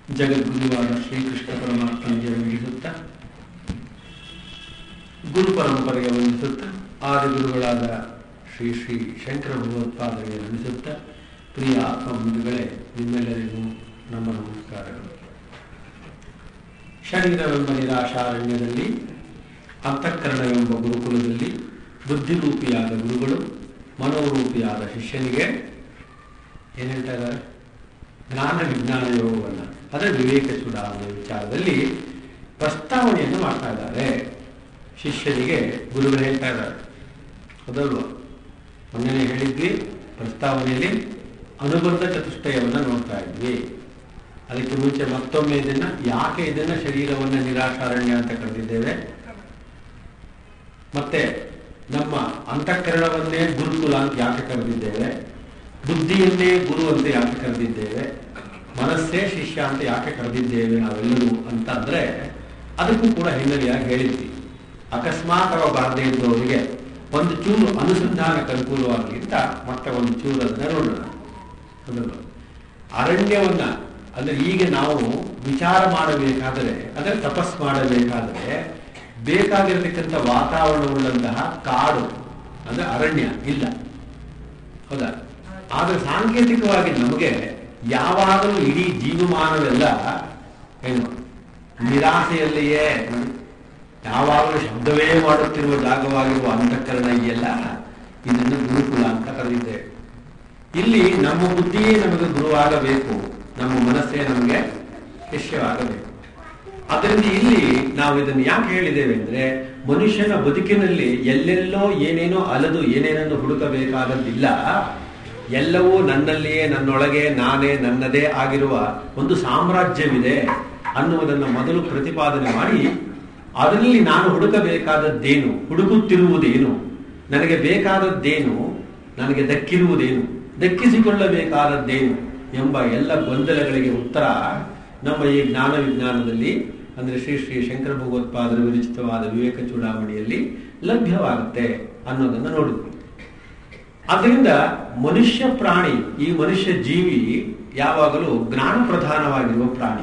ಜಗದ್ಗುರುವಾದ ಶ್ರೀಕೃಷ್ಣ ಪರಮಾತ್ಮನಿಗೆ ವಂದಿಸುತ್ತಾ ಗುರು ಪರಂಪರೆಗೆ ವಂದಿಸುತ್ತಾ ಆದಿಗುರುಗಳಾದ ಶ್ರೀ ಶ್ರೀ ಶಂಕರ ಭಗವತ್ಪಾದರಿಗೆ ವಂದಿಸುತ್ತಾ ಪ್ರಿಯ ಆತ್ಮಬಂಧುಗಳೇ ನಿಮ್ಮೆಲ್ಲರಿಗೂ ನಮ್ಮ ನಮಸ್ಕಾರಗಳು ಶರೀರವೆಂಬ ನಿರಾಶಾರಣ್ಯದಲ್ಲಿ ಅಂತಃಕರಣವೆಂಬ ಗುರುಕುಲದಲ್ಲಿ ಬುದ್ಧಿರೂಪಿಯಾದ ಗುರುಗಳು ಮನೋರೂಪಿಯಾದ ಶಿಷ್ಯನಿಗೆ ಏನು ಹೇಳ್ತಾ ಇದ್ದಾರೆ ಜ್ಞಾನ ವಿಜ್ಞಾನ ಯೋಗವನ್ನು ಅದರ ವಿವೇಕ ಚೂಡಾವಣೆ ವಿಚಾರದಲ್ಲಿ ಪ್ರಸ್ತಾವನೆಯನ್ನು ಮಾಡ್ತಾ ಇದ್ದಾರೆ ಶಿಷ್ಯನಿಗೆ ಗುರುಗಳು ಹೇಳ್ತಾ ಇದ್ದಾರೆ ಹೌದಲ್ವ ಮೊನ್ನೆ ಹೇಳಿದ್ವಿ ಪ್ರಸ್ತಾವನೆಯಲ್ಲಿ ಅನುಬಂಧ ಚತುಷ್ಟಯವನ್ನು ನೋಡ್ತಾ ಇದ್ವಿ ಅದಕ್ಕೆ ಮುಂಚೆ ಮತ್ತೊಮ್ಮೆ ಇದನ್ನ ಯಾಕೆ ಇದನ್ನ ಶರೀರವನ್ನ ನಿರಾಶಾರಣ್ಯ ಅಂತ ಕರೆದಿದ್ದೇವೆ ಮತ್ತೆ ನಮ್ಮ ಅಂತಃಕರಣವನ್ನೇ ಗುರುಕುಲ ಅಂತ ಯಾಕೆ ಕರೆದಿದ್ದೇವೆ ಬುದ್ಧಿಯನ್ನೇ ಗುರು ಅಂತ ಯಾಕೆ ಕರೆದಿದ್ದೇವೆ ಮನಸ್ಸೇ ಶಿಷ್ಯ ಅಂತ ಯಾಕೆ ಕರೆದಿದ್ದೇವೆ ನಾವೆಲ್ಲರೂ ಅಂತ ಅಂದ್ರೆ ಅದಕ್ಕೂ ಕೂಡ ಹಿನ್ನೆಲೆಯಾಗಿ ಹೇಳಿದ್ವಿ ಅಕಸ್ಮಾತ್ ಅವ ಬಾರದೆ ಇದ್ದವರಿಗೆ ಒಂದು ಚೂರು ಅನುಸಂಧಾನಕ್ಕೆ ಅನುಕೂಲವಾಗಲಿ ಅಂತ ಮತ್ತೆ ಒಂದು ಚೂರು ಅದನ್ನ ನೋಡೋಣ ಹೌದಲ್ವ? ಅರಣ್ಯವನ್ನ ಅಂದ್ರೆ ಈಗ ನಾವು ವಿಚಾರ ಮಾಡಬೇಕಾದರೆ ಅಂದ್ರೆ ತಪಸ್ ಮಾಡಬೇಕಾದರೆ ಬೇಕಾಗಿರತಕ್ಕಂಥ ವಾತಾವರಣವುಳ್ಳಂತಹ ಕಾಡು ಅಂದ್ರೆ ಅರಣ್ಯ ಇಲ್ಲ ಹೌದಾ ಆದ್ರೆ ಸಾಂಕೇತಿಕವಾಗಿ ನಮಗೆ ಯಾವಾಗಲೂ ಇಡೀ ಜೀವಮಾನವೆಲ್ಲ ಏನು ನಿರಾಸೆಯಲ್ಲಿಯೇ ಯಾವಾಗಲೂ ಶಬ್ದವೇ ಮಾಡುತ್ತಿರುವ ಜಾಗವಾಗಿರುವ ಅಂತಃಕರಣ ಇದೆಯಲ್ಲ ಇದನ್ನು ಗುರುಕುಲ ಅಂತ ಕರೆದಿದ್ದೇವೆ ಇಲ್ಲಿ ನಮ್ಮ ಬುದ್ಧಿಯೇ ನಮಗೆ ಗುರುವಾಗಬೇಕು ನಮ್ಮ ಮನಸ್ಸೇ ನಮಗೆ ಶಿಷ್ಯವಾಗಬೇಕು ಅದರಿಂದ ಇಲ್ಲಿ ನಾವು ಇದನ್ನು ಯಾಕೆ ಹೇಳಿದ್ದೇವೆ ಅಂದ್ರೆ ಮನುಷ್ಯನ ಬದುಕಿನಲ್ಲಿ ಎಲ್ಲೆಲ್ಲೋ ಏನೇನೋ ಅಲದು ಏನೇನನ್ನು ಹುಡುಕಬೇಕಾದದ್ದಿಲ್ಲ ಎಲ್ಲವೂ ನನ್ನಲ್ಲಿಯೇ ನನ್ನೊಳಗೆ ನಾನೇ ನನ್ನದೇ ಆಗಿರುವ ಒಂದು ಸಾಮ್ರಾಜ್ಯವಿದೆ ಅನ್ನುವುದನ್ನು ಮೊದಲು ಪ್ರತಿಪಾದನೆ ಮಾಡಿ ಅದರಲ್ಲಿ ನಾನು ಹುಡುಕಬೇಕಾದದ್ದೇನು ಹುಡುಕುತ್ತಿರುವುದೇನು ನನಗೆ ಬೇಕಾದದ್ದೇನು ನನಗೆ ದಕ್ಕಿರುವುದೇನು ದಕ್ಕಿಸಿಕೊಳ್ಳಬೇಕಾದದ್ದೇನು ಎಂಬ ಎಲ್ಲ ಗೊಂದಲಗಳಿಗೆ ಉತ್ತರ ನಮ್ಮ ಈ ಜ್ಞಾನ ವಿಜ್ಞಾನದಲ್ಲಿ ಅಂದ್ರೆ ಶ್ರೀ ಶ್ರೀ ಶಂಕರ ಭಗವತ್ಪಾದರ ವಿರಚಿತವಾದ ವಿವೇಕ ಚೂಡಾಮಣಿಯಲ್ಲಿ ಲಭ್ಯವಾಗುತ್ತೆ ಅನ್ನೋದನ್ನು ನೋಡಿದ್ವಿ ಅದರಿಂದ ಮನುಷ್ಯ ಪ್ರಾಣಿ ಈ ಮನುಷ್ಯ ಜೀವಿ ಯಾವಾಗಲೂ ಜ್ಞಾನ ಪ್ರಧಾನವಾಗಿರುವ ಪ್ರಾಣಿ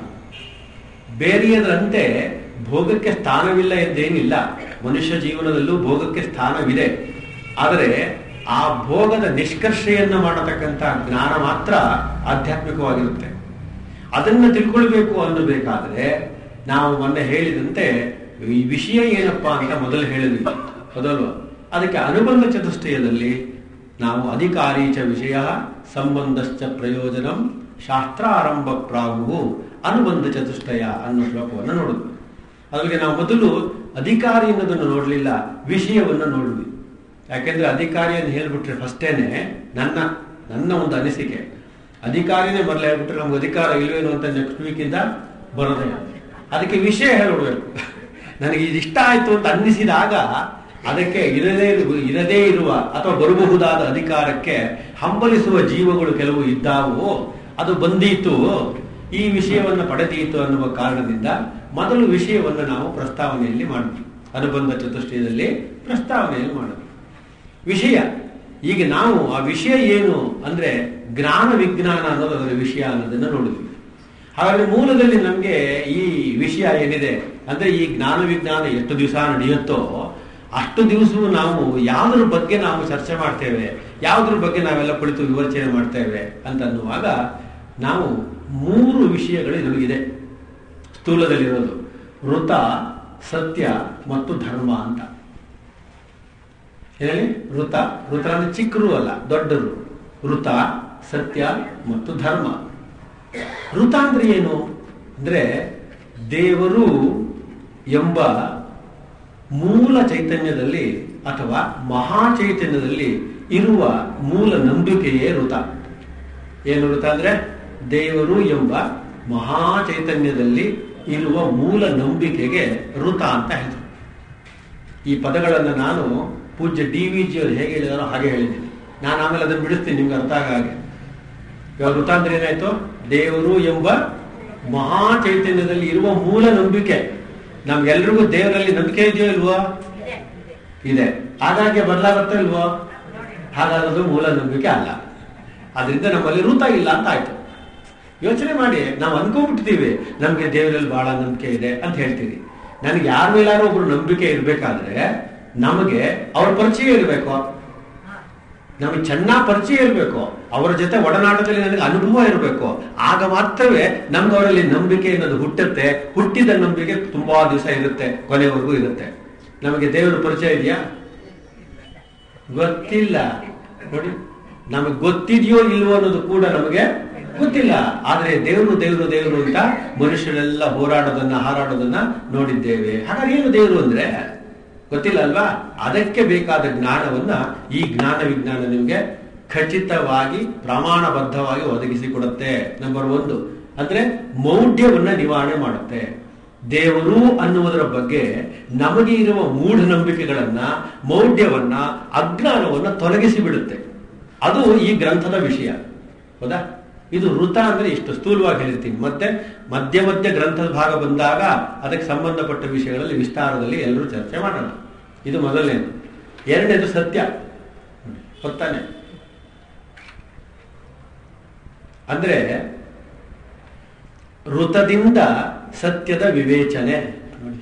ಬೇರೆಯದಂತೆ ಭೋಗಕ್ಕೆ ಸ್ಥಾನವಿಲ್ಲ ಎಂದೇನಿಲ್ಲ ಮನುಷ್ಯ ಜೀವನದಲ್ಲೂ ಭೋಗಕ್ಕೆ ಸ್ಥಾನವಿದೆ ಆದರೆ ಆ ಭೋಗದ ನಿಷ್ಕರ್ಷೆಯನ್ನು ಮಾಡತಕ್ಕಂಥ ಜ್ಞಾನ ಮಾತ್ರ ಆಧ್ಯಾತ್ಮಿಕವಾಗಿರುತ್ತೆ ಅದನ್ನ ತಿಳ್ಕೊಳ್ಬೇಕು ಅನ್ನಬೇಕಾದ್ರೆ ನಾವು ಮೊನ್ನೆ ಹೇಳಿದಂತೆ ಈ ವಿಷಯ ಏನಪ್ಪಾ ಅಂತ ಮೊದಲು ಹೇಳಿದ್ವಿ ಹೌದಲ್ವಾ ಅದಕ್ಕೆ ಅನುಬಂಧ ಚತುಷ್ಟಯದಲ್ಲಿ ನಾವು ಅಧಿಕಾರಿ ಚ ವಿಷಯ ಸಂಬಂಧಶ್ಚ ಪ್ರಯೋಜನಂ ಶಾಸ್ತ್ರಾರಂಭ ಪ್ರಾಗು ಅನುಬಂಧ ಚತುಷ್ಟಯ ಅನ್ನೋ ಶ್ಲೋಕವನ್ನು ನೋಡಿದ್ವಿ ಅದಕ್ಕೆ ನಾವು ಮೊದಲು ಅಧಿಕಾರಿ ಅನ್ನೋದನ್ನು ನೋಡಲಿಲ್ಲ ವಿಷಯವನ್ನು ನೋಡಿದ್ವಿ ಯಾಕೆಂದ್ರೆ ಅಧಿಕಾರಿಯನ್ನು ಹೇಳ್ಬಿಟ್ರೆ ಫಸ್ಟೇನೆ ನನ್ನ ನನ್ನ ಒಂದು ಅನಿಸಿಕೆ ಅಧಿಕಾರಿನೇ ಮೊದಲು ಹೇಳ್ಬಿಟ್ರೆ ನಮ್ಗೆ ಅಧಿಕಾರ ಇಲ್ವೇನು ಅಂತ ನೆಕ್ಸ್ಟ್ ವೀಕಿಂದ ಬರೋದೇ ಅದಕ್ಕೆ ವಿಷಯ ಹೇಳ್ಬಿಡ್ಬೇಕು ನನಗೆ ಇದು ಇಷ್ಟ ಆಯ್ತು ಅಂತ ಅನ್ನಿಸಿದಾಗ ಅದಕ್ಕೆ ಇರದೇ ಇರು- ಇರದೇ ಇರುವ ಅಥವಾ ಬರಬಹುದಾದ ಅಧಿಕಾರಕ್ಕೆ ಹಂಬಲಿಸುವ ಜೀವಗಳು ಕೆಲವು ಇದ್ದಾವು ಅದು ಬಂದೀತು ಈ ವಿಷಯವನ್ನು ಪಡೆದೀತು ಅನ್ನುವ ಕಾರಣದಿಂದ ಮೊದಲು ವಿಷಯವನ್ನು ನಾವು ಪ್ರಸ್ತಾವನೆಯಲ್ಲಿ ಮಾಡಿದ್ವಿ ಅನುಬಂಧ ಚತುಷ್ಟಯದಲ್ಲಿ ಪ್ರಸ್ತಾವನೆಯಲ್ಲಿ ಮಾಡಿದ್ವಿ ವಿಷಯ ಈಗ ನಾವು ಆ ವಿಷಯ ಏನು ಅಂದ್ರೆ ಜ್ಞಾನ ವಿಜ್ಞಾನ ಅನ್ನೋದು ಅದರ ವಿಷಯ ಅನ್ನೋದನ್ನ ನೋಡಿದ್ವಿ ಹಾಗಾದ್ರೆ ಮೂಲದಲ್ಲಿ ನಮಗೆ ಈ ವಿಷಯ ಏನಿದೆ ಅಂದ್ರೆ ಈ ಜ್ಞಾನ ವಿಜ್ಞಾನ ಎಷ್ಟು ದಿವಸ ನಡೆಯುತ್ತೋ ಅಷ್ಟು ದಿವಸವೂ ನಾವು ಯಾವುದ್ರ ಬಗ್ಗೆ ನಾವು ಚರ್ಚೆ ಮಾಡ್ತೇವೆ ಯಾವುದ್ರ ಬಗ್ಗೆ ನಾವೆಲ್ಲ ಕುಳಿತು ವಿವರ್ಚನೆ ಮಾಡ್ತೇವೆ ಅಂತ ಅನ್ನುವಾಗ ನಾವು ಮೂರು ವಿಷಯಗಳು ನಮಗಿದೆ ಸ್ಥೂಲದಲ್ಲಿರೋದು ವೃತ ಸತ್ಯ ಮತ್ತು ಧರ್ಮ ಅಂತ ಹೇಳಿ ವೃತ ವೃತ ಅಂದ್ರೆ ಚಿಕ್ಕರು ಅಲ್ಲ ದೊಡ್ಡರು ವೃತ ಸತ್ಯ ಮತ್ತು ಧರ್ಮ ವೃತ ಅಂದ್ರೆ ಏನು ಅಂದ್ರೆ ದೇವರು ಎಂಬ ಮೂಲ ಚೈತನ್ಯದಲ್ಲಿ ಅಥವಾ ಮಹಾ ಚೈತನ್ಯದಲ್ಲಿ ಇರುವ ಮೂಲ ನಂಬಿಕೆಯೇ ವೃತ ಏನು ವೃತ ಅಂದ್ರೆ ದೇವರು ಎಂಬ ಮಹಾ ಚೈತನ್ಯದಲ್ಲಿ ಇರುವ ಮೂಲ ನಂಬಿಕೆಗೆ ವೃತ ಅಂತ ಹೇಳಿದ್ರು ಈ ಪದಗಳನ್ನು ನಾನು ಪೂಜ್ಯ ಡಿ ವಿ ಜಿ ಅವರು ಹೇಗೆ ಹೇಳಿದಾರೋ ಹಾಗೆ ಹೇಳಿದ್ದೀನಿ ನಾನು ಆಮೇಲೆ ಅದನ್ನು ಬಿಡಿಸ್ತೀನಿ ನಿಮ್ಗೆ ಅರ್ಥ ಆಗ ಹಾಗೆ ಇವಾಗ ವೃತ ಅಂದ್ರೆ ಏನಾಯ್ತು ದೇವರು ಎಂಬ ಮಹಾ ಚೈತನ್ಯದಲ್ಲಿ ಇರುವ ಮೂಲ ನಂಬಿಕೆ ನಮ್ಗೆಲ್ರಿಗೂ ದೇವರಲ್ಲಿ ನಂಬಿಕೆ ಇದೆಯೋ ಇಲ್ವೋ ಇದೆ ಹಾಗಾಗಿ ಬದಲಾಗುತ್ತಾ ಇಲ್ವೋ ಹಾಗಾದದು ಮೂಲ ನಂಬಿಕೆ ಅಲ್ಲ ಅದರಿಂದ ನಮ್ಮಲ್ಲಿ ಋತ ಇಲ್ಲ ಅಂತ ಆಯ್ತು ಯೋಚನೆ ಮಾಡಿ ನಾವು ಅನ್ಕೊಂಡ್ಬಿಟ್ಟಿದ್ದೀವಿ ನಮ್ಗೆ ದೇವರಲ್ಲಿ ಬಹಳ ನಂಬಿಕೆ ಇದೆ ಅಂತ ಹೇಳ್ತೀವಿ ನನಗೆ ಯಾರ ಮೇಲಾದ್ರೂ ಒಬ್ರು ನಂಬಿಕೆ ಇರ್ಬೇಕಾದ್ರೆ ನಮಗೆ ಅವ್ರ ಪರಿಚಯ ಇರಬೇಕು ನಮಗೆ ಚೆನ್ನಾಗಿ ಪರಿಚಯ ಇರಬೇಕು ಅವರ ಜೊತೆ ಒಡನಾಟದಲ್ಲಿ ನನಗೆ ಅನುಭವ ಇರಬೇಕು ಆಗ ಮಾತ್ರವೇ ನಮ್ಗೆ ಅವರಲ್ಲಿ ನಂಬಿಕೆ ಅನ್ನೋದು ಹುಟ್ಟುತ್ತೆ ಹುಟ್ಟಿದ ನಂಬಿಕೆ ತುಂಬಾ ದಿವಸ ಇರುತ್ತೆ ಕೊನೆವರೆಗೂ ಇರುತ್ತೆ ನಮಗೆ ದೇವರ ಪರಿಚಯ ಇದೆಯಾ ಗೊತ್ತಿಲ್ಲ ನೋಡಿ ನಮಗೆ ಗೊತ್ತಿದೆಯೋ ಇಲ್ವೋ ಅನ್ನೋದು ಕೂಡ ನಮಗೆ ಗೊತ್ತಿಲ್ಲ ಆದ್ರೆ ದೇವರು ದೇವರು ದೇವರು ಅಂತ ಮನುಷ್ಯರೆಲ್ಲ ಹೋರಾಡೋದನ್ನ ಹಾರಾಡೋದನ್ನ ನೋಡಿದ್ದೇವೆ ಹಾಗಾದ್ರೆ ಏನು ದೇವರು ಅಂದ್ರೆ ಗೊತ್ತಿಲ್ಲ ಅಲ್ವಾ ಅದಕ್ಕೆ ಬೇಕಾದ ಜ್ಞಾನವನ್ನ ಈ ಜ್ಞಾನ ವಿಜ್ಞಾನ ನಿಮಗೆ ಖಚಿತವಾಗಿ ಪ್ರಮಾಣಬದ್ಧವಾಗಿ ಒದಗಿಸಿಕೊಡುತ್ತೆ ನಂಬರ್ ಒಂದು ಅಂದ್ರೆ ಮೌಢ್ಯವನ್ನ ನಿವಾರಣೆ ಮಾಡುತ್ತೆ ದೇವರು ಅನ್ನುವುದರ ಬಗ್ಗೆ ನಮಗೆ ಇರುವ ಮೂಢನಂಬಿಕೆಗಳನ್ನ ಮೌಢ್ಯವನ್ನ ಅಜ್ಞಾನವನ್ನ ತೊಲಗಿಸಿ ಬಿಡುತ್ತೆ ಅದು ಈ ಗ್ರಂಥದ ವಿಷಯ ಹೌದಾ ಇದು ವೃತ ಅಂದ್ರೆ ಇಷ್ಟು ಸ್ಥೂಲವಾಗಿ ಹೇಳಿರ್ತೀನಿ ಮತ್ತೆ ಮಧ್ಯ ಮಧ್ಯ ಗ್ರಂಥದ ಭಾಗ ಬಂದಾಗ ಅದಕ್ಕೆ ಸಂಬಂಧಪಟ್ಟ ವಿಷಯಗಳಲ್ಲಿ ವಿಸ್ತಾರದಲ್ಲಿ ಎಲ್ಲರೂ ಚರ್ಚೆ ಮಾಡೋಣ ಇದು ಮೊದಲನೇದು ಎರಡನೇದು ಸತ್ಯ ಗೊತ್ತಾನೆ ಅಂದ್ರೆ ಋತದಿಂದ ಸತ್ಯದ ವಿವೇಚನೆ ನೋಡಿ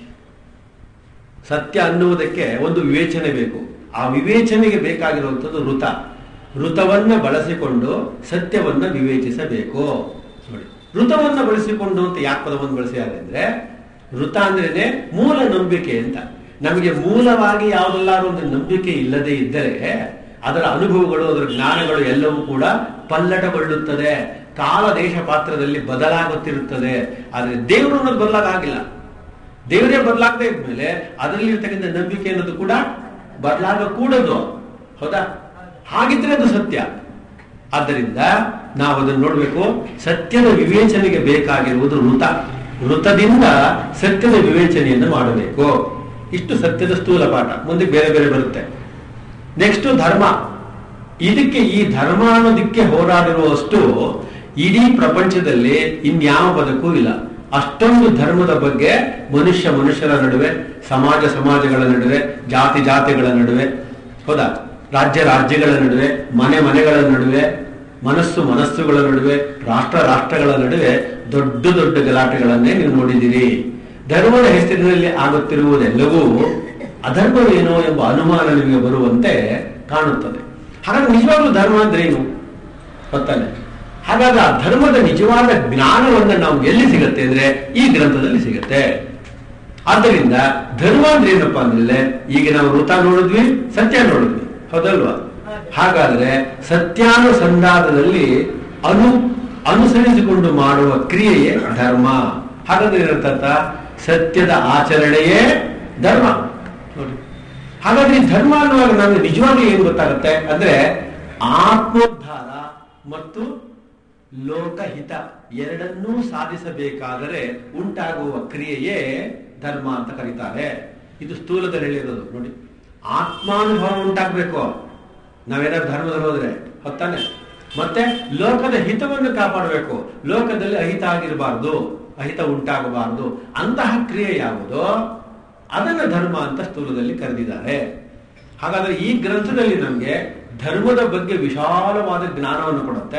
ಸತ್ಯ ಅನ್ನುವುದಕ್ಕೆ ಒಂದು ವಿವೇಚನೆ ಬೇಕು ಆ ವಿವೇಚನೆಗೆ ಬೇಕಾಗಿರುವಂಥದ್ದು ಋತ ಋತವನ್ನ ಬಳಸಿಕೊಂಡು ಸತ್ಯವನ್ನ ವಿವೇಚಿಸಬೇಕು ನೋಡಿ ಋತವನ್ನ ಬಳಸಿಕೊಂಡು ಅಂತ ಯಾಕೆ ಪದವನ್ನು ಬಳಸಿದ್ದಾರೆ ಅಂದ್ರೆ ಋತ ಅಂದ್ರೇನೆ ಮೂಲ ನಂಬಿಕೆ ಅಂತ ನಮಗೆ ಮೂಲವಾಗಿ ಯಾವುದೆಲ್ಲಾರು ಒಂದು ನಂಬಿಕೆ ಇಲ್ಲದೆ ಇದ್ದರೆ ಅದರ ಅನುಭವಗಳು ಅದರ ಜ್ಞಾನಗಳು ಎಲ್ಲವೂ ಕೂಡ ಪಲ್ಲಟಗೊಳ್ಳುತ್ತದೆ ಕಾಲ ದೇಶ ಪಾತ್ರದಲ್ಲಿ ಬದಲಾಗುತ್ತಿರುತ್ತದೆ ಆದ್ರೆ ದೇವರು ಅನ್ನೋದು ಬದಲಾಗಿಲ್ಲ ದೇವರೇ ಬದಲಾಗದೇ ಇದ್ಮೇಲೆ ಅದರಲ್ಲಿ ಇರ್ತಕ್ಕಂಥ ನಂಬಿಕೆ ಅನ್ನೋದು ಕೂಡ ಬದಲಾಗಕೂಡದು ಹೌದಾ ಹಾಗಿದ್ರೆ ಅದು ಸತ್ಯ ಆದ್ದರಿಂದ ನಾವು ಅದನ್ನು ನೋಡ್ಬೇಕು ಸತ್ಯದ ವಿವೇಚನೆಗೆ ಬೇಕಾಗಿರುವುದು ಋತ ಋತದಿಂದ ಸತ್ಯದ ವಿವೇಚನೆಯನ್ನು ಮಾಡಬೇಕು ಇಷ್ಟು ಸತ್ಯದ ಸ್ಥೂಲ ಪಾಠ ಮುಂದೆ ಬೇರೆ ಬೇರೆ ಬರುತ್ತೆ ನೆಕ್ಸ್ಟ್ ಧರ್ಮ ಇದಕ್ಕೆ ಈ ಧರ್ಮ ಅನ್ನೋದಕ್ಕೆ ಹೋರಾಡಿರುವಷ್ಟು ಇಡೀ ಪ್ರಪಂಚದಲ್ಲಿ ಇನ್ಯಾವ ಬದುಕು ಇಲ್ಲ ಅಷ್ಟೊಂದು ಧರ್ಮದ ಬಗ್ಗೆ ಮನುಷ್ಯ ಮನುಷ್ಯರ ನಡುವೆ ಸಮಾಜ ಸಮಾಜಗಳ ನಡುವೆ ಜಾತಿ ಜಾತಿಗಳ ನಡುವೆ ಹೌದಾ ರಾಜ್ಯ ರಾಜ್ಯಗಳ ನಡುವೆ ಮನೆ ಮನೆಗಳ ನಡುವೆ ಮನಸ್ಸು ಮನಸ್ಸುಗಳ ನಡುವೆ ರಾಷ್ಟ್ರ ರಾಷ್ಟ್ರಗಳ ನಡುವೆ ದೊಡ್ಡ ದೊಡ್ಡ ಗಲಾಟೆಗಳನ್ನೇ ನೀವು ನೋಡಿದಿರಿ ಧರ್ಮದ ಹೆಸರಿನಲ್ಲಿ ಆಗುತ್ತಿರುವುದೆಲ್ಲವೂ ಅಧರ್ಮವೇನೋ ಎಂಬ ಅನುಮಾನ ನಿಮಗೆ ಬರುವಂತೆ ಕಾಣುತ್ತದೆ ಹಾಗಾಗಿ ನಿಜವಾಗ್ಲೂ ಧರ್ಮ ಅಂದ್ರೆ ಏನು ಗೊತ್ತಾನೆ ಹಾಗಾದ್ರೆ ಆ ಧರ್ಮದ ನಿಜವಾದ ಜ್ಞಾನವನ್ನ ನಾವು ಎಲ್ಲಿ ಸಿಗತ್ತೆ ಅಂದ್ರೆ ಈ ಗ್ರಂಥದಲ್ಲಿ ಸಿಗತ್ತೆ ಆದ್ದರಿಂದ ಧರ್ಮ ಅಂದ್ರೆ ಏನಪ್ಪಾ ಅಂದ್ರೆ ಈಗ ನಾವು ವೃತ ನೋಡಿದ್ವಿ ಸತ್ಯ ನೋಡಿದ್ವಿ ಹೌದಲ್ವಾ ಹಾಗಾದ್ರೆ ಸತ್ಯಾನುಸಂಧಾನದಲ್ಲಿ ಅನು ಅನುಸರಿಸಿಕೊಂಡು ಮಾಡುವ ಕ್ರಿಯೆಯೇ ಧರ್ಮ ಹಾಗಾದ್ರೆ ಏನಂತ ಸತ್ಯದ ಆಚರಣೆಯೇ ಧರ್ಮ ನೋಡಿ ಹಾಗಾದ್ರೆ ಈ ಧರ್ಮ ಅನ್ನುವಾಗ ನಮ್ಗೆ ನಿಜವಾಗ್ಲೂ ಏನ್ ಗೊತ್ತಾಗುತ್ತೆ ಅಂದ್ರೆ ಆತ್ಮೋದ್ಧಾರ ಮತ್ತು ಲೋಕಹಿತ ಎರಡನ್ನೂ ಸಾಧಿಸಬೇಕಾದರೆ ಉಂಟಾಗುವ ಕ್ರಿಯೆಯೇ ಧರ್ಮ ಅಂತ ಕರೀತಾರೆ ಇದು ಸ್ಥೂಲದಲ್ಲಿ ಹೇಳಿರೋದು ನೋಡಿ ಆತ್ಮಾನುಭವ ಉಂಟಾಗ್ಬೇಕು ನಾವೇನಾದ್ರು ಧರ್ಮದಲ್ಲಿ ಹೋದ್ರೆ ಹೊತ್ತಾನೆ ಮತ್ತೆ ಲೋಕದ ಹಿತವನ್ನು ಕಾಪಾಡಬೇಕು ಲೋಕದಲ್ಲಿ ಅಹಿತ ಆಗಿರಬಾರ್ದು ಅಹಿತ ಉಂಟಾಗಬಾರದು ಅಂತಹ ಕ್ರಿಯೆ ಯಾವುದೋ ಅದನ್ನ ಧರ್ಮ ಅಂತ ಸ್ಥೂಲದಲ್ಲಿ ಕರೆದಿದ್ದಾರೆ ಹಾಗಾದ್ರೆ ಈ ಗ್ರಂಥದಲ್ಲಿ ನಮಗೆ ಧರ್ಮದ ಬಗ್ಗೆ ವಿಶಾಲವಾದ ಜ್ಞಾನವನ್ನು ಕೊಡುತ್ತೆ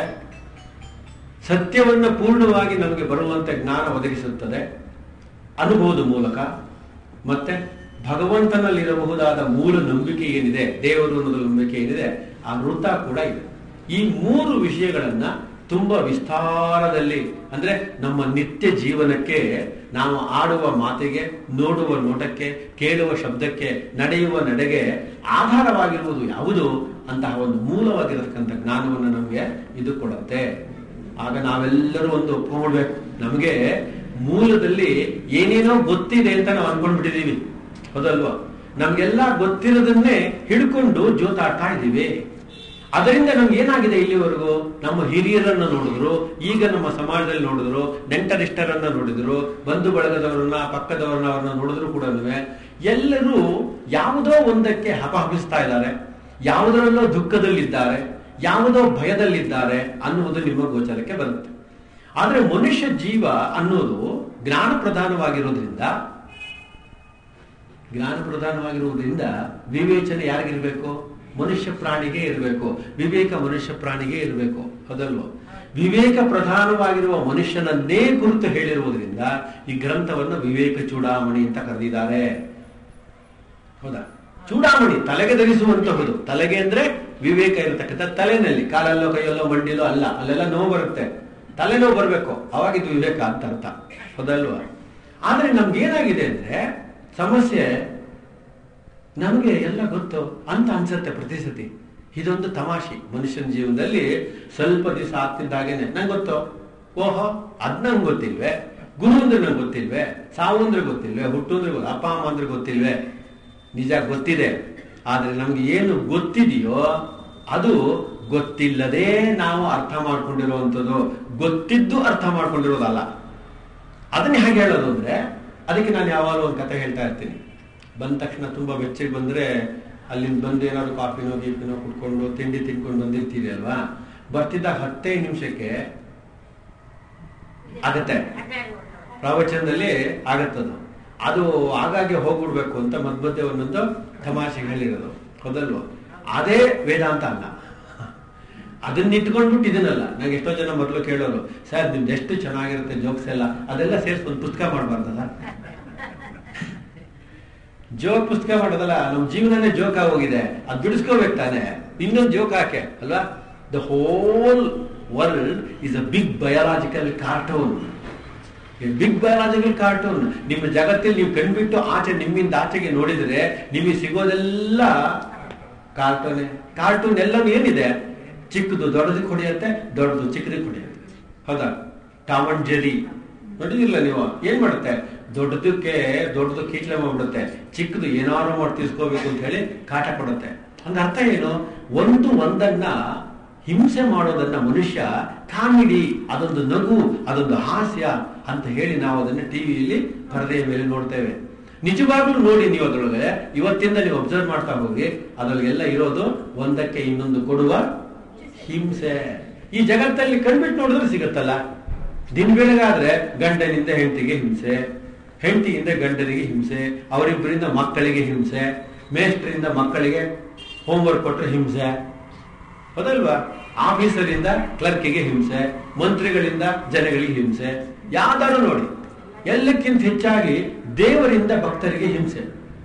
ಸತ್ಯವನ್ನ ಪೂರ್ಣವಾಗಿ ನಮಗೆ ಬರುವಂತೆ ಜ್ಞಾನ ಒದಗಿಸುತ್ತದೆ ಅನುಭವದ ಮೂಲಕ ಮತ್ತೆ ಭಗವಂತನಲ್ಲಿರಬಹುದಾದ ಮೂಲ ನಂಬಿಕೆ ಏನಿದೆ ದೇವರು ಅನ್ನೋದು ನಂಬಿಕೆ ಏನಿದೆ ಆ ವೃತ್ತ ಕೂಡ ಇದೆ ಈ ಮೂರು ವಿಷಯಗಳನ್ನ ತುಂಬಾ ವಿಸ್ತಾರದಲ್ಲಿ ಅಂದ್ರೆ ನಮ್ಮ ನಿತ್ಯ ಜೀವನಕ್ಕೆ ನಾವು ಆಡುವ ಮಾತಿಗೆ ನೋಡುವ ನೋಟಕ್ಕೆ ಕೇಳುವ ಶಬ್ದಕ್ಕೆ ನಡೆಯುವ ನಡೆಗೆ ಆಧಾರವಾಗಿರುವುದು ಯಾವುದು ಅಂತಹ ಒಂದು ಮೂಲವಾಗಿರತಕ್ಕಂಥ ಜ್ಞಾನವನ್ನು ನಮಗೆ ಇದು ಕೊಡುತ್ತೆ ಆಗ ನಾವೆಲ್ಲರೂ ಒಂದು ಒಪ್ಕೊಂಡ್ಬಿಡ್ಬೇಕು ನಮಗೆ ಮೂಲದಲ್ಲಿ ಏನೇನೋ ಗೊತ್ತಿದೆ ಅಂತ ನಾವು ಅನ್ಕೊಂಡ್ಬಿಟ್ಟಿದೀವಿ ಹೌದಲ್ವಾ ನಮ್ಗೆಲ್ಲ ಗೊತ್ತಿರೋದನ್ನೇ ಹಿಡ್ಕೊಂಡು ಜೋತಾಡ್ತಾ ಇದ್ದೀವಿ ಅದರಿಂದ ನಮ್ಗೆ ಏನಾಗಿದೆ ಇಲ್ಲಿವರೆಗೂ ನಮ್ಮ ಹಿರಿಯರನ್ನ ನೋಡಿದ್ರು ಈಗ ನಮ್ಮ ಸಮಾಜದಲ್ಲಿ ನೋಡಿದ್ರು ನೆಂಟರಿಷ್ಟರನ್ನ ನೋಡಿದ್ರು ಬಂಧು ಬಳಗದವರನ್ನ ಪಕ್ಕದವರನ್ನ ಅವ್ರನ್ನ ನೋಡಿದ್ರು ಕೂಡ ಎಲ್ಲರೂ ಯಾವುದೋ ಒಂದಕ್ಕೆ ಹಪಹಪಿಸ್ತಾ ಇದ್ದಾರೆ ಯಾವುದರಲ್ಲೋ ದುಃಖದಲ್ಲಿದ್ದಾರೆ ಯಾವುದೋ ಭಯದಲ್ಲಿದ್ದಾರೆ ಅನ್ನುವುದು ನಿಮ್ಮ ಗೋಚರಕ್ಕೆ ಬರುತ್ತೆ ಆದ್ರೆ ಮನುಷ್ಯ ಜೀವ ಅನ್ನೋದು ಜ್ಞಾನ ಪ್ರಧಾನವಾಗಿರೋದ್ರಿಂದ ಜ್ಞಾನ ಪ್ರಧಾನವಾಗಿರುವುದರಿಂದ ವಿವೇಚನೆ ಯಾರಿಗಿರ್ಬೇಕು ಮನುಷ್ಯ ಪ್ರಾಣಿಗೆ ಇರಬೇಕು ವಿವೇಕ ಮನುಷ್ಯ ಪ್ರಾಣಿಗೆ ಇರಬೇಕು ಹೌದಲ್ವ ವಿವೇಕ ಪ್ರಧಾನವಾಗಿರುವ ಮನುಷ್ಯನನ್ನೇ ಕುರಿತು ಹೇಳಿರುವುದರಿಂದ ಈ ಗ್ರಂಥವನ್ನು ವಿವೇಕ ಚೂಡಾಮಣಿ ಅಂತ ಕರೆದಿದ್ದಾರೆ ಹೌದಾ ಚೂಡಾಮಣಿ ತಲೆಗೆ ಧರಿಸುವಂತಹುದು ತಲೆಗೆ ಅಂದ್ರೆ ವಿವೇಕ ಇರತಕ್ಕಂಥ ತಲೆನಲ್ಲಿ ಕಾಲಲ್ಲೋ ಕೈಯಲ್ಲೋ ಮಂಡಿಲೋ ಅಲ್ಲ ಅಲ್ಲೆಲ್ಲ ನೋವು ಬರುತ್ತೆ ತಲೆನೋವು ಬರಬೇಕು ಅವಾಗ ಇದು ವಿವೇಕ ಅಂತ ಅರ್ಥ ಹೌದಲ್ವಾ ಆದ್ರೆ ನಮ್ಗೆ ಏನಾಗಿದೆ ಅಂದ್ರೆ ಸಮಸ್ಯೆ ನಮಗೆ ಎಲ್ಲ ಗೊತ್ತು ಅಂತ ಅನ್ಸುತ್ತೆ ಪ್ರತಿ ಸತಿ ಇದೊಂದು ತಮಾಷೆ ಮನುಷ್ಯನ ಜೀವನದಲ್ಲಿ ಸ್ವಲ್ಪ ದಿವಸ ಆಗ್ತಿದ್ದಾಗೇನೆ ನಂಗೆ ಗೊತ್ತು ಓಹೋ ಅದ್ ನಂಗೆ ಗೊತ್ತಿಲ್ವೇ ಗುರು ಅಂದ್ರೆ ನಂಗೆ ಗೊತ್ತಿಲ್ವೇ ಸಾವು ಅಂದ್ರೆ ಗೊತ್ತಿಲ್ವೇ ಹುಟ್ಟು ಅಂದ್ರೆ ಗೊತ್ತು ಅಪ್ಪ ಅಮ್ಮ ಅಂದ್ರೆ ಗೊತ್ತಿಲ್ವೇ ನಿಜ ಗೊತ್ತಿದೆ ಆದ್ರೆ ನಮ್ಗೆ ಏನು ಗೊತ್ತಿದೆಯೋ ಅದು ಗೊತ್ತಿಲ್ಲದೆ ನಾವು ಅರ್ಥ ಮಾಡ್ಕೊಂಡಿರುವಂಥದ್ದು ಗೊತ್ತಿದ್ದು ಅರ್ಥ ಮಾಡ್ಕೊಂಡಿರೋದಲ್ಲ ಅದನ್ನ ಹೇಗೆ ಹೇಳೋದು ಅಂದ್ರೆ ಅದಕ್ಕೆ ನಾನು ಯಾವಾಗಲೂ ಒಂದು ಕತೆ ಹೇಳ್ತಾ ಇರ್ತೀನಿ ಬಂದ ತಕ್ಷಣ ತುಂಬಾ ಬೆಚ್ಚಗೆ ಬಂದ್ರೆ ಅಲ್ಲಿಂದ ಬಂದು ಏನಾದ್ರು ಕಾಫಿನೋ ಗೀಪಿನೋ ಕುಟ್ಕೊಂಡು ತಿಂಡಿ ತಿನ್ಕೊಂಡು ಬಂದಿರ್ತೀವಿ ಅಲ್ವಾ ಬರ್ತಿದ್ದಾಗ ಹತ್ತೈದು ನಿಮಿಷಕ್ಕೆ ಆಗತ್ತೆ ಪ್ರವಚನದಲ್ಲಿ ಆಗತ್ತದು ಅದು ಆಗಾಗ್ಗೆ ಹೋಗ್ಬಿಡ್ಬೇಕು ಅಂತ ಮಧ್ಯ ಒಂದೊಂದು ತಮಾಷೆಗೆ ಹೇಳಿರೋದು ಹೌದಲ್ವಾ ಅದೇ ವೇದಾಂತ ಅಲ್ಲ ಅದನ್ನ ಇಟ್ಕೊಂಡ್ಬಿಟ್ಟು ಇದನ್ನಲ್ಲ ನಂಗೆ ಎಷ್ಟೋ ಜನ ಮೊದಲು ಕೇಳೋರು ಸರ್ ನಿಮ್ದು ಎಷ್ಟು ಚೆನ್ನಾಗಿರುತ್ತೆ ಜೋಕ್ಸ್ ಎಲ್ಲ ಅದೆಲ್ಲ ಸೇರಿಸಿ ಒಂದು ಪುಸ್ತಕ ಮಾಡಬಾರ್ದಲ್ಲ ಜೋಕ್ ಪುಸ್ತಕ ಮಾಡೋದಲ್ಲ ನಮ್ಮ ಜೀವನನೇ ಜೋಕ್ ಆಗೋಗಿದೆ ಅದು ಬಿಡಿಸ್ಕೋಬೇಕು ತಾನೆ ಇನ್ನೊಂದು ಜೋಕ್ ಹಾಕೆ ಅಲ್ವಾ the whole world is a big biological cartoon big biological cartoon ನಿಮ್ಮ ಜಗತ್ತಲ್ಲಿ ನೀವು ಕಣ್ಬಿಟ್ಟು ಆಚೆ ನಿಮ್ಮಿಂದ ಆಚೆಗೆ ನೋಡಿದ್ರೆ ನಿಮಗೆ ಸಿಗೋದೆಲ್ಲ ಕಾರ್ಟೂನ್ ಕಾರ್ಟೂನ್ ಎಲ್ಲನೂ ಏನಿದೆ ಚಿಕ್ಕದು ದೊಡ್ಡದಕ್ಕೆ ಹೊಡೆಯುತ್ತೆ ದೊಡ್ಡದು ಚಿಕ್ಕದಕ್ಕೆ ಹೊಡೆಯುತ್ತೆ ಹೌದಾ ಟಾಮ್ ಅಂಡ್ ಜೆರಿ ನೋಡಿದಿಲ್ಲ ನೀವು ಏನ್ ಮಾಡುತ್ತೆ ದೊಡ್ಡದಕ್ಕೆ ದೊಡ್ಡದು ಕೀಟ್ಲೆ ಮಾಡ್ಬಿಡುತ್ತೆ ಚಿಕ್ಕದು ಏನಾರು ಮಾಡಿ ತಿರ್ಸ್ಕೋಬೇಕು ಅಂತ ಹೇಳಿ ಕಾಟ ಕೊಡುತ್ತೆ ಹಂಗ ಅರ್ಥ ಏನು ಒಂದು ಒಂದನ್ನ ಹಿಂಸೆ ಮಾಡೋದನ್ನ ಮನುಷ್ಯ ಕಾಮಿಡಿ ಅದೊಂದು ನಗು ಅದೊಂದು ಹಾಸ್ಯ ಅಂತ ಹೇಳಿ ನಾವು ಅದನ್ನ ಟಿವಿಯಲ್ಲಿ ಪರದೆಯ ಮೇಲೆ ನೋಡ್ತೇವೆ ನಿಜವಾಗ್ಲೂ ನೋಡಿ ನೀವು ಅದ್ರೊಳಗೆ ಇವತ್ತಿಂದ ನೀವು ಅಬ್ಸರ್ವ್ ಮಾಡ್ತಾ ಹೋಗಿ ಅದ್ರೊಳಗೆಲ್ಲ ಇರೋದು ಒಂದಕ್ಕೆ ಇನ್ನೊಂದು ಕೊಡುವ ಹಿಂಸೆ ಈ ಜಗತ್ತಲ್ಲಿ ಕಣ್ಬಿಟ್ಟು ನೋಡಿದ್ರೆ ಸಿಗುತ್ತಲ್ಲ ದಿನ ಬೆಳಗಾದ್ರೆ ಗಂಡನಿಂದ ಹೆಂಡತಿಗೆ ಹಿಂಸೆ ಹೆಂಡತಿಯಿಂದ ಗಂಡನಿಗೆ ಹಿಂಸೆ ಅವರಿಬ್ಬರಿಂದ ಮಕ್ಕಳಿಗೆ ಹಿಂಸೆ ಮೇಸ್ಟ್ರಿಂದ ಮಕ್ಕಳಿಗೆ ಹೋಮ್ವರ್ಕ್ ಕೊಟ್ಟರೆ ಹಿಂಸೆ ಹೌದಲ್ವಾ ಆಫೀಸರಿಂದ ಕ್ಲರ್ಕಿಗೆ ಹಿಂಸೆ ಮಂತ್ರಿಗಳಿಂದ ಜನಗಳಿಗೆ ಹಿಂಸೆ ಯಾವ್ದಾರು ನೋಡಿ ಎಲ್ಲಕ್ಕಿಂತ ಹೆಚ್ಚಾಗಿ ದೇವರಿಂದ ಭಕ್ತರಿಗೆ ಹಿಂಸೆ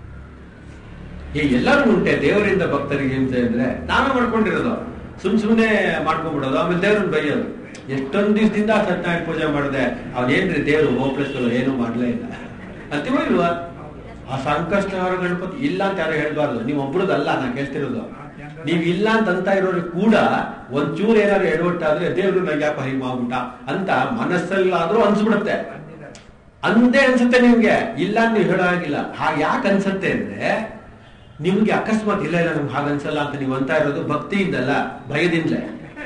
ಈ ಎಲ್ಲರೂ ಉಂಟೆ ದೇವರಿಂದ ಭಕ್ತರಿಗೆ ಹಿಂಸೆ ಅಂದ್ರೆ ನಾವೇ ಮಾಡ್ಕೊಂಡಿರೋದು ಸುಮ್ ಸುಮ್ನೆ ಮಾಡ್ಕೊಂಡ್ಬಿಡೋದು ಆಮೇಲೆ ದೇವ್ರನ್ನ ಬೈಯೋದು ಎಷ್ಟೊಂದು ದಿವಸದಿಂದ ಸತ್ಯನಾರಾಯಣ ಪೂಜೆ ಮಾಡಿದೆ ಅವನೇನ್ರಿ ದೇವರು ಹೋಪ್ಲೆಸ್ ಏನು ಮಾಡ್ಲೇ ಇಲ್ಲ ಅಂತೀವೋ ಇಲ್ವಾ ಆ ಸಂಕಷ್ಟ ಗಣಪತಿ ಇಲ್ಲ ಅಂತ ಯಾರು ಹೇಳ್ಬಾರ್ದು ನೀವು ಒಬ್ರದಲ್ಲ ನಾ ಕೇಳ್ತಿರೋದು ನೀವ್ ಇಲ್ಲ ಅಂತ ಅಂತ ಇರೋರಿಗೆ ಕೂಡ ಒಂಚೂರು ಏನಾದ್ರು ಎಡವಟ್ಟಾದ್ರೆ ದೇವ್ರು ನಂಗೆ ಯಾಕೆ ಹೀಗೆ ಮಾಡ್ಬಿಟ್ಟ ಅಂತ ಮನಸ್ಸಲ್ಲಾದ್ರೂ ಅನ್ಸ್ಬಿಡುತ್ತೆ ಅಂದೇ ಅನ್ಸುತ್ತೆ ನಿಮ್ಗೆ ಇಲ್ಲ ಅಂತ ನೀವು ಹೇಳೋ ಹಾಗಿಲ್ಲ ಹಾಗೆ ಯಾಕೆ ಅನ್ಸುತ್ತೆ ಅಂದ್ರೆ ನಿಮ್ಗೆ ಅಕಸ್ಮಾತ್ ಇಲ್ಲ ಇಲ್ಲ ನಮ್ಗೆ ಹಾಗನ್ಸಲ್ಲ ಅಂತ ನೀವು ಅಂತ ಇರೋದು ಭಕ್ತಿಯಿಂದಲ್ಲ ಭಯದಿಂದಲೇ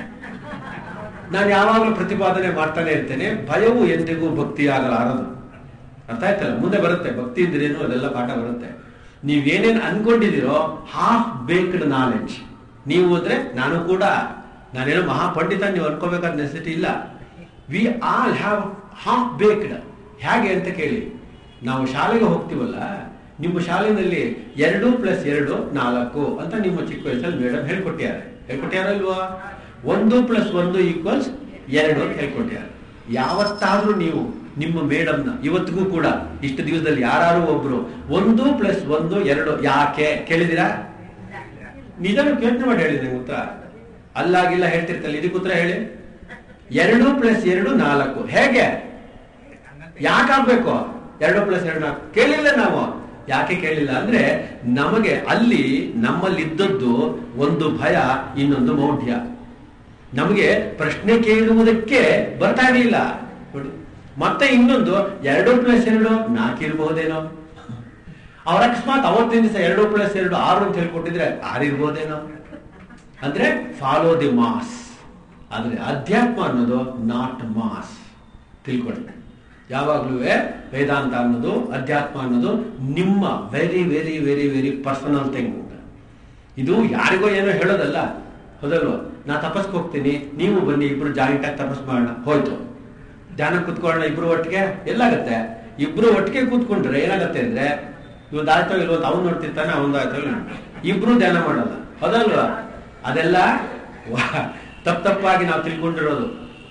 ನಾನು ಯಾವಾಗಲೂ ಪ್ರತಿಪಾದನೆ ಮಾಡ್ತಾನೆ ಇರ್ತೇನೆ ಭಯವು ಎಂದಿಗೂ ಭಕ್ತಿ ಆಗಲಾರದು ಅರ್ಥ ಆಯ್ತಲ್ಲ ಮುಂದೆ ಬರುತ್ತೆ ಭಕ್ತಿ ಅಂದ್ರೇನು ಅದೆಲ್ಲ ಪಾಠ ಬರುತ್ತೆ ನೀವೇನೇನು ಅನ್ಕೊಂಡಿದ್ದೀರೋ ಹಾಫ್ ಬೇಕ್ಡ್ ನಾಲೆಡ್ಜ್ ನೀವು ಅಂದ್ರೆ ನಾನು ಕೂಡ ನಾನೇನೋ ಮಹಾಪಂಡಿತ ನೀವು ಅನ್ಕೋಬೇಕಾದ ನೆಸಿಟಿ ಇಲ್ಲ we all have half baked ಹೇಗೆ ಅಂತ ಕೇಳಿ ನಾವು ಶಾಲೆಗೆ ಹೋಗ್ತೀವಲ್ಲ ನಿಮ್ಮ ಶಾಲೆಯಲ್ಲಿ ಎರಡು ಪ್ಲಸ್ ಎರಡು ನಾಲ್ಕು ಅಂತ ನಿಮ್ಮ ಚಿಕ್ಕ ವಯಸ್ಸಲ್ಲಿ ಮೇಡಮ್ ಹೇಳ್ಕೊಟ್ಟಿದ್ದಾರೆ ಹೇಳ್ಕೊಟ್ಟ್ಯಾರಲ್ವಾ ಒಂದು ಪ್ಲಸ್ ಒಂದು ಈಕ್ವಲ್ಸ್ ಎರಡು ಅಂತ ಹೇಳ್ಕೊಟ್ಟ್ಯಾರ ಯಾವತ್ತಾದ್ರೂ ನೀವು ನಿಮ್ಮ ಮೇಡಮ್ನ ಇವತ್ತಿಗೂ ಕೂಡ ಇಷ್ಟು ದಿವಸದಲ್ಲಿ ಯಾರು ಒಬ್ರು ಒಂದು ಪ್ಲಸ್ ಒಂದು ಎರಡು ಯಾಕೆ ಕೇಳಿದಿರಾ ನಿಜಾನು ಯೋಚನೆ ಮಾಡಿ ಹೇಳಿದ್ರೆ ಉತ್ತರ ಅಲ್ಲಾಗಿಲ್ಲ ಹೇಳ್ತಿರ್ತಲ್ಲ ಇದಕ್ಕೆ ಉತ್ತರ ಹೇಳಿ ಎರಡು ಪ್ಲಸ್ ಎರಡು ನಾಲ್ಕು ಹೇಗೆ ಯಾಕಾಗ್ಬೇಕು ಎರಡು ಪ್ಲಸ್ ಎರಡು ನಾಲ್ಕು ಕೇಳಿಲ್ಲ ನಾವು ಯಾಕೆ ಕೇಳಿಲ್ಲ ಅಂದ್ರೆ ನಮಗೆ ಅಲ್ಲಿ ನಮ್ಮಲ್ಲಿದ್ದದ್ದು ಒಂದು ಭಯ ಇನ್ನೊಂದು ಮೌಢ್ಯ ನಮಗೆ ಪ್ರಶ್ನೆ ಕೇಳುವುದಕ್ಕೆ ಬರ್ತಾ ಇರಲಿಲ್ಲ ನೋಡಿ ಮತ್ತೆ ಇನ್ನೊಂದು ಎರಡು ಪ್ಲಸ್ ಎರಡು ನಾಲ್ಕಿರ್ಬಹುದೇನೋ ಅವ್ರ ಅಕಸ್ಮಾತ್ ಅವತ್ತಿನ ದಿವಸ ಎರಡು ಪ್ಲಸ್ ಎರಡು ಆರು ಅಂತ ಹೇಳ್ಕೊಟ್ಟಿದ್ರೆ ಆರು ಇರ್ಬೋದೇನೋ ಅಂದ್ರೆ ಫಾಲೋ ದಿ ಮಾಸ್ ಆದ್ರೆ ಅಧ್ಯಾತ್ಮ ಅನ್ನೋದು ನಾಟ್ ಮಾಸ್ ತಿಳ್ಕೊಳ್ಳಿ ಯಾವಾಗ್ಲೂ ವೇದಾಂತ ಅನ್ನೋದು ಅಧ್ಯಾತ್ಮ ಅನ್ನೋದು ನಿಮ್ಮ very very very very personal thing ಇದು ಯಾರಿಗೋ ಏನೋ ಹೇಳೋದಲ್ಲ ಹೌದಲ್ವಾ ನಾ ತಪಸ್ಗೆ ಹೋಗ್ತೀನಿ ನೀವು ಬನ್ನಿ ಇಬ್ರು ಜಾಯಿಂಟ್ ಆಗಿ ತಪಸ್ ಮಾಡೋಣ ಹೋಯ್ತು ಧ್ಯಾನ ಕೂತ್ಕೊಳ್ಳೋಣ ಇಬ್ರು ಒಟ್ಟಿಗೆ ಎಲ್ಲಾಗತ್ತೆ ಇಬ್ರು ಒಟ್ಟಿಗೆ ಕೂತ್ಕೊಂಡ್ರೆ ಏನಾಗತ್ತೆ ಅಂದ್ರೆ ಇವತ್ತು ಆಯ್ತೋ ಇಲ್ವೋ ಅವ್ನು ನೋಡ್ತಿರ್ತಾನೆ ಅವನು ಆಯ್ತೋ ಇಲ್ಲ ಇಬ್ರು ಧ್ಯಾನ ಮಾಡಲ್ಲ ಹೌದಲ್ವಾ ಅದೆಲ್ಲ ತಪ್ಪ ತಪ್ಪಾಗಿ ನಾವು ತಿಳ್ಕೊಂಡಿರೋದು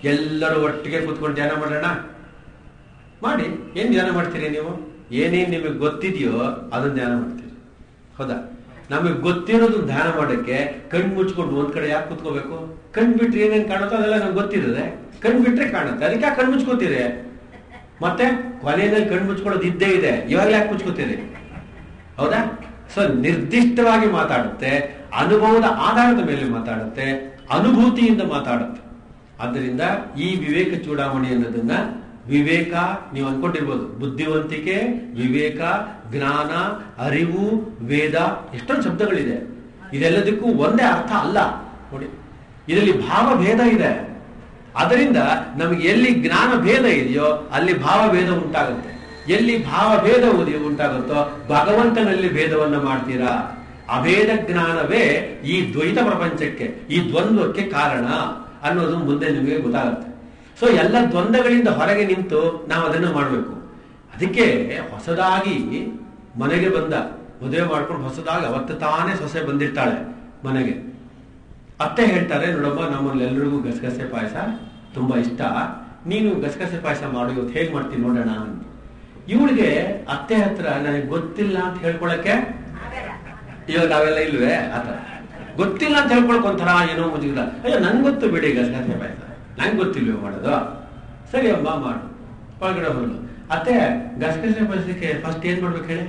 ಎಲ್ಲರೂ ಒಟ್ಟಿಗೆ ಕೂತ್ಕೊಂಡು ಧ್ಯಾನ ಮಾಡೋಣ ಮಾಡಿ ಏನ್ ಧ್ಯಾನ ಮಾಡ್ತೀರಿ ನೀವು ಏನೇನ್ ನಿಮಗೆ ಗೊತ್ತಿದೆಯೋ ಅದನ್ನ ಧ್ಯಾನ ಮಾಡ್ತೀರಿ ಹೌದಾ ನಮಗೆ ಗೊತ್ತಿರೋದು ಧ್ಯಾನ ಮಾಡಕ್ಕೆ ಕಣ್ ಮುಚ್ಕೊಂಡು ಒಂದ್ ಕಡೆ ಯಾಕೆ ಕುತ್ಕೋಬೇಕು ಕಣ್ ಬಿಟ್ರೆ ಏನೇನ್ ಕಾಣುತ್ತೋ ಅದೆಲ್ಲ ನಮ್ಗೆ ಗೊತ್ತಿರುತ್ತೆ ಕಣ್ ಬಿಟ್ರೆ ಕಾಣುತ್ತೆ ಅದಕ್ಕೆ ಯಾಕೆ ಕಣ್ ಮುಚ್ಕೋತೀರಿ ಮತ್ತೆ ಕೊನೆಯಲ್ಲಿ ಕಣ್ ಮುಚ್ಕೊಳ್ಳೋದು ಇದ್ದೇ ಇದೆ ಇವಾಗಲೇ ಯಾಕೆ ಮುಚ್ಕೋತೀರಿ ಹೌದಾ ಸೊ ನಿರ್ದಿಷ್ಟವಾಗಿ ಮಾತಾಡುತ್ತೆ ಅನುಭವದ ಆಧಾರದ ಮೇಲೆ ಮಾತಾಡುತ್ತೆ ಅನುಭೂತಿಯಿಂದ ಮಾತಾಡುತ್ತೆ ಆದ್ದರಿಂದ ಈ ವಿವೇಕ ಚೂಡಾಮಣಿ ಅನ್ನೋದನ್ನ ವಿವೇಕ ನೀವು ಅನ್ಕೊಂಡಿರ್ಬೋದು ಬುದ್ಧಿವಂತಿಕೆ ವಿವೇಕ ಜ್ಞಾನ ಅರಿವು ವೇದ ಎಷ್ಟೊಂದು ಶಬ್ದಗಳಿದೆ ಇದೆಲ್ಲದಕ್ಕೂ ಒಂದೇ ಅರ್ಥ ಅಲ್ಲ ನೋಡಿ ಇದರಲ್ಲಿ ಭಾವ ಭೇದ ಇದೆ ಅದರಿಂದ ನಮಗೆ ಎಲ್ಲಿ ಜ್ಞಾನ ಭೇದ ಇದೆಯೋ ಅಲ್ಲಿ ಭಾವ ಭೇದ ಉಂಟಾಗುತ್ತೆ ಎಲ್ಲಿ ಭಾವ ಭೇದ ಉದಿ- ಉಂಟಾಗುತ್ತೋ ಭಗವಂತನಲ್ಲಿ ಭೇದವನ್ನ ಮಾಡ್ತೀರಾ ಅಭೇದ ಜ್ಞಾನವೇ ಈ ದ್ವೈತ ಪ್ರಪಂಚಕ್ಕೆ ಈ ದ್ವಂದ್ವಕ್ಕೆ ಕಾರಣ ಅನ್ನೋದು ಮುಂದೆ ನಿಮಗೆ ಗೊತ್ತಾಗುತ್ತೆ ಸೊ ಎಲ್ಲ ದ್ವಂದ್ವಗಳಿಂದ ಹೊರಗೆ ನಿಂತು ನಾವು ಅದನ್ನು ಮಾಡಬೇಕು ಅದಕ್ಕೆ ಹೊಸದಾಗಿ ಮನೆಗೆ ಬಂದ ಮದುವೆ ಮಾಡ್ಕೊಂಡು ಹೊಸದಾಗಿ ಅವತ್ತು ತಾನೇ ಸೊಸೆ ಬಂದಿರ್ತಾಳೆ ಮನೆಗೆ ಅತ್ತೆ ಹೇಳ್ತಾರೆ ನೋಡಮ್ಮ ನಮ್ಮಲ್ಲಿ ಎಲ್ರಿಗೂ ಗಸಗಸೆ ಪಾಯಸ ತುಂಬಾ ಇಷ್ಟ ನೀನು ಗಸಗಸೆ ಪಾಯಸ ಮಾಡು ಇವತ್ತು ಹೇಗ್ ಮಾಡ್ತೀನಿ ನೋಡೋಣ ಅಂತ ಇವಳಿಗೆ ಅತ್ತೆ ಹತ್ರ ನನಗೆ ಗೊತ್ತಿಲ್ಲ ಅಂತ ಹೇಳ್ಕೊಳಕ್ಕೆ ಇವಾಗ ನಾವೆಲ್ಲ ಇಲ್ವೇ ಆತರ ಗೊತ್ತಿಲ್ಲ ಅಂತ ಹೇಳ್ಕೊಳಕ್ ಒಂಥರ ಏನೋ ಮುಜುಗರ ಅಯ್ಯೋ ನನ್ಗೆ ಗೊತ್ತು ಬಿಡಿ ಗಸಗಸೆ ಪಾಯಸ ನಂಗೆ ಗೊತ್ತಿಲ್ವೇ ಮಾಡೋದು ಸರಿ ಅಮ್ಮ ಮಾಡು ಒಳಗಡೆ ಹೋಗ್ಲು ಅತ್ತೆ ಗಸಗಸೆ ಪಾಯಸಕ್ಕೆ ಫಸ್ಟ್ ಏನ್ ಮಾಡ್ಬೇಕು ಹೇಳಿ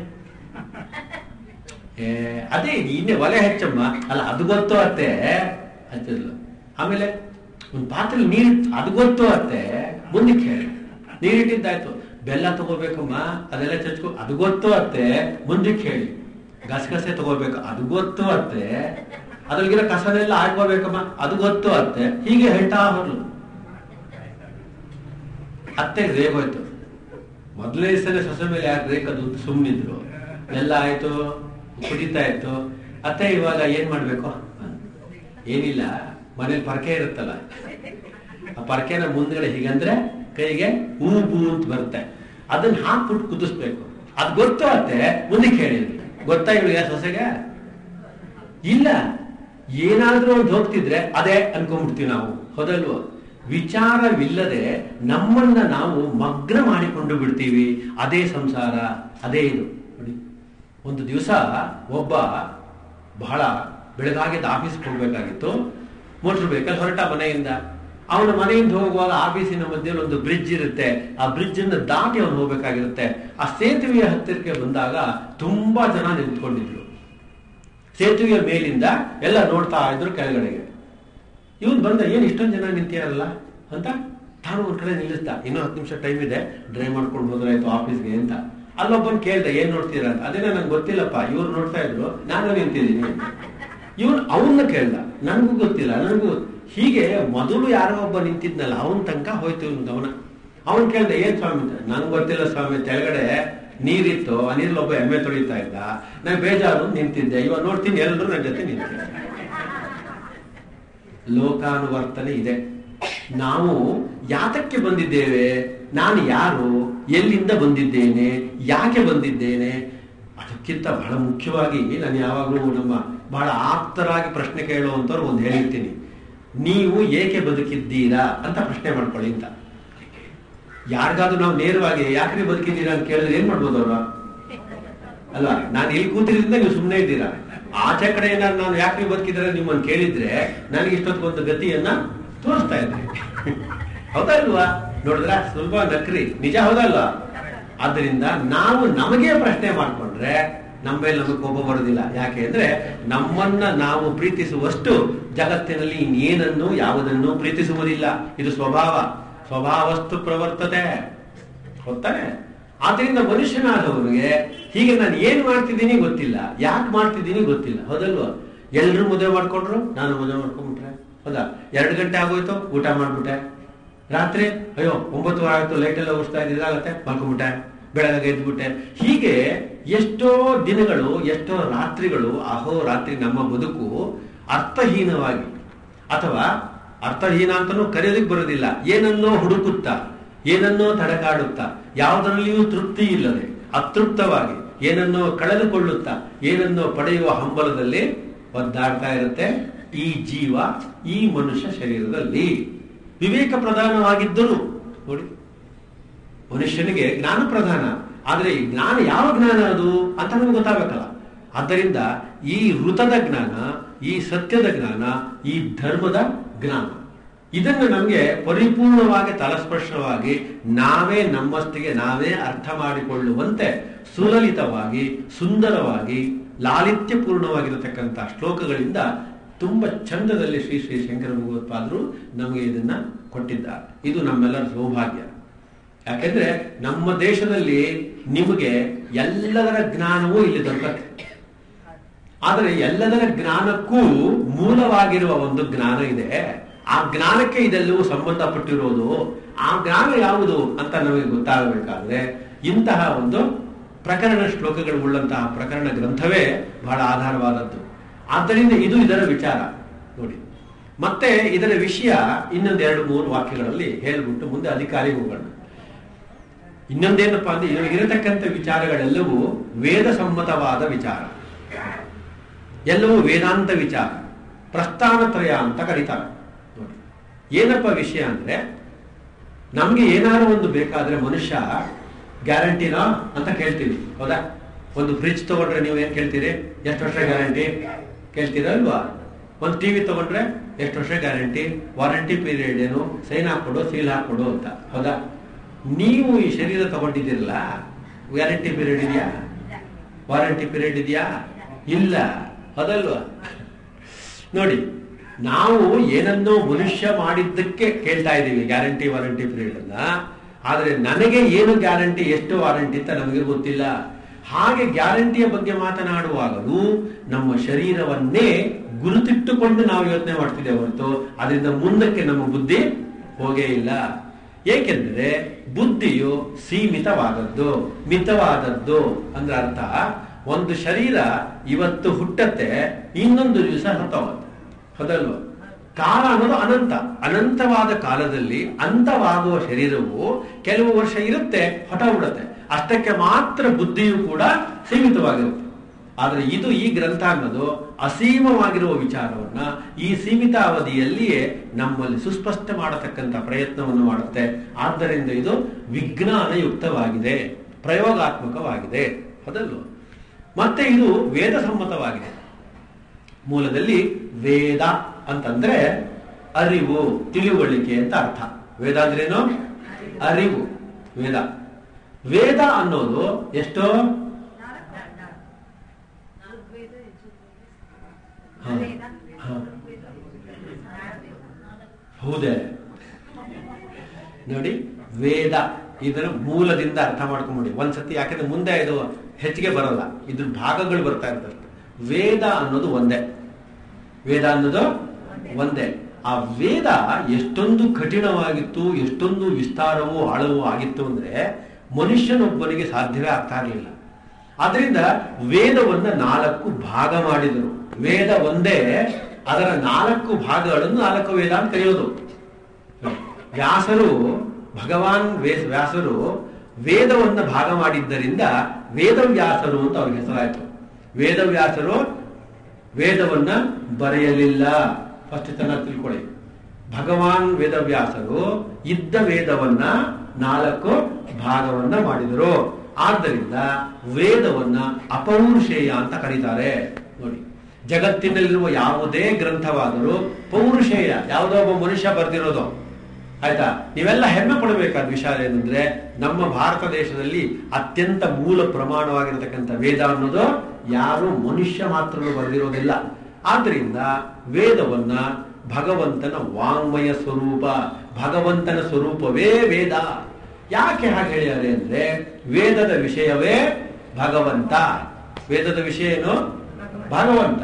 ಏ, ಅದೇ ಇನ್ನೇ ಒಲೆ ಹಚ್ಚಮ್ಮ ಅಲ್ಲ ಅದು ಗೊತ್ತು ಅತ್ತೆ ಹಚ್ಚಿದ್ಲು ಆಮೇಲೆ ಒಂದು ಪಾತ್ರೆ ನೀರು ಅದು ಗೊತ್ತು ಅತ್ತೆ ಮುಂದಕ್ಕೆ ಹೇಳಿ ನೀರಿಟ್ಟಿದ್ದಾಯ್ತು ಬೆಲ್ಲ ತಗೋಬೇಕಮ್ಮ ಅದೆಲ್ಲ ಚಚ್ಕೊ ಅದು ಗೊತ್ತು ಅತ್ತೆ ಮುಂದಕ್ಕೆ ಹೇಳಿ ಗಸಗಸೆ ತಗೋಬೇಕು ಅದು ಗೊತ್ತು ಅತ್ತೆ ಅದ್ರಲ್ಲಿರೋ ಕಸನೆಲ್ಲ ಹಾಕೋಬೇಕಮ್ಮ ಅದು ಗೊತ್ತು ಅತ್ತೆ ಹೀಗೆ ಹೇಳ್ತಾ ಹೋದ್ಲು ಅತ್ತೆ ರೇಗೋಯ್ತು ಮೊದಲನೇ ಸಲ ಸೊಸೆ ಮೇಲೆ ಯಾಕೆ ರೇಖದು ಸುಮ್ಮನಿದ್ರು ಎಲ್ಲ ಆಯ್ತು ಕುಡಿತಾ ಇತ್ತು ಅತ್ತೆ ಇವಾಗ ಏನ್ ಮಾಡ್ಬೇಕು ಏನಿಲ್ಲ ಮನೇಲಿ ಪರಕೆ ಇರುತ್ತಲ್ಲ ಆ ಪರಕೆನ ಮುಂದ್ಗಡೆ ಹೀಗಂದ್ರೆ ಕೈಗೆ ಊಬು ಅಂತ ಬರುತ್ತೆ ಅದನ್ನ ಹಾಕ್ಬಿಟ್ಟು ಕುದಿಸ್ಬೇಕು ಅದ್ ಗೊತ್ತು ಅತ್ತೆ ಮುಂದಕ್ಕೆ ಹೇಳಿ ಗೊತ್ತಾ ಇವಳಿಗೆ ಸೊಸೆಗೆ ಇಲ್ಲ ಏನಾದ್ರೂ ಒಂದು ಹೋಗ್ತಿದ್ರೆ ಅದೇ ಅನ್ಕೊಂಡ್ಬಿಡ್ತೀವಿ ನಾವು ಹೌದಲ್ವೋ ವಿಚಾರವಿಲ್ಲದೆ ನಮ್ಮನ್ನ ನಾವು ಮಗ್ನ ಮಾಡಿಕೊಂಡು ಬಿಡ್ತೀವಿ ಅದೇ ಸಂಸಾರ ಅದೇ ಇದು ನೋಡಿ ಒಂದು ದಿವಸ ಒಬ್ಬ ಬಹಳ ಬೆಳಗಾಗಿದ್ದ ಆಫೀಸ್ಗೆ ಹೋಗ್ಬೇಕಾಗಿತ್ತು ಮೋಟರ್ ವೆಹಿಕಲ್ ಹೊರಟ ಮನೆಯಿಂದ ಅವನ ಮನೆಯಿಂದ ಹೋಗುವಾಗ ಆಫೀಸಿನ ಮಧ್ಯೆ ಒಂದು ಬ್ರಿಡ್ಜ್ ಇರುತ್ತೆ ಆ ಬ್ರಿಡ್ಜ್ ಅನ್ನು ದಾಟಿ ಅವನು ಹೋಗ್ಬೇಕಾಗಿರುತ್ತೆ ಆ ಸೇತುವೆಯ ಹತ್ತಿರಕ್ಕೆ ಬಂದಾಗ ತುಂಬಾ ಜನ ನಿಂತ್ಕೊಂಡಿದ್ರು ಸೇತುವೆಯ ಮೇಲಿಂದ ಎಲ್ಲ ನೋಡ್ತಾ ಇದ್ರು ಕೆಳಗಡೆಗೆ ಇವನ್ ಬಂದ ಏನ್ ಇಷ್ಟೊಂದು ಜನ ನಿಂತಿಯಾರಲ್ಲ ಅಂತ ತಾನು ಒಂದ್ ಕಡೆ ನಿಲ್ಲಿಸ್ದ ಇನ್ನೂ ಹತ್ತು ನಿಮಿಷ ಟೈಮ್ ಇದೆ ಡ್ರೈವ್ ಮಾಡ್ಕೊಂಡು ಹೋದ್ರಾಯ್ತು ಆಫೀಸ್ಗೆ ಅಂತ ಅಲ್ಲೊಬ್ಬನ್ ಕೇಳ್ದ ಏನ್ ನೋಡ್ತೀರಾ ಅಂತ ಅದೇನ ನಂಗೆ ಗೊತ್ತಿಲ್ಲಪ್ಪ ಇವ್ರು ನೋಡ್ತಾ ಇದ್ರು ನಾನು ನಿಂತಿದ್ದೀನಿ ಇವನ್ ಅವನ್ನ ಕೇಳ್ದ ನನಗೂ ಗೊತ್ತಿಲ್ಲ ನನಗೂ ಹೀಗೆ ಮೊದಲು ಯಾರೋ ಒಬ್ಬ ನಿಂತಿದ್ನಲ್ಲ ಅವನ್ ತನಕ ಹೋಯ್ತು ಇವ್ನ ಗಮನ ಅವನ್ ಕೇಳ್ದ ಏನ್ ಸ್ವಾಮಿ ಅಂತ ನಂಗೆ ಗೊತ್ತಿಲ್ಲ ಸ್ವಾಮಿ ಕೆಳಗಡೆ ನೀರಿತ್ತು ಆ ನೀರಲ್ಲಿ ಒಬ್ಬ ಎಮ್ಮೆ ತೊಳಿತಾ ಇದ್ದ ನಾನು ಬೇಜಾರು ನಿಂತಿದ್ದೆ ಇವಾಗ ನೋಡ್ತೀನಿ ಎಲ್ಲರೂ ನನ್ನ ಜೊತೆ ನಿಂತಿದ್ದೆ ಲೋಕಾನುವರ್ತನೆ ಇದೆ ನಾವು ಯಾತಕ್ಕೆ ಬಂದಿದ್ದೇವೆ ನಾನು ಯಾರು ಎಲ್ಲಿಂದ ಬಂದಿದ್ದೇನೆ ಯಾಕೆ ಬಂದಿದ್ದೇನೆ ಅದಕ್ಕಿಂತ ಬಹಳ ಮುಖ್ಯವಾಗಿ ನಾನು ಯಾವಾಗಲೂ ನಮ್ಮ ಬಹಳ ಆಪ್ತರಾಗಿ ಪ್ರಶ್ನೆ ಕೇಳುವಂಥವ್ರು ಒಂದು ಹೇಳಿರ್ತೀನಿ ನೀವು ಏಕೆ ಬದುಕಿದ್ದೀರಾ ಅಂತ ಪ್ರಶ್ನೆ ಮಾಡ್ಕೊಳ್ಳಿ ಅಂತ ಯಾರಿಗಾದ್ರೂ ನಾವು ನೇರವಾಗಿ ಯಾಕ್ರಿ ಬದುಕಿದ್ದೀರಾ ಅಂತ ಕೇಳಿದ್ರೆ ಏನ್ ಮಾಡ್ಬೋದು ಅವ್ರ ಅಲ್ವಾ ನಾನು ಇಲ್ಲಿ ಕೂತಿದ್ರಿಂದ ನೀವು ಸುಮ್ಮನೆ ಇದ್ದೀರಾ ಆಚೆ ಕಡೆ ಏನಾದ್ರು ನಾನು ಯಾಕೆ ಬದುಕಿದ್ರೆ ನಿಮ್ಮನ್ನು ಕೇಳಿದ್ರೆ ನನಗೆ ಇಷ್ಟೊತ್ತೊಂದು ಗತಿಯನ್ನ ತೋರಿಸ್ತಾ ಇದ್ರಿ ಹೌದಾ ಇಲ್ವಾ ನೋಡಿದ್ರ ಸ್ವಲ್ಪ ನಕ್ರಿ ನಿಜ ಹೌದಲ್ವಾ ಆದ್ರಿಂದ ನಾವು ನಮಗೆ ಪ್ರಶ್ನೆ ಮಾಡ್ಕೊಂಡ್ರೆ ನಮ್ಮ ಮೇಲೆ ನಮಗೆ ಕೋಪ ಬರೋದಿಲ್ಲ ಯಾಕೆ ಅಂದ್ರೆ ನಮ್ಮನ್ನ ನಾವು ಪ್ರೀತಿಸುವಷ್ಟು ಜಗತ್ತಿನಲ್ಲಿ ಇನ್ನೇನನ್ನು ಯಾವುದನ್ನು ಪ್ರೀತಿಸುವುದಿಲ್ಲ ಇದು ಸ್ವಭಾವ ಸ್ವಭಾವಸ್ತು ಪ್ರವರ್ತತೆ ಗೊತ್ತಾನೆ ಆದ್ರಿಂದ ಮನುಷ್ಯನಾದವನಿಗೆ ಹೀಗೆ ನಾನು ಏನ್ ಮಾಡ್ತಿದ್ದೀನಿ ಗೊತ್ತಿಲ್ಲ ಯಾಕೆ ಮಾಡ್ತಿದ್ದೀನಿ ಗೊತ್ತಿಲ್ಲ ಹೌದಲ್ವಾ ಎಲ್ರು ಮದುವೆ ಮಾಡ್ಕೊಂಡ್ರು ನಾನು ಮದುವೆ ಮಾಡ್ಕೊಂಡ್ಬಿಟ್ರೆ ಹೌದಾ ಎರಡು ಗಂಟೆ ಆಗೋಯ್ತು ಊಟ ಮಾಡ್ಬಿಟ್ಟೆ ರಾತ್ರಿ ಅಯ್ಯೋ ಒಂಬತ್ತು ಆಯ್ತು ಲೈಟ್ ಎಲ್ಲ ಉರಿಸ್ತಾ ಇದಾಗತ್ತೆ ಮಾಡ್ಕೊಂಡ್ಬಿಟ್ಟೆ ಬೆಳಗ್ಗೆ ಎದ್ಬಿಟ್ಟೆ ಹೀಗೆ ಎಷ್ಟೋ ದಿನಗಳು ಎಷ್ಟೋ ರಾತ್ರಿಗಳು ಅಹೋ ರಾತ್ರಿ ನಮ್ಮ ಬದುಕು ಅರ್ಥಹೀನವಾಗಿ ಅಥವಾ ಅರ್ಥಹೀನ ಅಂತನೂ ಕರೆಯೋದಕ್ಕೆ ಬರೋದಿಲ್ಲ ಏನನ್ನೋ ಹುಡುಕುತ್ತಾ ಏನನ್ನೋ ತಡಕಾಡುತ್ತಾ ಯಾವುದರಲ್ಲಿಯೂ ತೃಪ್ತಿ ಇಲ್ಲದೆ ಅತೃಪ್ತವಾಗಿ ಏನನ್ನೋ ಕಳೆದುಕೊಳ್ಳುತ್ತಾ ಏನನ್ನೋ ಪಡೆಯುವ ಹಂಬಲದಲ್ಲಿ ಒದ್ದಾಡ್ತಾ ಇರುತ್ತೆ ಈ ಜೀವ ಈ ಮನುಷ್ಯ ಶರೀರದಲ್ಲಿ ವಿವೇಕ ಪ್ರಧಾನವಾಗಿದ್ದರೂ ನೋಡಿ ಮನುಷ್ಯನಿಗೆ ಜ್ಞಾನ ಪ್ರಧಾನ ಆದರೆ ಈ ಜ್ಞಾನ ಯಾವ ಜ್ಞಾನ ಅದು ಅಂತ ನಮ್ಗೆ ಗೊತ್ತಾಗಬೇಕಲ್ಲ ಆದ್ದರಿಂದ ಈ ಋತದ ಜ್ಞಾನ ಈ ಸತ್ಯದ ಜ್ಞಾನ ಈ ಧರ್ಮದ ಜ್ಞಾನ ಇದನ್ನು ನಮಗೆ ಪರಿಪೂರ್ಣವಾಗಿ ತಲಸ್ಪರ್ಶವಾಗಿ ನಾವೇ ನಮ್ಮಷ್ಟಿಗೆ ನಾವೇ ಅರ್ಥ ಮಾಡಿಕೊಳ್ಳುವಂತೆ ಸುಲಲಿತವಾಗಿ ಸುಂದರವಾಗಿ ಲಾಲಿತ್ಯಪೂರ್ಣವಾಗಿರತಕ್ಕಂಥ ಶ್ಲೋಕಗಳಿಂದ ತುಂಬಾ ಚಂದದಲ್ಲಿ ಶ್ರೀ ಶ್ರೀ ಶಂಕರ ಭಗವತ್ಪಾದರು ನಮಗೆ ಇದನ್ನ ಕೊಟ್ಟಿದ್ದಾರೆ ಇದು ನಮ್ಮೆಲ್ಲರ ಸೌಭಾಗ್ಯ ಯಾಕೆಂದ್ರೆ ನಮ್ಮ ದೇಶದಲ್ಲಿ ನಿಮಗೆ ಎಲ್ಲದರ ಜ್ಞಾನವೂ ಇಲ್ಲಿ ದೊರಕತ್ತೆ ಆದರೆ ಎಲ್ಲದರ ಜ್ಞಾನಕ್ಕೂ ಮೂಲವಾಗಿರುವ ಒಂದು ಜ್ಞಾನ ಇದೆ ಆ ಜ್ಞಾನಕ್ಕೆ ಇದೆಲ್ಲವೂ ಸಂಬಂಧಪಟ್ಟಿರೋದು ಆ ಜ್ಞಾನ ಯಾವುದು ಅಂತ ನಮಗೆ ಗೊತ್ತಾಗಬೇಕಾದ್ರೆ ಇಂತಹ ಒಂದು ಪ್ರಕರಣ ಶ್ಲೋಕಗಳು ಉಳ್ಳಂತಹ ಪ್ರಕರಣ ಗ್ರಂಥವೇ ಬಹಳ ಆಧಾರವಾದದ್ದು ಆದ್ದರಿಂದ ಇದು ಇದರ ವಿಚಾರ ನೋಡಿ ಮತ್ತೆ ಇದರ ವಿಷಯ ಇನ್ನೊಂದು ಎರಡು ಮೂರು ವಾಕ್ಯಗಳಲ್ಲಿ ಹೇಳ್ಬಿಟ್ಟು ಮುಂದೆ ಅಧಿಕಾರಿಗೆ ಹೋಗೋಣ ಇನ್ನೊಂದೇನಪ್ಪಾ ಅಂದ್ರೆ ಇದರಲ್ಲಿರತಕ್ಕಂಥ ವಿಚಾರಗಳೆಲ್ಲವೂ ವೇದ ಸಮ್ಮತವಾದ ವಿಚಾರ ಎಲ್ಲವೂ ವೇದಾಂತ ವಿಚಾರ ಪ್ರಸ್ಥಾನತ್ರಯ ಅಂತ ಕರೀತಾರೆ ನೋಡಿ ಏನಪ್ಪ ವಿಷಯ ಅಂದ್ರೆ ನಮ್ಗೆ ಏನಾದ್ರು ಒಂದು ಬೇಕಾದ್ರೆ ಮನುಷ್ಯ ಗ್ಯಾರಂಟಿನಾ ಅಂತ ಕೇಳ್ತೀವಿ ಹೌದಾ ಒಂದು ಫ್ರಿಜ್ ತಗೊಂಡ್ರೆ ನೀವು ಏನ್ ಕೇಳ್ತೀರಿ ಎಷ್ಟು ವರ್ಷ ಗ್ಯಾರಂಟಿ ಕೇಳ್ತೀರಾ ಅಲ್ವಾ ಒಂದು ಟಿವಿ ತಗೊಂಡ್ರೆ ಎಷ್ಟು ವರ್ಷ ಗ್ಯಾರಂಟಿ ವಾರಂಟಿ ಪೀರಿಯಡ್ ಏನು ಸೈನ್ ಹಾಕೊಡು ಸೀಲ್ ಹಾಕೊಡು ಅಂತ ಹೌದಾ ನೀವು ಈ ಶರೀರ ತಗೊಂಡಿದ್ದೀರಲ್ಲ ವ್ಯಾರಂಟಿ ಪೀರಿಯಡ್ ಇದೆಯಾ ವಾರಂಟಿ ಪೀರಿಯಡ್ ಇದೆಯಾ ಇಲ್ಲ ಅದಲ್ವಾ ನೋಡಿ ನಾವು ಏನನ್ನೋ ಮನುಷ್ಯ ಮಾಡಿದ್ದಕ್ಕೆ ಕೇಳ್ತಾ ಇದ್ದೀವಿ ಗ್ಯಾರಂಟಿ ವಾರಂಟಿ ಪೀರಿಯಡ್ ಅನ್ನ ಆದ್ರೆ ನನಗೆ ಏನು ಗ್ಯಾರಂಟಿ ಎಷ್ಟು ವಾರಂಟಿ ಅಂತ ನಮಗೆ ಗೊತ್ತಿಲ್ಲ ಹಾಗೆ ಗ್ಯಾರಂಟಿಯ ಬಗ್ಗೆ ಮಾತನಾಡುವಾಗಲೂ ನಮ್ಮ ಶರೀರವನ್ನೇ ಗುರುತಿಟ್ಟುಕೊಂಡು ನಾವು ಯೋಚನೆ ಮಾಡ್ತಿದ್ದೇವೆ ಹೊರತು ಅದರಿಂದ ಮುಂದಕ್ಕೆ ನಮ್ಮ ಬುದ್ಧಿ ಹೋಗೇ ಇಲ್ಲ ಏಕೆಂದರೆ ಬುದ್ಧಿಯು ಸೀಮಿತವಾದದ್ದು ಮಿತವಾದದ್ದು ಅಂದ್ರೆ ಅರ್ಥ ಒಂದು ಶರೀರ ಇವತ್ತು ಹುಟ್ಟತ್ತೆ ಇನ್ನೊಂದು ದಿವಸ ಹೊತ್ತೋಗುತ್ತೆ ಹೌದಲ್ವ ಕಾಲ ಅನ್ನೋದು ಅನಂತ ಅನಂತವಾದ ಕಾಲದಲ್ಲಿ ಅಂತವಾಗುವ ಶರೀರವು ಕೆಲವು ವರ್ಷ ಇರುತ್ತೆ ಹೊಟ ಬಿಡುತ್ತೆ ಅಷ್ಟಕ್ಕೆ ಮಾತ್ರ ಬುದ್ಧಿಯು ಕೂಡ ಸೀಮಿತವಾಗಿರುತ್ತೆ ಆದರೆ ಇದು ಈ ಗ್ರಂಥ ಅನ್ನೋದು ಅಸೀಮವಾಗಿರುವ ವಿಚಾರವನ್ನ ಈ ಸೀಮಿತ ಅವಧಿಯಲ್ಲಿಯೇ ನಮ್ಮಲ್ಲಿ ಸುಸ್ಪಷ್ಟ ಮಾಡತಕ್ಕಂಥ ಪ್ರಯತ್ನವನ್ನು ಮಾಡುತ್ತೆ ಆದ್ದರಿಂದ ಇದು ವಿಜ್ಞಾನಯುಕ್ತವಾಗಿದೆ ಪ್ರಯೋಗಾತ್ಮಕವಾಗಿದೆ ಅದಲ್ವ ಮತ್ತೆ ಇದು ವೇದ ಸಮ್ಮತವಾಗಿದೆ ಮೂಲದಲ್ಲಿ ವೇದ ಅಂತಂದ್ರೆ ಅರಿವು ತಿಳುವಳಿಕೆ ಅಂತ ಅರ್ಥ ವೇದ ಅಂದ್ರೇನು ಅರಿವು ವೇದ ವೇದ ಅನ್ನೋದು ಎಷ್ಟೋ ಹ, ಹ. ಹೌದೇ ನೋಡಿ ವೇದ ಇದರ ಮೂಲದಿಂದ ಅರ್ಥ ಮಾಡ್ಕೊಂಬಿಡಿ ಒಂದ್ಸತಿ ಯಾಕಂದ್ರೆ ಮುಂದೆ ಇದು ಹೆಚ್ಚಿಗೆ ಬರಲ್ಲ ಇದ್ರ ಭಾಗಗಳು ಬರ್ತಾ ಇರ್ತವೆ ವೇದ ಅನ್ನೋದು ಒಂದೇ ವೇದ ಅನ್ನೋದು ಒಂದೇ ಆ ವೇದ ಎಷ್ಟೊಂದು ಕಠಿಣವಾಗಿತ್ತು ಎಷ್ಟೊಂದು ವಿಸ್ತಾರವೂ ಆಳವೂ ಆಗಿತ್ತು ಅಂದ್ರೆ ಮನುಷ್ಯನೊಬ್ಬನಿಗೆ ಸಾಧ್ಯವೇ ಆಗ್ತಾ ಇರಲಿಲ್ಲ ಆದ್ರಿಂದ ವೇದವನ್ನ ನಾಲ್ಕು ಭಾಗ ಮಾಡಿದರು ವೇದ ಒಂದೇ ಅದರ ನಾಲ್ಕು ಭಾಗಗಳನ್ನು ನಾಲ್ಕು ವೇದ ಅಂತ ಕರೆಯೋದು ವ್ಯಾಸರು ಭಗವಾನ್ ವೇ- ವ್ಯಾಸರು ವೇದವನ್ನ ಭಾಗ ಮಾಡಿದ್ದರಿಂದ ವೇದವ್ಯಾಸರು ಅಂತ ಅವ್ರಿಗೆ ಹೆಸರಾಯಿತು ವೇದವ್ಯಾಸರು ವೇದವನ್ನ ಬರೆಯಲಿಲ್ಲ ಫಸ್ಟ್ ಚೆನ್ನಾಗಿ ತಿಳ್ಕೊಳ್ಳಿ ಭಗವಾನ್ ವೇದವ್ಯಾಸರು ಇದ್ದ ವೇದವನ್ನ ನಾಲ್ಕು ಭಾಗವನ್ನ ಮಾಡಿದರು ಆದ್ದರಿಂದ ವೇದವನ್ನ ಅಪೌರುಷೇಯ ಅಂತ ಕರೀತಾರೆ ನೋಡಿ ಜಗತ್ತಿನಲ್ಲಿರುವ ಯಾವುದೇ ಗ್ರಂಥವಾದರೂ ಪೌರುಷೇಯ ಯಾವುದೋ ಒಬ್ಬ ಮನುಷ್ಯ ಬರೆದಿರೋದು ಆಯ್ತಾ ನೀವೆಲ್ಲ ಹೆಮ್ಮೆ ಪಡಬೇಕಾದ ವಿಷಯ ಏನಂದ್ರೆ ನಮ್ಮ ಭಾರತ ದೇಶದಲ್ಲಿ ಅತ್ಯಂತ ಮೂಲ ಪ್ರಮಾಣವಾಗಿರತಕ್ಕಂಥ ವೇದ ಅನ್ನೋದು ಯಾರು ಮನುಷ್ಯ ಮಾತ್ರ ಬರೆದಿರೋದಿಲ್ಲ ಆದ್ರಿಂದ ವೇದವನ್ನ ಭಗವಂತನ ವಾಂಗ್ಮಯ ಸ್ವರೂಪ ಭಗವಂತನ ಸ್ವರೂಪವೇ ವೇದ ಯಾಕೆ ಹಾಗೆ ಹೇಳ್ಯಾರೆ ಅಂದ್ರೆ ವೇದದ ವಿಷಯವೇ ಭಗವಂತ ವೇದದ ವಿಷಯ ಏನು ಭಗವಂತ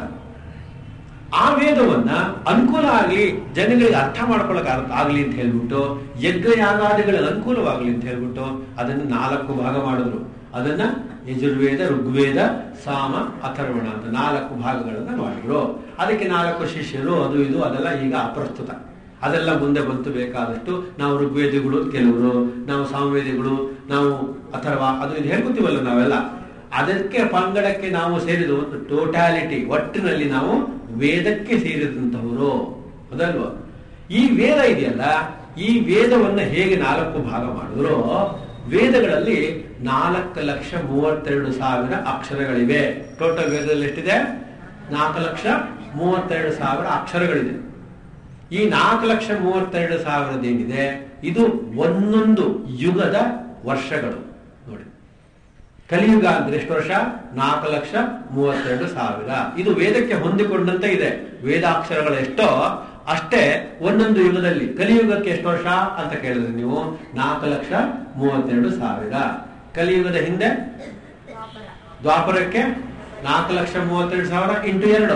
ಆ ವೇದವನ್ನ ಅನುಕೂಲ ಆಗ್ಲಿ ಜನಗಳಿಗೆ ಅರ್ಥ ಮಾಡ್ಕೊಳಕ್ ಅರ್ಥ ಆಗ್ಲಿ ಅಂತ ಹೇಳ್ಬಿಟ್ಟು ಯಜ್ಞ ಯಾಗಾದಿಗಳಿಗೆ ಅನುಕೂಲವಾಗ್ಲಿ ಅಂತ ಹೇಳ್ಬಿಟ್ಟು ಅದನ್ನ ನಾಲ್ಕು ಭಾಗ ಮಾಡಿದ್ರು ಅದನ್ನ ಯಜುರ್ವೇದ ಋಗ್ವೇದ ಸಾಮ ಅಥರ್ವಣ ಅಂತ ನಾಲ್ಕು ಭಾಗಗಳನ್ನ ಮಾಡಿದ್ರು ಅದಕ್ಕೆ ನಾಲ್ಕು ಶಿಷ್ಯರು ಅದು ಇದು ಅದೆಲ್ಲ ಈಗ ಅಪ್ರಸ್ತುತ ಅದೆಲ್ಲ ಮುಂದೆ ಬಂತು ಬೇಕಾದಷ್ಟು ನಾವು ಋಗ್ವೇದಿಗಳು ಕೆಲವರು ನಾವು ಸಾಮವೇದಿಗಳು ನಾವು ಅಥರ್ವ ಅದು ಇದು ಹೇಳ್ಕೊತೀವಲ್ಲ ನಾವೆಲ್ಲ ಅದಕ್ಕೆ ಪಂಗಡಕ್ಕೆ ನಾವು ಸೇರಿದ ಒಂದು ಟೋಟಾಲಿಟಿ ಒಟ್ಟಿನಲ್ಲಿ ನಾವು ವೇದಕ್ಕೆ ಸೇರಿದಂತವರು ಅದಲ್ವಾ ಈ ವೇದ ಇದೆಯಲ್ಲ ಈ ವೇದವನ್ನ ಹೇಗೆ ನಾಲ್ಕು ಭಾಗ ಮಾಡಿದ್ರು ವೇದಗಳಲ್ಲಿ ನಾಲ್ಕು ಲಕ್ಷ ಮೂವತ್ತೆರಡು ಸಾವಿರ ಅಕ್ಷರಗಳಿವೆ ಟೋಟಲ್ ವೇದದಲ್ಲಿ ಎಷ್ಟಿದೆ ನಾಲ್ಕು ಲಕ್ಷ ಮೂವತ್ತೆರಡು ಸಾವಿರ ಅಕ್ಷರಗಳಿದೆ ಈ ನಾಲ್ಕು ಲಕ್ಷ ಮೂವತ್ತೆರಡು ಸಾವಿರದೇನಿದೆ ಇದು ಒಂದೊಂದು ಯುಗದ ವರ್ಷಗಳು ನೋಡಿ ಕಲಿಯುಗ ಅಂದ್ರೆ ಎಷ್ಟು ವರ್ಷ ನಾಲ್ಕು ಲಕ್ಷ ಮೂವತ್ತೆರಡು ಸಾವಿರ ಇದು ವೇದಕ್ಕೆ ಹೊಂದಿಕೊಂಡಂತೆ ಇದೆ ವೇದಾಕ್ಷರಗಳು ಎಷ್ಟೋ ಅಷ್ಟೇ ಒಂದೊಂದು ಯುಗದಲ್ಲಿ ಕಲಿಯುಗಕ್ಕೆ ಎಷ್ಟು ವರ್ಷ ಅಂತ ಕೇಳಿದ್ರೆ ನೀವು ನಾಲ್ಕು ಲಕ್ಷ ಮೂವತ್ತೆರಡು ಸಾವಿರ ಕಲಿಯುಗದ ಹಿಂದೆ ದ್ವಾಪರಕ್ಕೆ ನಾಲ್ಕು ಲಕ್ಷ ಮೂವತ್ತೆರಡು ಸಾವಿರ ಇಂಟು ಎರಡು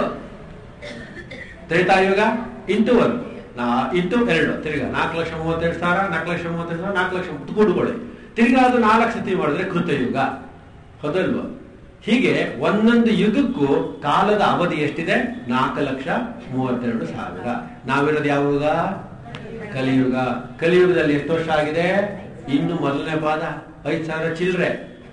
ತ್ರೇತಾಯುಗ ಇಂಟು ಒಂದು ನಾ ಇಂಟು ಎರಡು ತಿರ್ಗಾ ನಾಲ್ಕು ಲಕ್ಷ ಮೂವತ್ತೆರಡು ಸಾವಿರ ನಾಲ್ಕು ಲಕ್ಷ ಮೂವತ್ತೆರಡು ಸಾವಿರ ನಾಲ್ಕು ಲಕ್ಷ ಕೂಡುಕೊಳ್ಳಿ ತಿರ್ಗಾ ಅದು ನಾಲ್ಕು ಸತಿ ಮಾಡಿದ್ರೆ ಕೃತಯುಗ ಹೌದಲ್ವ ಹೀಗೆ ಒಂದೊಂದು ಯುಗಕ್ಕೂ ಕಾಲದ ಅವಧಿ ಎಷ್ಟಿದೆ ನಾಲ್ಕು ಲಕ್ಷ ಮೂವತ್ತೆರಡು ಸಾವಿರ ನಾವಿರೋದು ಯಾವ ಯುಗ ಕಲಿಯುಗ ಕಲಿಯುಗದಲ್ಲಿ ಎಷ್ಟು ವರ್ಷ ಆಗಿದೆ ಇನ್ನು ಮೊದಲನೇ ಪಾದ ಐದು ಸಾವಿರ ಚಿಲ್ಲರೆ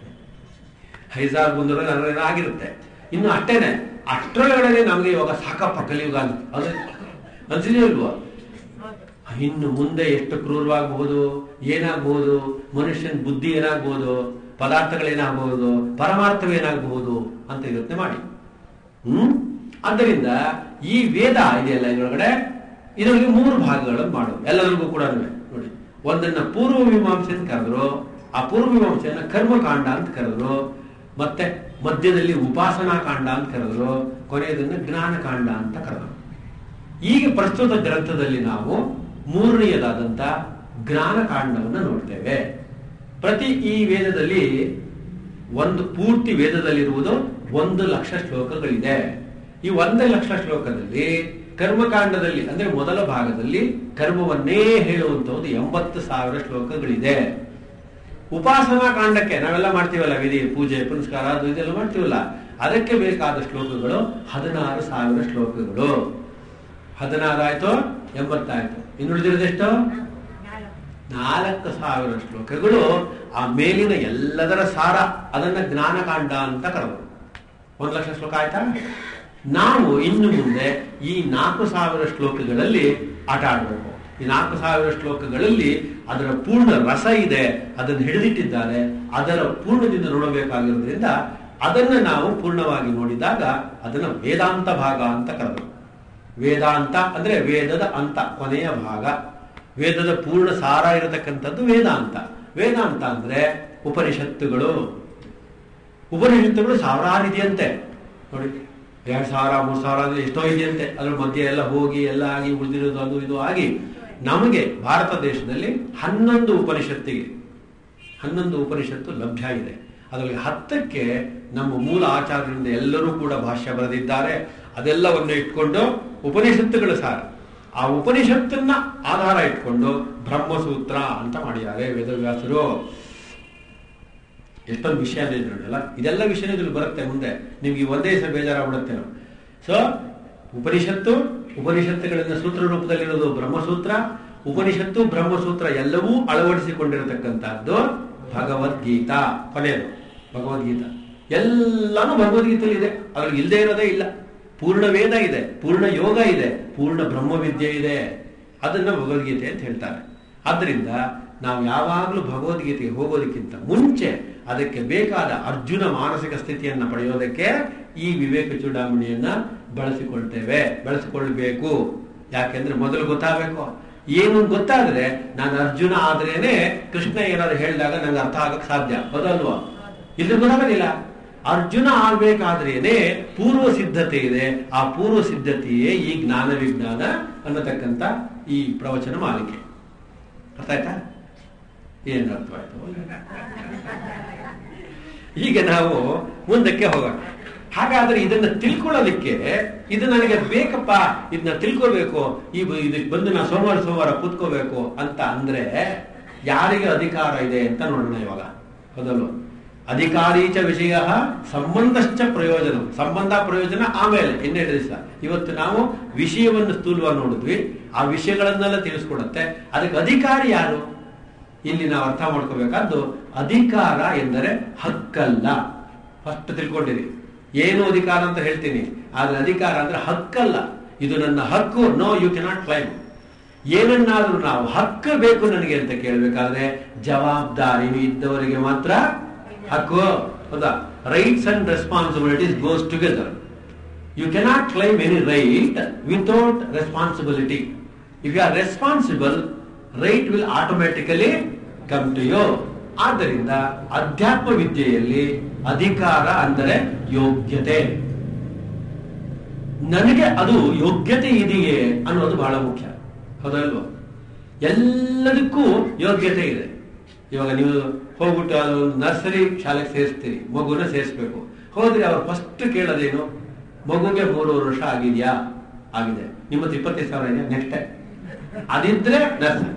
ಐದು ಸಾವಿರ ಮುನ್ನೂರ ನಲವತ್ತೈದು ಆಗಿರುತ್ತೆ ಇನ್ನು ಅಷ್ಟೇನೆ ಅಷ್ಟರೊಳಗಡೆ ನಮಗೆ ಇವಾಗ ಸಾಕಪ್ಪ ಕಲಿಯುಗ ಅಂತ ಅದು ಅನ್ಸಿದೆಯೋ ಇಲ್ವೋ ಇನ್ನು ಮುಂದೆ ಎಷ್ಟು ಕ್ರೂರವಾಗಬಹುದು ಏನಾಗಬಹುದು ಮನುಷ್ಯನ ಬುದ್ಧಿ ಏನಾಗಬಹುದು ಪದಾರ್ಥಗಳೇನಾಗಬಹುದು ಪರಮಾರ್ಥವೇನಾಗಬಹುದು ಅಂತ ಯೋಚನೆ ಮಾಡಿ ಹ್ಮ್ ಆದ್ದರಿಂದ ಈ ವೇದ ಇದೆಯಲ್ಲ ಇದರೊಳಗಡೆ ಇದರಲ್ಲಿ ಮೂರು ಭಾಗಗಳನ್ನು ಮಾಡೋದು ಎಲ್ಲರಿಗೂ ಕೂಡ ನೋಡಿ ಒಂದನ್ನ ಪೂರ್ವ ಮೀಮಾಂಸೆ ಅಂತ ಕರೆದ್ರು ಆ ಪೂರ್ವ ಮೀಮಾಂಸೆಯನ್ನ ಕರ್ಮಕಾಂಡ ಅಂತ ಕರೆದ್ರು ಮತ್ತೆ ಮಧ್ಯದಲ್ಲಿ ಉಪಾಸನಾ ಕಾಂಡ ಅಂತ ಕರೆದ್ರು ಕೊನೆಯದನ್ನ ಜ್ಞಾನಕಾಂಡ ಅಂತ ಕರೆದ್ರು ಈಗ ಪ್ರಸ್ತುತ ಗ್ರಂಥದಲ್ಲಿ ನಾವು ಮೂರನೆಯದಾದಂತ ಜ್ಞಾನಕಾಂಡವನ್ನು ನೋಡ್ತೇವೆ ಪ್ರತಿ ಈ ವೇದದಲ್ಲಿ ಒಂದು ಪೂರ್ತಿ ವೇದದಲ್ಲಿರುವುದು ಒಂದು ಲಕ್ಷ ಶ್ಲೋಕಗಳಿದೆ ಈ ಒಂದು ಲಕ್ಷ ಶ್ಲೋಕದಲ್ಲಿ ಕರ್ಮಕಾಂಡದಲ್ಲಿ ಅಂದ್ರೆ ಮೊದಲ ಭಾಗದಲ್ಲಿ ಕರ್ಮವನ್ನೇ ಹೇಳುವಂತದ್ದು ಎಂಬತ್ತು ಸಾವಿರ ಶ್ಲೋಕಗಳಿದೆ ಉಪಾಸನಾ ಕಾಂಡಕ್ಕೆ ನಾವೆಲ್ಲ ಮಾಡ್ತೀವಲ್ಲ ವಿಧಿ ಪೂಜೆ ಪುನಸ್ಕಾರ ಅದು ಇದೆಲ್ಲ ಮಾಡ್ತೀವಲ್ಲ ಅದಕ್ಕೆ ಬೇಕಾದ ಶ್ಲೋಕಗಳು ಹದಿನಾರು ಸಾವಿರ ಶ್ಲೋಕಗಳು ಹದಿನಾರು ಆಯ್ತು ಎಂಬತ್ತಾಯ್ತು ಇನ್ನುಳಿದಿರೋದೆಷ್ಟು ನಾಲ್ಕು ಸಾವಿರ ಶ್ಲೋಕಗಳು ಆ ಮೇಲಿನ ಎಲ್ಲದರ ಸಾರ ಅದನ್ನ ಜ್ಞಾನಕಾಂಡ ಅಂತ ಕರೆದರು ಒಂದು ಲಕ್ಷ ಶ್ಲೋಕ ಆಯ್ತಾ ನಾವು ಇನ್ನು ಮುಂದೆ ಈ ನಾಲ್ಕು ಸಾವಿರ ಶ್ಲೋಕಗಳಲ್ಲಿ ಆಟ ಆಡಬೇಕು ಈ ನಾಲ್ಕು ಸಾವಿರ ಶ್ಲೋಕಗಳಲ್ಲಿ ಅದರ ಪೂರ್ಣ ರಸ ಇದೆ ಅದನ್ನು ಹಿಡಿದಿಟ್ಟಿದ್ದಾರೆ ಅದರ ಪೂರ್ಣದಿಂದ ನೋಡಬೇಕಾಗಿರೋದ್ರಿಂದ ಅದನ್ನ ನಾವು ಪೂರ್ಣವಾಗಿ ನೋಡಿದಾಗ ಅದನ್ನ ವೇದಾಂತ ಭಾಗ ಅಂತ ಕರೆದರು ವೇದಾಂತ ಅಂದ್ರೆ ವೇದದ ಅಂತ ಕೊನೆಯ ಭಾಗ ವೇದದ ಪೂರ್ಣ ಸಾರ ಇರತಕ್ಕಂಥದ್ದು ವೇದಾಂತ ವೇದಾಂತ ಅಂದ್ರೆ ಉಪನಿಷತ್ತುಗಳು ಉಪನಿಷತ್ತುಗಳು ಸಾವಿರಾರು ಇದೆಯಂತೆ ನೋಡಿ ಎರಡ್ ಸಾವಿರ ಮೂರ್ ಸಾವಿರ ಅಂದ್ರೆ ಎಷ್ಟೋ ಇದೆಯಂತೆ ಅದ್ರ ಮಧ್ಯೆ ಎಲ್ಲ ಹೋಗಿ ಎಲ್ಲ ಆಗಿ ಉಳಿದಿರೋದು ಅದು ಇದು ಆಗಿ ನಮಗೆ ಭಾರತ ದೇಶದಲ್ಲಿ ಹನ್ನೊಂದು ಉಪನಿಷತ್ತಿಗೆ ಹನ್ನೊಂದು ಉಪನಿಷತ್ತು ಲಭ್ಯ ಇದೆ ಅದರಲ್ಲಿ ಹತ್ತಕ್ಕೆ ನಮ್ಮ ಮೂಲ ಆಚಾರ್ಯರಿಂದ ಎಲ್ಲರೂ ಕೂಡ ಭಾಷ್ಯ ಬರೆದಿದ್ದಾರೆ ಅದೆಲ್ಲವನ್ನು ಇಟ್ಕೊಂಡು ಉಪನಿಷತ್ತುಗಳು ಸಾರ ಆ ಉಪನಿಷತ್ತನ್ನ ಆಧಾರ ಇಟ್ಕೊಂಡು ಬ್ರಹ್ಮಸೂತ್ರ ಅಂತ ಮಾಡಿದ್ದಾರೆ ವೇದವ್ಯಾಸರು ಎಷ್ಟೊಂದು ವಿಷಯ ಇದೆ ನೋಡಲ್ಲ ಇದೆಲ್ಲ ವಿಷಯ ಇದ್ರಲ್ಲಿ ಬರುತ್ತೆ ಮುಂದೆ ನಿಮ್ಗೆ ಒಂದೇ ಸಹ ಬೇಜಾರಾಗ್ಬಿಡುತ್ತೆ ನಾವು ಸೊ ಉಪನಿಷತ್ತು ಉಪನಿಷತ್ತುಗಳಿಂದ ಸೂತ್ರ ರೂಪದಲ್ಲಿರೋದು ಬ್ರಹ್ಮಸೂತ್ರ ಉಪನಿಷತ್ತು ಬ್ರಹ್ಮಸೂತ್ರ ಎಲ್ಲವೂ ಅಳವಡಿಸಿಕೊಂಡಿರತಕ್ಕಂಥದ್ದು ಭಗವದ್ಗೀತಾ ಕೊನೆಯದು ಭಗವದ್ಗೀತಾ ಎಲ್ಲಾನು ಭಗವದ್ಗೀತೆಯಲ್ಲಿ ಇದೆ ಅದ್ರಲ್ಲಿ ಇಲ್ಲದೆ ಇರೋದೇ ಇಲ್ಲ ಪೂರ್ಣ ವೇದ ಇದೆ ಪೂರ್ಣ ಯೋಗ ಇದೆ ಪೂರ್ಣ ಬ್ರಹ್ಮವಿದ್ಯೆ ಇದೆ ಅದನ್ನ ಭಗವದ್ಗೀತೆ ಅಂತ ಹೇಳ್ತಾರೆ ಆದ್ರಿಂದ ನಾವು ಯಾವಾಗಲೂ ಭಗವದ್ಗೀತೆಗೆ ಹೋಗೋದಕ್ಕಿಂತ ಮುಂಚೆ ಅದಕ್ಕೆ ಬೇಕಾದ ಅರ್ಜುನ ಮಾನಸಿಕ ಸ್ಥಿತಿಯನ್ನ ಪಡೆಯೋದಕ್ಕೆ ಈ ವಿವೇಕ ಚೂಡಾಮಣಿಯನ್ನ ಬಳಸಿಕೊಳ್ತೇವೆ ಬಳಸಿಕೊಳ್ಬೇಕು ಯಾಕೆಂದ್ರೆ ಮೊದಲು ಗೊತ್ತಾಗಬೇಕು ಏನು ಗೊತ್ತಾದ್ರೆ ನಾನು ಅರ್ಜುನ ಆದ್ರೇನೆ ಕೃಷ್ಣ ಏನಾದ್ರು ಹೇಳಿದಾಗ ನಂಗೆ ಅರ್ಥ ಆಗಕ್ ಸಾಧ್ಯ ಹೌದಲ್ವಾ ಇಲ್ಲಿ ಗೊತ್ತಾಗೋದಿಲ್ಲ ಅರ್ಜುನ ಆಗ್ಬೇಕಾದ್ರೇನೆ ಪೂರ್ವ ಸಿದ್ಧತೆ ಇದೆ ಆ ಪೂರ್ವ ಸಿದ್ಧತೆಯೇ ಈ ಜ್ಞಾನ ವಿಜ್ಞಾನ ಅನ್ನತಕ್ಕಂಥ ಈ ಪ್ರವಚನ ಮಾಲಿಕೆ ಅರ್ಥ ಆಯ್ತಾ ಏನ್ ಅರ್ಥವಾಯ್ತು ಈಗ ನಾವು ಮುಂದಕ್ಕೆ ಹೋಗೋಣ ಹಾಗಾದ್ರೆ ಇದನ್ನ ತಿಳ್ಕೊಳ್ಳೋದಕ್ಕೆ ಇದು ನನಗೆ ಬೇಕಪ್ಪ ಇದನ್ನ ತಿಳ್ಕೊಳ್ಬೇಕು ಈ ಇದಕ್ಕೆ ಬಂದು ನಾ ಸೋಮವಾರ ಸೋಮವಾರ ಕೂತ್ಕೋಬೇಕು ಅಂತ ಅಂದ್ರೆ ಯಾರಿಗೆ ಅಧಿಕಾರ ಇದೆ ಅಂತ ನೋಡೋಣ ಇವಾಗ ಹೌದಲ್ವ ಅಧಿಕಾರೀಚ ವಿಷಯ ಸಂಬಂಧಶ್ಚ ಪ್ರಯೋಜನ ಸಂಬಂಧ ಪ್ರಯೋಜನ ಆಮೇಲೆ ಇನ್ನೆರಡು ದಿವಸ ಇವತ್ತು ನಾವು ವಿಷಯವನ್ನು ಸ್ಥೂಲವಾಗಿ ನೋಡಿದ್ವಿ ಆ ವಿಷಯಗಳನ್ನೆಲ್ಲ ತಿಳಿಸ್ಕೊಡುತ್ತೆ ಅದಕ್ಕೆ ಅಧಿಕಾರಿ ಯಾರು ಇಲ್ಲಿ ನಾವು ಅರ್ಥ ಮಾಡ್ಕೋಬೇಕಾದ್ದು ಅಧಿಕಾರ ಎಂದರೆ ಹಕ್ಕಲ್ಲ ಫಸ್ಟ್ ತಿಳ್ಕೊಂಡಿರಿ ಏನು ಅಧಿಕಾರ ಅಂತ ಹೇಳ್ತೀನಿ ಆದ್ರೆ ಅಧಿಕಾರ ಅಂದ್ರೆ ಹಕ್ಕಲ್ಲ ಇದು ನನ್ನ ಹಕ್ಕು ನೋ ಯು ಕೆನಾಟ್ ಕ್ಲೈಮ್ ಏನನ್ನಾದ್ರೂ ನಾವು ಹಕ್ಕು ಬೇಕು ನನಗೆ ಅಂತ ಕೇಳಬೇಕಾದ್ರೆ ಜವಾಬ್ದಾರಿ ಇದ್ದವರಿಗೆ ಮಾತ್ರ ಹಕ್ಕು ಹೌದಾ rights and responsibilities goes together you cannot claim any right without responsibility if you are responsible right will automatically come to you ಆದ್ದರಿಂದ ಅಧ್ಯಾತ್ಮ ವಿದ್ಯೆಯಲ್ಲಿ ಅಧಿಕಾರ ಅಂದರೆ ಯೋಗ್ಯತೆ ನನಗೆ ಅದು ಯೋಗ್ಯತೆ ಇದೆಯೇ ಅನ್ನೋದು ಬಹಳ ಮುಖ್ಯ ಹೌದಲ್ವಾ ಎಲ್ಲದಕ್ಕೂ ಯೋಗ್ಯತೆ ಇದೆ ಇವಾಗ ನೀವು ಹೋಗ್ಬಿಟ್ಟು ಅದು ನರ್ಸರಿ ಶಾಲೆಗೆ ಸೇರಿಸ್ತೀರಿ ಮಗುನ ಸೇರಿಸ್ಬೇಕು ಹೋದ್ರೆ ಅವ್ರು ಫಸ್ಟ್ ಕೇಳೋದೇನು ಮಗುಗೆ ಮೂರುವರೆ ವರ್ಷ ಆಗಿದ್ಯಾ ಆಗಿದೆ ನಿಮ್ಮತ್ತು ಇಪ್ಪತ್ತೈದು ಸಾವಿರ ಇದೆಯಾ ನೆಕ್ಸ್ಟ್ ಅದಿದ್ರೆ ನರ್ಸರಿ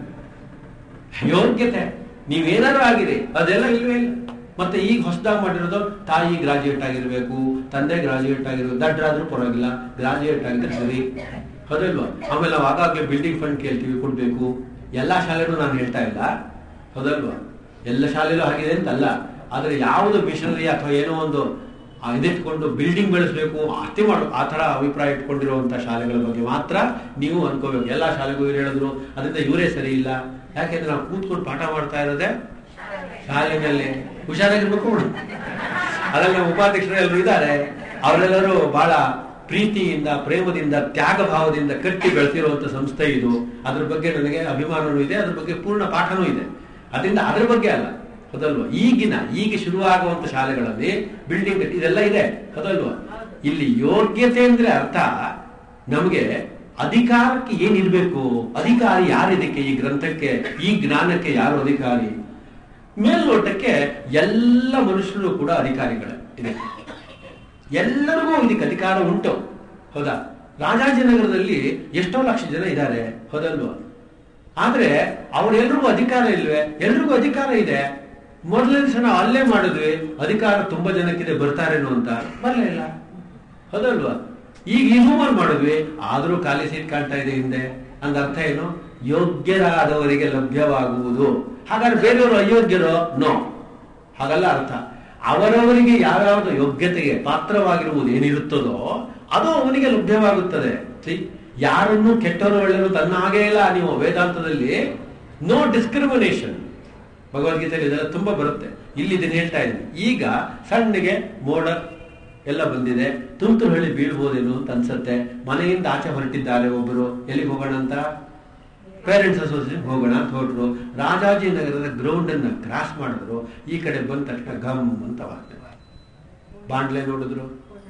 ಯೋಗ್ಯತೆ ನೀವೇನಾದ್ರು ಆಗಿದೆ ಅದೆಲ್ಲ ಇಲ್ವೇ ಇಲ್ಲ ಮತ್ತೆ ಈಗ ಹೊಸದಾಗಿ ಮಾಡಿರೋದು ತಾಯಿ ಗ್ರಾಜುಯೇಟ್ ಆಗಿರ್ಬೇಕು ತಂದೆ ಗ್ರಾಜುಯೇಟ್ ಆಗಿರ್ಬೇಕು ದಡ್ಡರಾದ್ರೂ ಪರವಾಗಿಲ್ಲ ಗ್ರಾಜುಯೇಟ್ ಆಗಿದ್ರೆ ಸರಿ ಹೌದಲ್ವಾ ಆಮೇಲೆ ನಾವು ಆಗಾಗ್ಲೇ ಬಿಲ್ಡಿಂಗ್ ಫಂಡ್ ಕೇಳ್ತೀವಿ ಕೊಡ್ಬೇಕು ಎಲ್ಲಾ ಶಾಲೆನೂ ನಾನು ಹೇಳ್ತಾ ಇಲ್ಲ ಹೌದಲ್ವಾ ಎಲ್ಲ ಶಾಲೆಲೂ ಆಗಿದೆ ಅಂತಲ್ಲ ಆದ್ರೆ ಯಾವುದು ಮಿಷನರಿ ಅಥವಾ ಏನೋ ಒಂದು ಆ ಇದಿಟ್ಕೊಂಡು ಬಿಲ್ಡಿಂಗ್ ಬೆಳೆಸಬೇಕು ಆಸ್ತಿ ಮಾಡು ಆ ತರ ಅಭಿಪ್ರಾಯ ಇಟ್ಕೊಂಡಿರುವಂತ ಶಾಲೆಗಳ ಬಗ್ಗೆ ಮಾತ್ರ ನೀವು ಅನ್ಕೋಬೇಕು ಎಲ್ಲಾ ಶಾಲೆಗೂ ಇವ್ರು ಹೇಳಿದ್ರು ಅದರಿಂದ ಇವರೇ ಸರಿ ಇಲ್ಲ ಯಾಕೆಂದ್ರೆ ನಾವು ಕೂತ್ಕೊಂಡು ಪಾಠ ಮಾಡ್ತಾ ಇರೋದೇ ಶಾಲೆನಲ್ಲಿ ಹುಷಾರಾಗಿರ್ಬೇಕು ಅದರಲ್ಲಿ ನಮ್ಮ ಉಪಾಧ್ಯಕ್ಷರು ಎಲ್ಲರೂ ಇದ್ದಾರೆ ಅವರೆಲ್ಲರೂ ಬಹಳ ಪ್ರೀತಿಯಿಂದ ಪ್ರೇಮದಿಂದ ತ್ಯಾಗ ಭಾವದಿಂದ ಕಟ್ಟಿ ಬೆಳೆಸಿರುವಂತ ಸಂಸ್ಥೆ ಇದು ಅದ್ರ ಬಗ್ಗೆ ನನಗೆ ಅಭಿಮಾನವೂ ಇದೆ ಅದ್ರ ಬಗ್ಗೆ ಪೂರ್ಣ ಪಾಠನೂ ಇದೆ ಅದರಿಂದ ಅದ್ರ ಬಗ್ಗೆ ಅಲ್ಲ ಹೌದಲ್ವಾ ಈಗಿನ ಈಗ ಶುರುವಾಗುವಂತ ಶಾಲೆಗಳಲ್ಲಿ ಬಿಲ್ಡಿಂಗ್ ಇದೆಲ್ಲ ಇದೆ ಹೌದಲ್ವಾ ಇಲ್ಲಿ ಯೋಗ್ಯತೆ ಅಂದ್ರೆ ಅರ್ಥ ನಮಗೆ ಅಧಿಕಾರಕ್ಕೆ ಏನಿರ್ಬೇಕು ಅಧಿಕಾರಿ ಯಾರಿದಕ್ಕೆ ಈ ಗ್ರಂಥಕ್ಕೆ ಈ ಜ್ಞಾನಕ್ಕೆ ಯಾರು ಅಧಿಕಾರಿ ಮೇಲ್ನೋಟಕ್ಕೆ ಎಲ್ಲ ಮನುಷ್ಯರು ಕೂಡ ಅಧಿಕಾರಿಗಳೇ ಇದೆ ಎಲ್ಲರಿಗೂ ಇದಕ್ಕೆ ಅಧಿಕಾರ ಉಂಟು ಹೌದಾ ರಾಜಾಜಿನಗರದಲ್ಲಿ ಎಷ್ಟೋ ಲಕ್ಷ ಜನ ಇದ್ದಾರೆ ಹೌದಲ್ವಾ ಆದ್ರೆ ಅವ್ರೆಲ್ರಿಗೂ ಅಧಿಕಾರ ಇಲ್ವೇ ಎಲ್ರಿಗೂ ಅಧಿಕಾರ ಇದೆ ಮೊದಲನೇ ದಿವಸ ನಾವು ಅಲ್ಲೇ ಮಾಡಿದ್ವಿ ಅಧಿಕಾರ ತುಂಬಾ ಜನಕ್ಕಿದೆ ಬರ್ತಾರೇನೋ ಅಂತ ಬರ್ಲೇ ಇಲ್ಲ ಹೌದಲ್ವಾ ಈಗ ಇನ್ನೂಮರ್ ಮಾಡಿದ್ವಿ ಆದ್ರೂ ಖಾಲಿ ಸೀಟ್ ಕಾಣ್ತಾ ಇದೆ ಹಿಂದೆ ಅಂದ ಅರ್ಥ ಏನು ಯೋಗ್ಯರಾದವರಿಗೆ ಲಭ್ಯವಾಗುವುದು ಹಾಗಾದ್ರೆ ಬೇರೆಯವರು ಅಯೋಗ್ಯರೋ ನೋ ಹಾಗಲ್ಲ ಅರ್ಥ ಅವರವರಿಗೆ ಯಾವ್ಯಾವ್ದು ಯೋಗ್ಯತೆಗೆ ಪಾತ್ರವಾಗಿರುವುದು ಏನಿರುತ್ತದೋ ಅದು ಅವನಿಗೆ ಲಭ್ಯವಾಗುತ್ತದೆ See, ಯಾರನ್ನು ಕೆಟ್ಟವರು ಒಳ್ಳೆಯವರು ತನ್ನ ಹಾಗೆ ಇಲ್ಲ ನೀವು ವೇದಾಂತದಲ್ಲಿ ನೋ ಡಿಸ್ಕ್ರಿಮಿನೇಷನ್ ಭಗವದ್ಗೀತೆಯಲ್ಲಿ ಇದೆಲ್ಲ ತುಂಬಾ ಬರುತ್ತೆ ಇಲ್ಲಿ ಇದನ್ನ ಹೇಳ್ತಾ ಇದ್ದೀನಿ ಈಗ ಸಣ್ಣಗೆ ಮೋಡ ಎಲ್ಲ ಬಂದಿದೆ ತುಂತುರು ಹೇಳಿ ಬೀಳ್ಬೋದೇನೋ ಅಂತ ಅನ್ಸತ್ತೆ ಮನೆಯಿಂದ ಆಚೆ ಹೊರಟಿದ್ದಾರೆ ಒಬ್ಬರು ಎಲ್ಲಿಗೆ ಹೋಗೋಣ ಅಂತ ಪೇರೆಂಟ್ಸ್ ಅಸೋಸಿಯೇಷನ್ ಹೋಗೋಣ ಅಂತ ಹೊರಟ್ರು ರಾಜಾಜಿನಗರದ ಗ್ರೌಂಡ್ ಅನ್ನ ಕ್ರಾಸ್ ಮಾಡಿದ್ರು ಈ ಕಡೆ ಬಂದ ತಕ್ಷಣ ಗಮ್ ಅಂತ ವಾಗ್ತದೆ ಬಾಂಡ್ಲೆ ನೋಡಿದ್ರು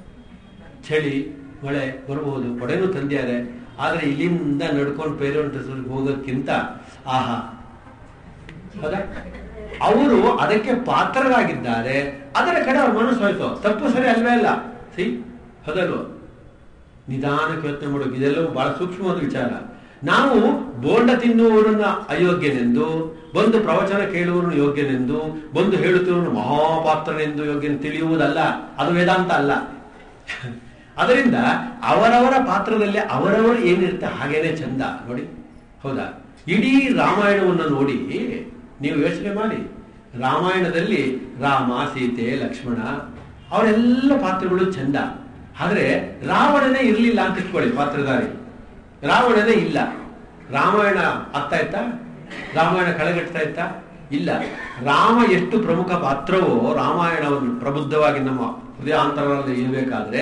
ಚಳಿ ಮಳೆ ಬರಬಹುದು ಕೊಡೆನೂ ತಂದಿದ್ದಾರೆ ಆದ್ರೆ ಇಲ್ಲಿಂದ ನಡ್ಕೊಂಡು ಪೇರೆಂಟ್ಸ್ ಹೋಗೋಕ್ಕಿಂತ ಆಹಾ ಹೌದಾ ಅವರು ಅದಕ್ಕೆ ಪಾತ್ರರಾಗಿದ್ದಾರೆ ಅದರ ಕಡೆ ಅವ್ರ ಮನಸ್ಸು ಹೋಯ್ತು ತಪ್ಪು ಸರಿ ಅಲ್ವೇ ಅಲ್ಲ ಸಿ ಹೌದಲ್ವ ನಿಧಾನಕ್ಕೆ ಯೋಚನೆ ಮಾಡೋಕೆ ಇದೆಲ್ಲವೂ ಬಹಳ ಸೂಕ್ಷ್ಮವಾದ ವಿಚಾರ ನಾವು ಬೋಂಡ ತಿನ್ನುವವರನ್ನ ಅಯೋಗ್ಯನೆಂದು ಬಂದು ಪ್ರವಚನ ಕೇಳುವವರನ್ನು ಯೋಗ್ಯನೆಂದು ಬಂದು ಹೇಳುತ್ತಿರುವವನು ಮಹಾಪಾತ್ರನೆಂದು ಯೋಗ್ಯನ ತಿಳಿಯುವುದಲ್ಲ ಅದು ವೇದಾಂತ ಅಲ್ಲ ಅದರಿಂದ ಅವರವರ ಪಾತ್ರದಲ್ಲಿ ಅವರವರು ಏನಿರುತ್ತೆ ಹಾಗೇನೆ ಚಂದ ನೋಡಿ ಹೌದಾ ಇಡೀ ರಾಮಾಯಣವನ್ನು ನೋಡಿ ನೀವು ಯೋಚನೆ ಮಾಡಿ ರಾಮಾಯಣದಲ್ಲಿ ರಾಮ ಸೀತೆ ಲಕ್ಷ್ಮಣ ಅವರೆಲ್ಲ ಪಾತ್ರಗಳು ಚಂದ ಆದ್ರೆ ರಾವಣನೇ ಇರ್ಲಿಲ್ಲ ಅಂತ ಇಟ್ಕೊಳ್ಳಿ ಪಾತ್ರಧಾರಿ ರಾವಣನೇ ಇಲ್ಲ ರಾಮಾಯಣ ಆಗ್ತಾ ಇತ್ತಾ ರಾಮಾಯಣ ಕಳೆಗಟ್ತಾ ಇತ್ತಾ ಇಲ್ಲ ರಾಮ ಎಷ್ಟು ಪ್ರಮುಖ ಪಾತ್ರವೋ ರಾಮಾಯಣವನ್ನು ಪ್ರಬುದ್ಧವಾಗಿ ನಮ್ಮ ಹೃದಯಾಂತರದಲ್ಲಿ ಇರಬೇಕಾದ್ರೆ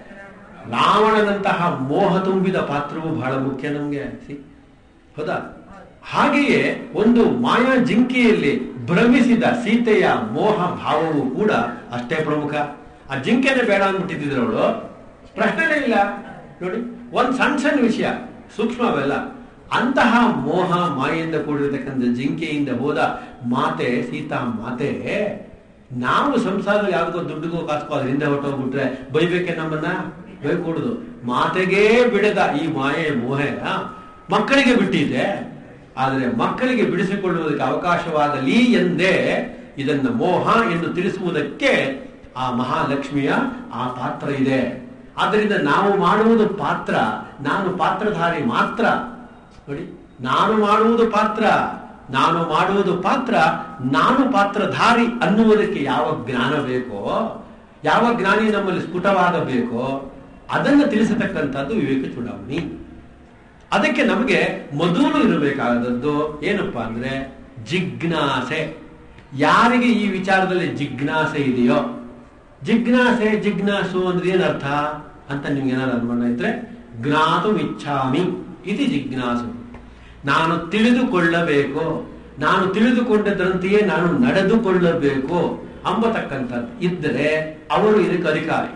ರಾವಣನಂತಹ ಮೋಹ ತುಂಬಿದ ಪಾತ್ರವು ಬಹಳ ಮುಖ್ಯ ನಮ್ಗೆ ಸಿ ಹೌದಾ ಹಾಗೆಯೇ ಒಂದು ಮಾಯಾ ಜಿಂಕೆಯಲ್ಲಿ ಭ್ರಮಿಸಿದ ಸೀತೆಯ ಮೋಹ ಭಾವವು ಕೂಡ ಅಷ್ಟೇ ಪ್ರಮುಖ ಆ ಜಿಂಕೆನೆ ಬೇಡ ಅಂದ್ಬಿಟ್ಟಿದ್ರು ಅವಳು ಪ್ರಶ್ನೆನೇ ಇಲ್ಲ ನೋಡಿ ಒಂದ್ ಸಣ್ಣ ಸಣ್ಣ ವಿಷಯ ಸೂಕ್ಷ್ಮ ಅವೆಲ್ಲ ಅಂತಹ ಮೋಹ ಮಾಯೆಯಿಂದ ಕೂಡಿರತಕ್ಕಂಥ ಜಿಂಕೆಯಿಂದ ಹೋದ ಮಾತೆ ಸೀತಾ ಮಾತೆ ನಾವು ಸಂಸಾರದಲ್ಲಿ ಯಾವ್ದೋ ದುಡ್ಡಿಗೋ ಕಾಸ್ಕೋ ಅದರಿಂದ ಹೊಟ್ಟೋಗ್ಬಿಟ್ರೆ ಬೈಬೇಕೆ ನಮ್ಮನ್ನ ಬೈಕೂಡುದು ಮಾತೆಗೇ ಬಿಡದ ಈ ಮಾಯೆ ಮೋಹೆ ಮಕ್ಕಳಿಗೆ ಬಿಟ್ಟಿದೆ ಆದರೆ ಮಕ್ಕಳಿಗೆ ಬಿಡಿಸಿಕೊಳ್ಳುವುದಕ್ಕೆ ಅವಕಾಶವಾಗಲಿ ಎಂದೇ ಇದನ್ನ ಮೋಹ ಎಂದು ತಿಳಿಸುವುದಕ್ಕೆ ಆ ಮಹಾಲಕ್ಷ್ಮಿಯ ಆ ಪಾತ್ರ ಇದೆ ಆದ್ದರಿಂದ ನಾವು ಮಾಡುವುದು ಪಾತ್ರ ನಾನು ಪಾತ್ರಧಾರಿ ಮಾತ್ರ ನೋಡಿ ನಾನು ಮಾಡುವುದು ಪಾತ್ರ ನಾನು ಮಾಡುವುದು ಪಾತ್ರ ನಾನು ಪಾತ್ರಧಾರಿ ಅನ್ನುವುದಕ್ಕೆ ಯಾವ ಜ್ಞಾನ ಬೇಕೋ ಯಾವ ಜ್ಞಾನಿ ನಮ್ಮಲ್ಲಿ ಸ್ಫುಟವಾಗಬೇಕೋ ಅದನ್ನು ತಿಳಿಸತಕ್ಕಂಥದ್ದು ವಿವೇಕ ಚೂಡಾವಣಿ ಅದಕ್ಕೆ ನಮಗೆ ಮೊದಲು ಇರಬೇಕಾದದ್ದು ಏನಪ್ಪಾ ಅಂದ್ರೆ ಜಿಜ್ಞಾಸೆ ಯಾರಿಗೆ ಈ ವಿಚಾರದಲ್ಲಿ ಜಿಜ್ಞಾಸೆ ಇದೆಯೋ ಜಿಜ್ಞಾಸೆ ಜಿಜ್ಞಾಸು ಅಂದ್ರೆ ಏನರ್ಥ ಅಂತ ನಿಮ್ಗೆ ಏನಾದ್ರು ಅನುಮಾನ ಇದ್ರೆ ಜ್ಞಾತು ಇಚ್ಛಾಮಿ ಇದು ಜಿಜ್ಞಾಸು ನಾನು ತಿಳಿದುಕೊಳ್ಳಬೇಕು ನಾನು ತಿಳಿದುಕೊಂಡದ್ರಂತೆಯೇ ನಾನು ನಡೆದುಕೊಳ್ಳಬೇಕು ಅಂಬತಕ್ಕಂಥದ್ದು ಇದ್ದರೆ ಅವರು ಇದಕ್ಕೆ ಅಧಿಕಾರಿ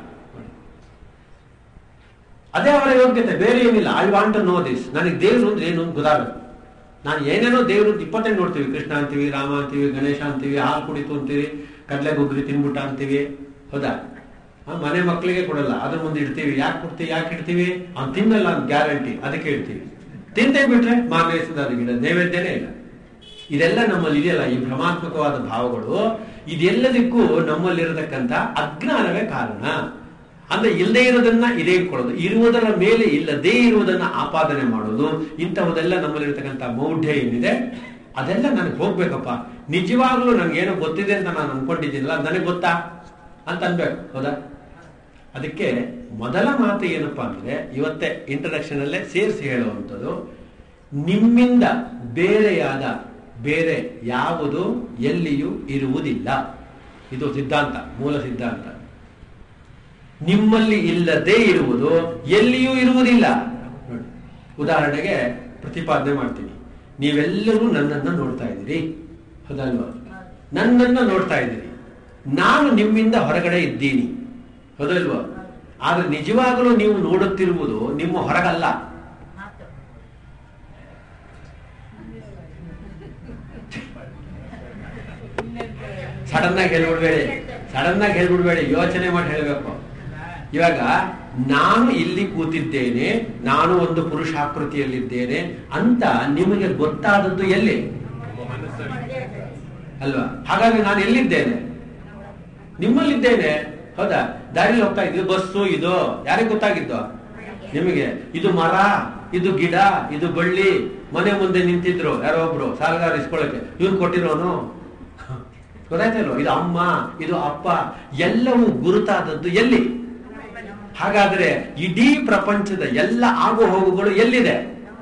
ಅದೇ ಅವರ ಯೋಗ್ಯತೆ ಬೇರೆ ಏನಿಲ್ಲ I want to know this ನನಗೆ ದೇವರು ಅಂದ್ರೆ ಏನು ಅಂತ ಗೊತ್ತಾಗಬೇಕು ನಾನು ಏನೇನೋ ದೇವರು ಇಪ್ಪತ್ತೆಂಟು ನೋಡ್ತೀವಿ ಕೃಷ್ಣ ಅಂತೀವಿ ರಾಮ ಅಂತೀವಿ ಗಣೇಶ ಅಂತೀವಿ ಹಾಲು ಕುಡಿತು ಅಂತೀವಿ ಕಡಲೆ ಗುಗ್ರಿ ತಿನ್ಬಿಟ್ಟ ಅಂತೀವಿ ಹೌದಾ ಆ, ಮನೆ ಮಕ್ಕಳಿಗೆ ಕೊಡಲ್ಲ ಅದ್ರ ಮುಂದೆ ಇಡ್ತೀವಿ ಯಾಕೆ ಕೊಡ್ತೀವಿ ಯಾಕೆ ಇಡ್ತೀವಿ ಅವ್ನು ತಿನ್ನಲ್ಲ ಅಂತ ಗ್ಯಾರಂಟಿ ಅದಕ್ಕೆ ಇಡ್ತೀವಿ ತಿಂತೇ ಬಿಟ್ರೆ ಮಾರನೇ ಅದಕ್ಕೆ ನೈವೇದ್ಯನೇ ಇಲ್ಲ ಇದೆಲ್ಲ ನಮ್ಮಲ್ಲಿ ಇದೆಯಲ್ಲ ಈ ಭ್ರಮಾತ್ಮಕವಾದ ಭಾವಗಳು ಇದೆಲ್ಲದಕ್ಕೂ ನಮ್ಮಲ್ಲಿರತಕ್ಕಂಥ ಅಜ್ಞಾನವೇ ಕಾರಣ ಅಂದ್ರೆ ಇಲ್ಲದೆ ಇರೋದನ್ನ ಇದೇ ಇಟ್ಕೊಳ್ಳೋದು ಇರುವುದರ ಮೇಲೆ ಇಲ್ಲದೇ ಇರುವುದನ್ನ ಆಪಾದನೆ ಮಾಡೋದು ಇಂಥವುದೆಲ್ಲ ನಮ್ಮಲ್ಲಿರ್ತಕ್ಕಂಥ ಮೌಢ್ಯ ಏನಿದೆ ಅದೆಲ್ಲ ನನಗೆ ಹೋಗ್ಬೇಕಪ್ಪ ನಿಜವಾಗ್ಲೂ ನನಗೇನೋ ಗೊತ್ತಿದೆ ಅಂತ ನಾನು ಅನ್ಕೊಂಡಿದ್ದೀನಲ್ಲ ಅದು ನನಗೆ ಗೊತ್ತಾ ಅಂತ ಅನ್ಬೇಕು ಹೌದಾ ಅದಕ್ಕೆ ಮೊದಲ ಮಾತು ಏನಪ್ಪಾ ಅಂದ್ರೆ ಇವತ್ತೇ ಇಂಟ್ರಡಕ್ಷನ್ ಅಲ್ಲೇ ಸೇರಿಸಿ ಹೇಳುವಂಥದ್ದು ನಿಮ್ಮಿಂದ ಬೇರೆಯಾದ ಬೇರೆ ಯಾವುದು ಎಲ್ಲಿಯೂ ಇರುವುದಿಲ್ಲ ಇದು ಸಿದ್ಧಾಂತ ಮೂಲ ಸಿದ್ಧಾಂತ ನಿಮ್ಮಲ್ಲಿ ಇಲ್ಲದೇ ಇರುವುದು ಎಲ್ಲಿಯೂ ಇರುವುದಿಲ್ಲ ನೋಡಿ ಉದಾಹರಣೆಗೆ ಪ್ರತಿಪಾದನೆ ಮಾಡ್ತೀನಿ ನೀವೆಲ್ಲರೂ ನನ್ನನ್ನ ನೋಡ್ತಾ ಇದ್ದೀರಿ ಹೌದಲ್ವಾ ನನ್ನನ್ನ ನೋಡ್ತಾ ಇದ್ದೀರಿ ನಾನು ನಿಮ್ಮಿಂದ ಹೊರಗಡೆ ಇದ್ದೀನಿ ಹೌದಲ್ವಾ ಆದ್ರೆ ನಿಜವಾಗಲೂ ನೀವು ನೋಡುತ್ತಿರುವುದು ನಿಮ್ಮ ಹೊರಗಲ್ಲ ಸಡನ್ ಆಗಿ ಹೇಳ್ಬಿಡ್ಬೇಡಿ ಸಡನ್ ಆಗಿ ಹೇಳ್ಬಿಡ್ಬೇಡಿ ಯೋಚನೆ ಮಾಡಿ ಹೇಳ್ಬೇಕು ಇವಾಗ ನಾನು ಇಲ್ಲಿ ಕೂತಿದ್ದೇನೆ ನಾನು ಒಂದು ಪುರುಷಾಕೃತಿಯಲ್ಲಿದ್ದೇನೆ ಅಂತ ನಿಮಗೆ ಗೊತ್ತಾದದ್ದು ಎಲ್ಲಿ ಅಲ್ವಾ ಹಾಗಾಗಿ ನಾನು ಎಲ್ಲಿದ್ದೇನೆ ನಿಮ್ಮಲ್ಲಿದ್ದೇನೆ ಹೌದಾ ದಾರಿಲಿ ಹೋಗ್ತಾ ಇದ್ದೀವಿ ಬಸ್ಸು ಇದು ಯಾರಿಗೆ ಗೊತ್ತಾಗಿದ್ದು ನಿಮಗೆ ಇದು ಮರ ಇದು ಗಿಡ ಇದು ಬಳ್ಳಿ ಮನೆ ಮುಂದೆ ನಿಂತಿದ್ರು ಯಾರೋ ಒಬ್ರು ಸಾಲಗಾರ ಇಸ್ಕೊಳ್ಳಕ್ಕೆ ಇವ್ನು ಕೊಟ್ಟಿರೋನು ಗೊತ್ತಾಯ್ತಲ್ವ ಇದು ಅಮ್ಮ ಇದು ಅಪ್ಪ ಎಲ್ಲವೂ ಗುರುತಾದದ್ದು ಎಲ್ಲಿ ಹಾಗಾದ್ರೆ ಇಡೀ ಪ್ರಪಂಚದ ಎಲ್ಲ ಆಗು ಹೋಗುಗಳು ಎಲ್ಲಿದೆ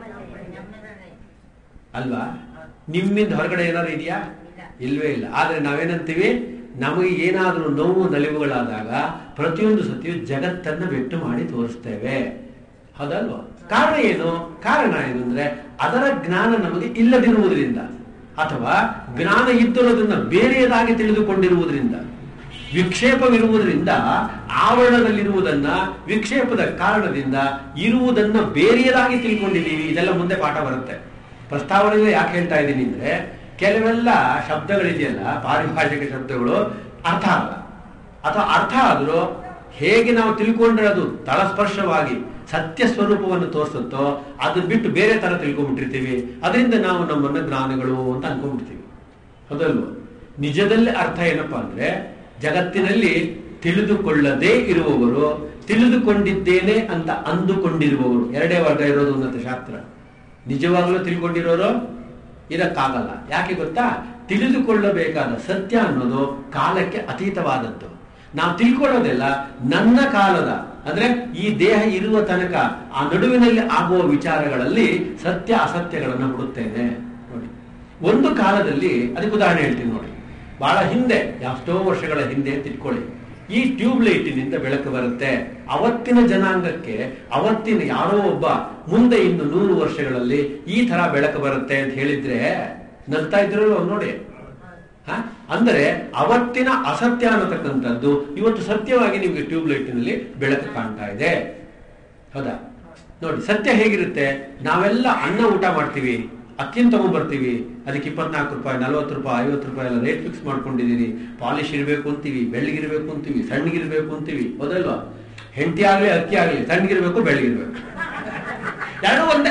ಅಲ್ವಾ ನಿಮ್ಮಿಂದ ಹೊರಗಡೆ ಏನಾದ್ರು ಇದೆಯಾ ಇಲ್ವೇ ಇಲ್ಲ ಆದ್ರೆ ನಾವೇನಂತೀವಿ ನಮಗೆ ಏನಾದರೂ ನೋವು ನಲಿವುಗಳಾದಾಗ ಪ್ರತಿಯೊಂದು ಸತಿಯು ಜಗತ್ತನ್ನ ಬಿಟ್ಟು ಮಾಡಿ ತೋರಿಸ್ತೇವೆ ಹೌದಲ್ವಾ ಕಾರಣ ಏನು ಕಾರಣ ಏನು ಅಂದ್ರೆ ಅದರ ಜ್ಞಾನ ನಮಗೆ ಇಲ್ಲದಿರುವುದರಿಂದ ಅಥವಾ ಜ್ಞಾನ ಇದ್ದಿರೋದನ್ನ ಬೇರೆಯದಾಗಿ ತಿಳಿದುಕೊಂಡಿರುವುದರಿಂದ ವಿಕ್ಷೇಪವಿರುವುದರಿಂದ ಆವರಣದಲ್ಲಿರುವುದನ್ನ ವಿಕ್ಷೇಪದ ಕಾರಣದಿಂದ ಇರುವುದನ್ನ ಬೇರೆಯದಾಗಿ ತಿಳ್ಕೊಂಡಿದ್ದೀವಿ ಇದೆಲ್ಲ ಮುಂದೆ ಪಾಠ ಬರುತ್ತೆ ಪ್ರಸ್ತಾವನೆಯಲ್ಲಿ ಯಾಕೆ ಹೇಳ್ತಾ ಇದ್ದೀನಿ ಅಂದ್ರೆ ಕೆಲವೆಲ್ಲ ಶಬ್ದಗಳಿದೆಯಲ್ಲ ಪಾರಿಭಾಷಿಕ ಶಬ್ದಗಳು ಅರ್ಥ ಆಗಲ್ಲ ಅಥವಾ ಅರ್ಥ ಆದ್ರೂ ಹೇಗೆ ನಾವು ತಿಳ್ಕೊಂಡ್ರೆ ಅದು ತಳಸ್ಪರ್ಶವಾಗಿ ಸತ್ಯ ಸ್ವರೂಪವನ್ನು ತೋರಿಸುತ್ತೋ ಅದನ್ನ ಬಿಟ್ಟು ಬೇರೆ ತರ ತಿಳ್ಕೊಂಡ್ಬಿಟ್ಟಿರ್ತೀವಿ ಅದರಿಂದ ನಾವು ನಮ್ಮನ್ನ ಜ್ಞಾನಿಗಳು ಅಂತ ಅನ್ಕೊಂಡ್ಬಿಡ್ತೀವಿ ಹೌದಲ್ವ ನಿಜದಲ್ಲಿ ಅರ್ಥ ಏನಪ್ಪಾ ಅಂದ್ರೆ ಜಗತ್ತಿನಲ್ಲಿ ತಿಳಿದುಕೊಳ್ಳದೇ ಇರುವವರು ತಿಳಿದುಕೊಂಡಿದ್ದೇನೆ ಅಂತ ಅಂದುಕೊಂಡಿರುವವರು ಎರಡೇ ವರ್ಗ ಇರೋದು ಉನ್ನತ ಶಾಸ್ತ್ರ ನಿಜವಾಗ್ಲೂ ತಿಳ್ಕೊಂಡಿರೋರು ಇರಕ್ಕಾಗಲ್ಲ ಯಾಕೆ ಗೊತ್ತಾ ತಿಳಿದುಕೊಳ್ಳಬೇಕಾದ ಸತ್ಯ ಅನ್ನೋದು ಕಾಲಕ್ಕೆ ಅತೀತವಾದದ್ದು ನಾವು ತಿಳ್ಕೊಳ್ಳೋದೆಲ್ಲ ನನ್ನ ಕಾಲದ ಅಂದ್ರೆ ಈ ದೇಹ ಇರುವ ತನಕ ಆ ನಡುವಿನಲ್ಲಿ ಆಗುವ ವಿಚಾರಗಳಲ್ಲಿ ಸತ್ಯ ಅಸತ್ಯಗಳನ್ನು ಹುಡುಕ್ತೇನೆ ನೋಡಿ ಒಂದು ಕಾಲದಲ್ಲಿ ಅದಕ್ಕೆ ಉದಾಹರಣೆ ಹೇಳ್ತೀನಿ ನೋಡಿ ಬಹಳ ಹಿಂದೆ ಎಷ್ಟೋ ವರ್ಷಗಳ ಹಿಂದೆ ಅಂತ ಇಟ್ಕೊಳ್ಳಿ ಈ ಟ್ಯೂಬ್ ಲೈಟಿನಿಂದ ಬೆಳಕು ಬರುತ್ತೆ ಅವತ್ತಿನ ಜನಾಂಗಕ್ಕೆ ಅವತ್ತಿನ ಯಾರೋ ಒಬ್ಬ ಮುಂದೆ ಇನ್ನು ನೂರು ವರ್ಷಗಳಲ್ಲಿ ಈ ತರ ಬೆಳಕು ಬರುತ್ತೆ ಅಂತ ಹೇಳಿದ್ರೆ ನಗ್ತಾ ಇದ್ರು ನೋಡಿ ಹ? ಅಂದರೆ ಅವತ್ತಿನ ಅಸತ್ಯ ಅನ್ನತಕ್ಕಂಥದ್ದು ಇವತ್ತು ಸತ್ಯವಾಗಿ ನಿಮಗೆ ಟ್ಯೂಬ್ ಲೈಟಿನಲ್ಲಿ ಬೆಳಕು ಕಾಣ್ತಾ ಇದೆ ಹೌದಾ ನೋಡಿ ಸತ್ಯ ಹೇಗಿರುತ್ತೆ ನಾವೆಲ್ಲ ಅನ್ನ ಊಟ ಮಾಡ್ತೀವಿ ಅಕ್ಕಿನ ತಗೊಂಡ್ಬರ್ತೀವಿ ಅದಕ್ಕೆ ಇಪ್ಪತ್ನಾಲ್ಕು ರೂಪಾಯಿ ನಲ್ವತ್ತು ರೂಪಾಯಿ ಐವತ್ತು ರೂಪಾಯಿ ಎಲ್ಲ ರೇಟ್ ಫಿಕ್ಸ್ ಮಾಡ್ಕೊಂಡಿದೀನಿ ಪಾಲಿಶ್ ಇರಬೇಕು ಅಂತೀವಿ ಬೆಳ್ಳಗಿರ್ಬೇಕು ಅಂತೀವಿ ಸಣ್ಣಗಿರ್ಬೇಕು ಅಂತೀವಿ ಹೌದಲ್ವಾ ಹೆಂಡತಿ ಆಗ್ಲಿ ಅಕ್ಕಿ ಆಗ್ಲಿ ಸಣ್ಣಗಿರ್ಬೇಕು ಬೆಳ್ಳಗಿರ್ಬೇಕು ಎರಡೂ ಒಂದೇ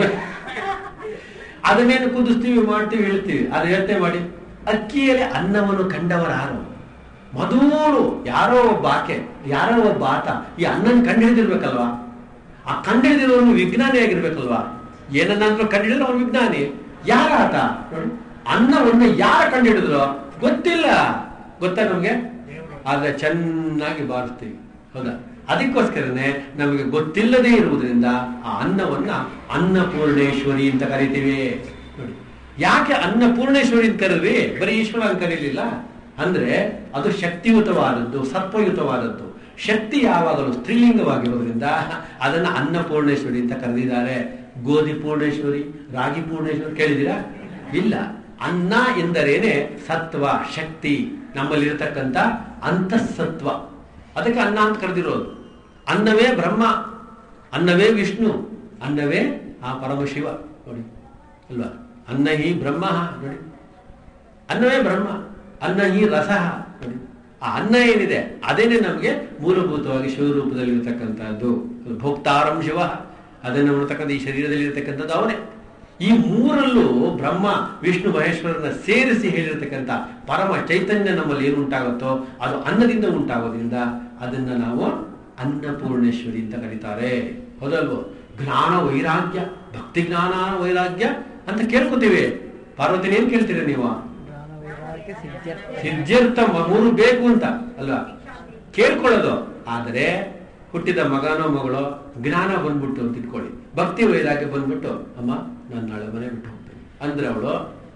ಅದನ್ನೇನು ಕುದಿಸ್ತೀವಿ ಮಾಡ್ತೀವಿ ಹೇಳ್ತೀವಿ ಅದು ಯೋಚನೆ ಮಾಡಿ ಅಕ್ಕಿಯಲ್ಲಿ ಅನ್ನವನ್ನು ಕಂಡವರು ಯಾರು ಮಧೂರು ಯಾರೋ ಒಬ್ಬ ಆಕೆ ಯಾರೋ ಒಬ್ಬ ಆತ ಈ ಅನ್ನನ ಕಂಡು ಹಿಡಿದಿರ್ಬೇಕಲ್ವಾ ಆ ಕಂಡು ಹಿಡಿದಿರೋನು ವಿಜ್ಞಾನಿ ಆಗಿರ್ಬೇಕಲ್ವಾ ಏನನ್ನಾದ್ರೂ ಕಂಡು ಹಿಡಿದ್ರೆ ಅವನು ವಿಜ್ಞಾನಿ ಯಾರ ಆತ ನೋಡಿ ಅನ್ನವನ್ನು ಯಾರ ಕಂಡು ಹಿಡಿದ್ರು ಗೊತ್ತಿಲ್ಲ ಗೊತ್ತಾ ನಮ್ಗೆ ಆದ್ರೆ ಚೆನ್ನಾಗಿ ಬಾರಿಸ್ತೀವಿ ಹೌದಾ ಅದಕ್ಕೋಸ್ಕರನೇ ನಮಗೆ ಗೊತ್ತಿಲ್ಲದೆ ಇರುವುದರಿಂದ ಆ ಅನ್ನವನ್ನ ಅನ್ನಪೂರ್ಣೇಶ್ವರಿ ಅಂತ ಕರಿತೀವಿ ನೋಡಿ ಯಾಕೆ ಅನ್ನಪೂರ್ಣೇಶ್ವರಿ ಅಂತ ಕರೆದ್ವಿ ಬರೀ ಈಶ್ವರ ಅಂತ ಕರೀಲಿಲ್ಲ ಅಂದ್ರೆ ಅದು ಶಕ್ತಿಯುತವಾದದ್ದು ಸತ್ವಯುತವಾದದ್ದು ಶಕ್ತಿ ಯಾವಾಗಲೂ ಸ್ತ್ರೀಲಿಂಗವಾಗಿರೋದ್ರಿಂದ ಅದನ್ನ ಅನ್ನಪೂರ್ಣೇಶ್ವರಿ ಅಂತ ಕರೆದಿದ್ದಾರೆ ಗೋಧಿ ಪೂರ್ಣೇಶ್ವರಿ ರಾಗಿ ಪೂರ್ಣೇಶ್ವರಿ ಕೇಳಿದಿರಾ ಇಲ್ಲ ಅನ್ನ ಎಂದರೇನೆ ಸತ್ವ ಶಕ್ತಿ ನಮ್ಮಲ್ಲಿರತಕ್ಕಂಥ ಅಂತಃಸತ್ವ ಅದಕ್ಕೆ ಅನ್ನ ಅಂತ ಕರೆದಿರೋದು ಅನ್ನವೇ ಬ್ರಹ್ಮ ಅನ್ನವೇ ವಿಷ್ಣು ಅನ್ನವೇ ಆ ಪರಮಶಿವ ನೋಡಿ ಅಲ್ವಾ ಅನ್ನ ಹಿ ಬ್ರಹ್ಮ ನೋಡಿ ಅನ್ನವೇ ಬ್ರಹ್ಮ ಅನ್ನ ಹಿ ರಸ ನೋಡಿ ಆ ಅನ್ನ ಏನಿದೆ ಅದೇನೆ ನಮಗೆ ಮೂಲಭೂತವಾಗಿ ಶಿವರೂಪದಲ್ಲಿ ಇರತಕ್ಕಂಥದ್ದು ಭೋಕ್ತಾರಂ ಶಿವ ಅದನ್ನು ಉಣತಕ್ಕಂಥ ಈ ಶರೀರದಲ್ಲಿ ಇರತಕ್ಕಂಥದ್ದು ಅವನೇ ಈ ಮೂರಲ್ಲೂ ಬ್ರಹ್ಮ ವಿಷ್ಣು ಮಹೇಶ್ವರನ ಸೇರಿಸಿ ಹೇಳಿರ್ತಕ್ಕಂಥ ಪರಮ ಚೈತನ್ಯ ನಮ್ಮಲ್ಲಿ ಏನು ಉಂಟಾಗುತ್ತೋ ಅದು ಅನ್ನದಿಂದ ಉಂಟಾಗೋದ್ರಿಂದ ಅದನ್ನ ನಾವು ಅನ್ನಪೂರ್ಣೇಶ್ವರಿ ಅಂತ ಕರೀತಾರೆ ಹೌದಲ್ವೋ ಜ್ಞಾನ ವೈರಾಗ್ಯ ಭಕ್ತಿ ಜ್ಞಾನ ವೈರಾಗ್ಯ ಅಂತ ಕೇಳ್ಕೊತೀವಿ ಪಾರ್ವತಿನ ಏನ್ ಕೇಳ್ತೀರಿ ನೀವು ಜ್ಞಾನ ವೈರಾಗ್ಯ ಸಿದ್ಧ್ಯರ್ಥ ಸಿದ್ಧಾರ್ಥ ಮ- ಮೂರು ಬೇಕು ಅಂತ ಅಲ್ವಾ ಕೇಳ್ಕೊಳ್ಳೋದು ಆದರೆ ಹುಟ್ಟಿದ ಮಗನೋ ಮಗಳೋ ಜ್ಞಾನ ಬಂದ್ಬಿಟ್ಟು ಅಂತ ಇಟ್ಕೊಳ್ಳಿ ಭಕ್ತಿ ವೈರಾಗ್ಯ ಬಂದ್ಬಿಟ್ಟು ಅಮ್ಮ ನಾನು ನಾಳೆ ಮನೆ ಬಿಟ್ಟು ಹೋಗ್ತೀನಿ ಅಂದ್ರೆ ಅವಳು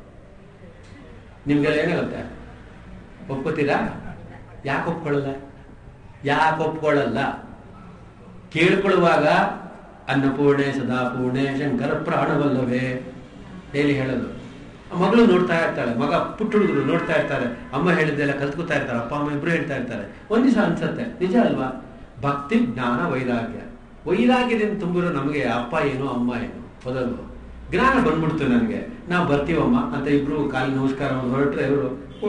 ನಿಮ್ಗೆಲ್ಲ ಏನಾಗುತ್ತೆ ಒಪ್ಕೋತೀರಾ ಯಾಕೆ ಒಪ್ಕೊಳ್ಳಲ್ಲ ಯಾಕೆ ಒಪ್ಕೊಳ್ಳಲ್ಲ ಕೇಳ್ಕೊಳ್ಳುವಾಗ ಅನ್ನಪೂರ್ಣೆ ಸದಾಪೂರ್ಣೆ ಶಂಕರ ಪ್ರಾಣವಲ್ಲವೇ ಡೈಲಿ ಹೇಳೋದು ಆ ಮಗಳು ನೋಡ್ತಾ ಇರ್ತಾಳೆ ಮಗ ಪುಟ್ಟ ಹುಡುಗರು ನೋಡ್ತಾ ಇರ್ತಾರೆ ಅಮ್ಮ ಹೇಳಿದ್ದೆಲ್ಲ ಕಲ್ತ್ಕೊತಾ ಇರ್ತಾರೆ ಅಪ್ಪ ಅಮ್ಮ ಇಬ್ರು ಹೇಳ್ತಾ ಇರ್ತಾರೆ ಒಂದ್ ದಿವಸ ಅನ್ಸತ್ತೆ ನಿಜ ಅಲ್ವಾ ಭಕ್ತಿ ಜ್ಞಾನ ವೈರಾಗ್ಯ ವೈರಾಗ್ಯದಿಂದ ತುಂಬಿರೋ ನಮಗೆ ಅಪ್ಪ ಏನು ಅಮ್ಮ ಏನು ಹೌದಲ್ವ ಜ್ಞಾನ ಬಂದ್ಬಿಡ್ತು ನನಗೆ ನಾವು ಬರ್ತೀವಮ್ಮ ಅಂತ ಇಬ್ರು ಕಾಲಿ ನಮಸ್ಕಾರ ಹೊರಟ್ರೆ ಇವರು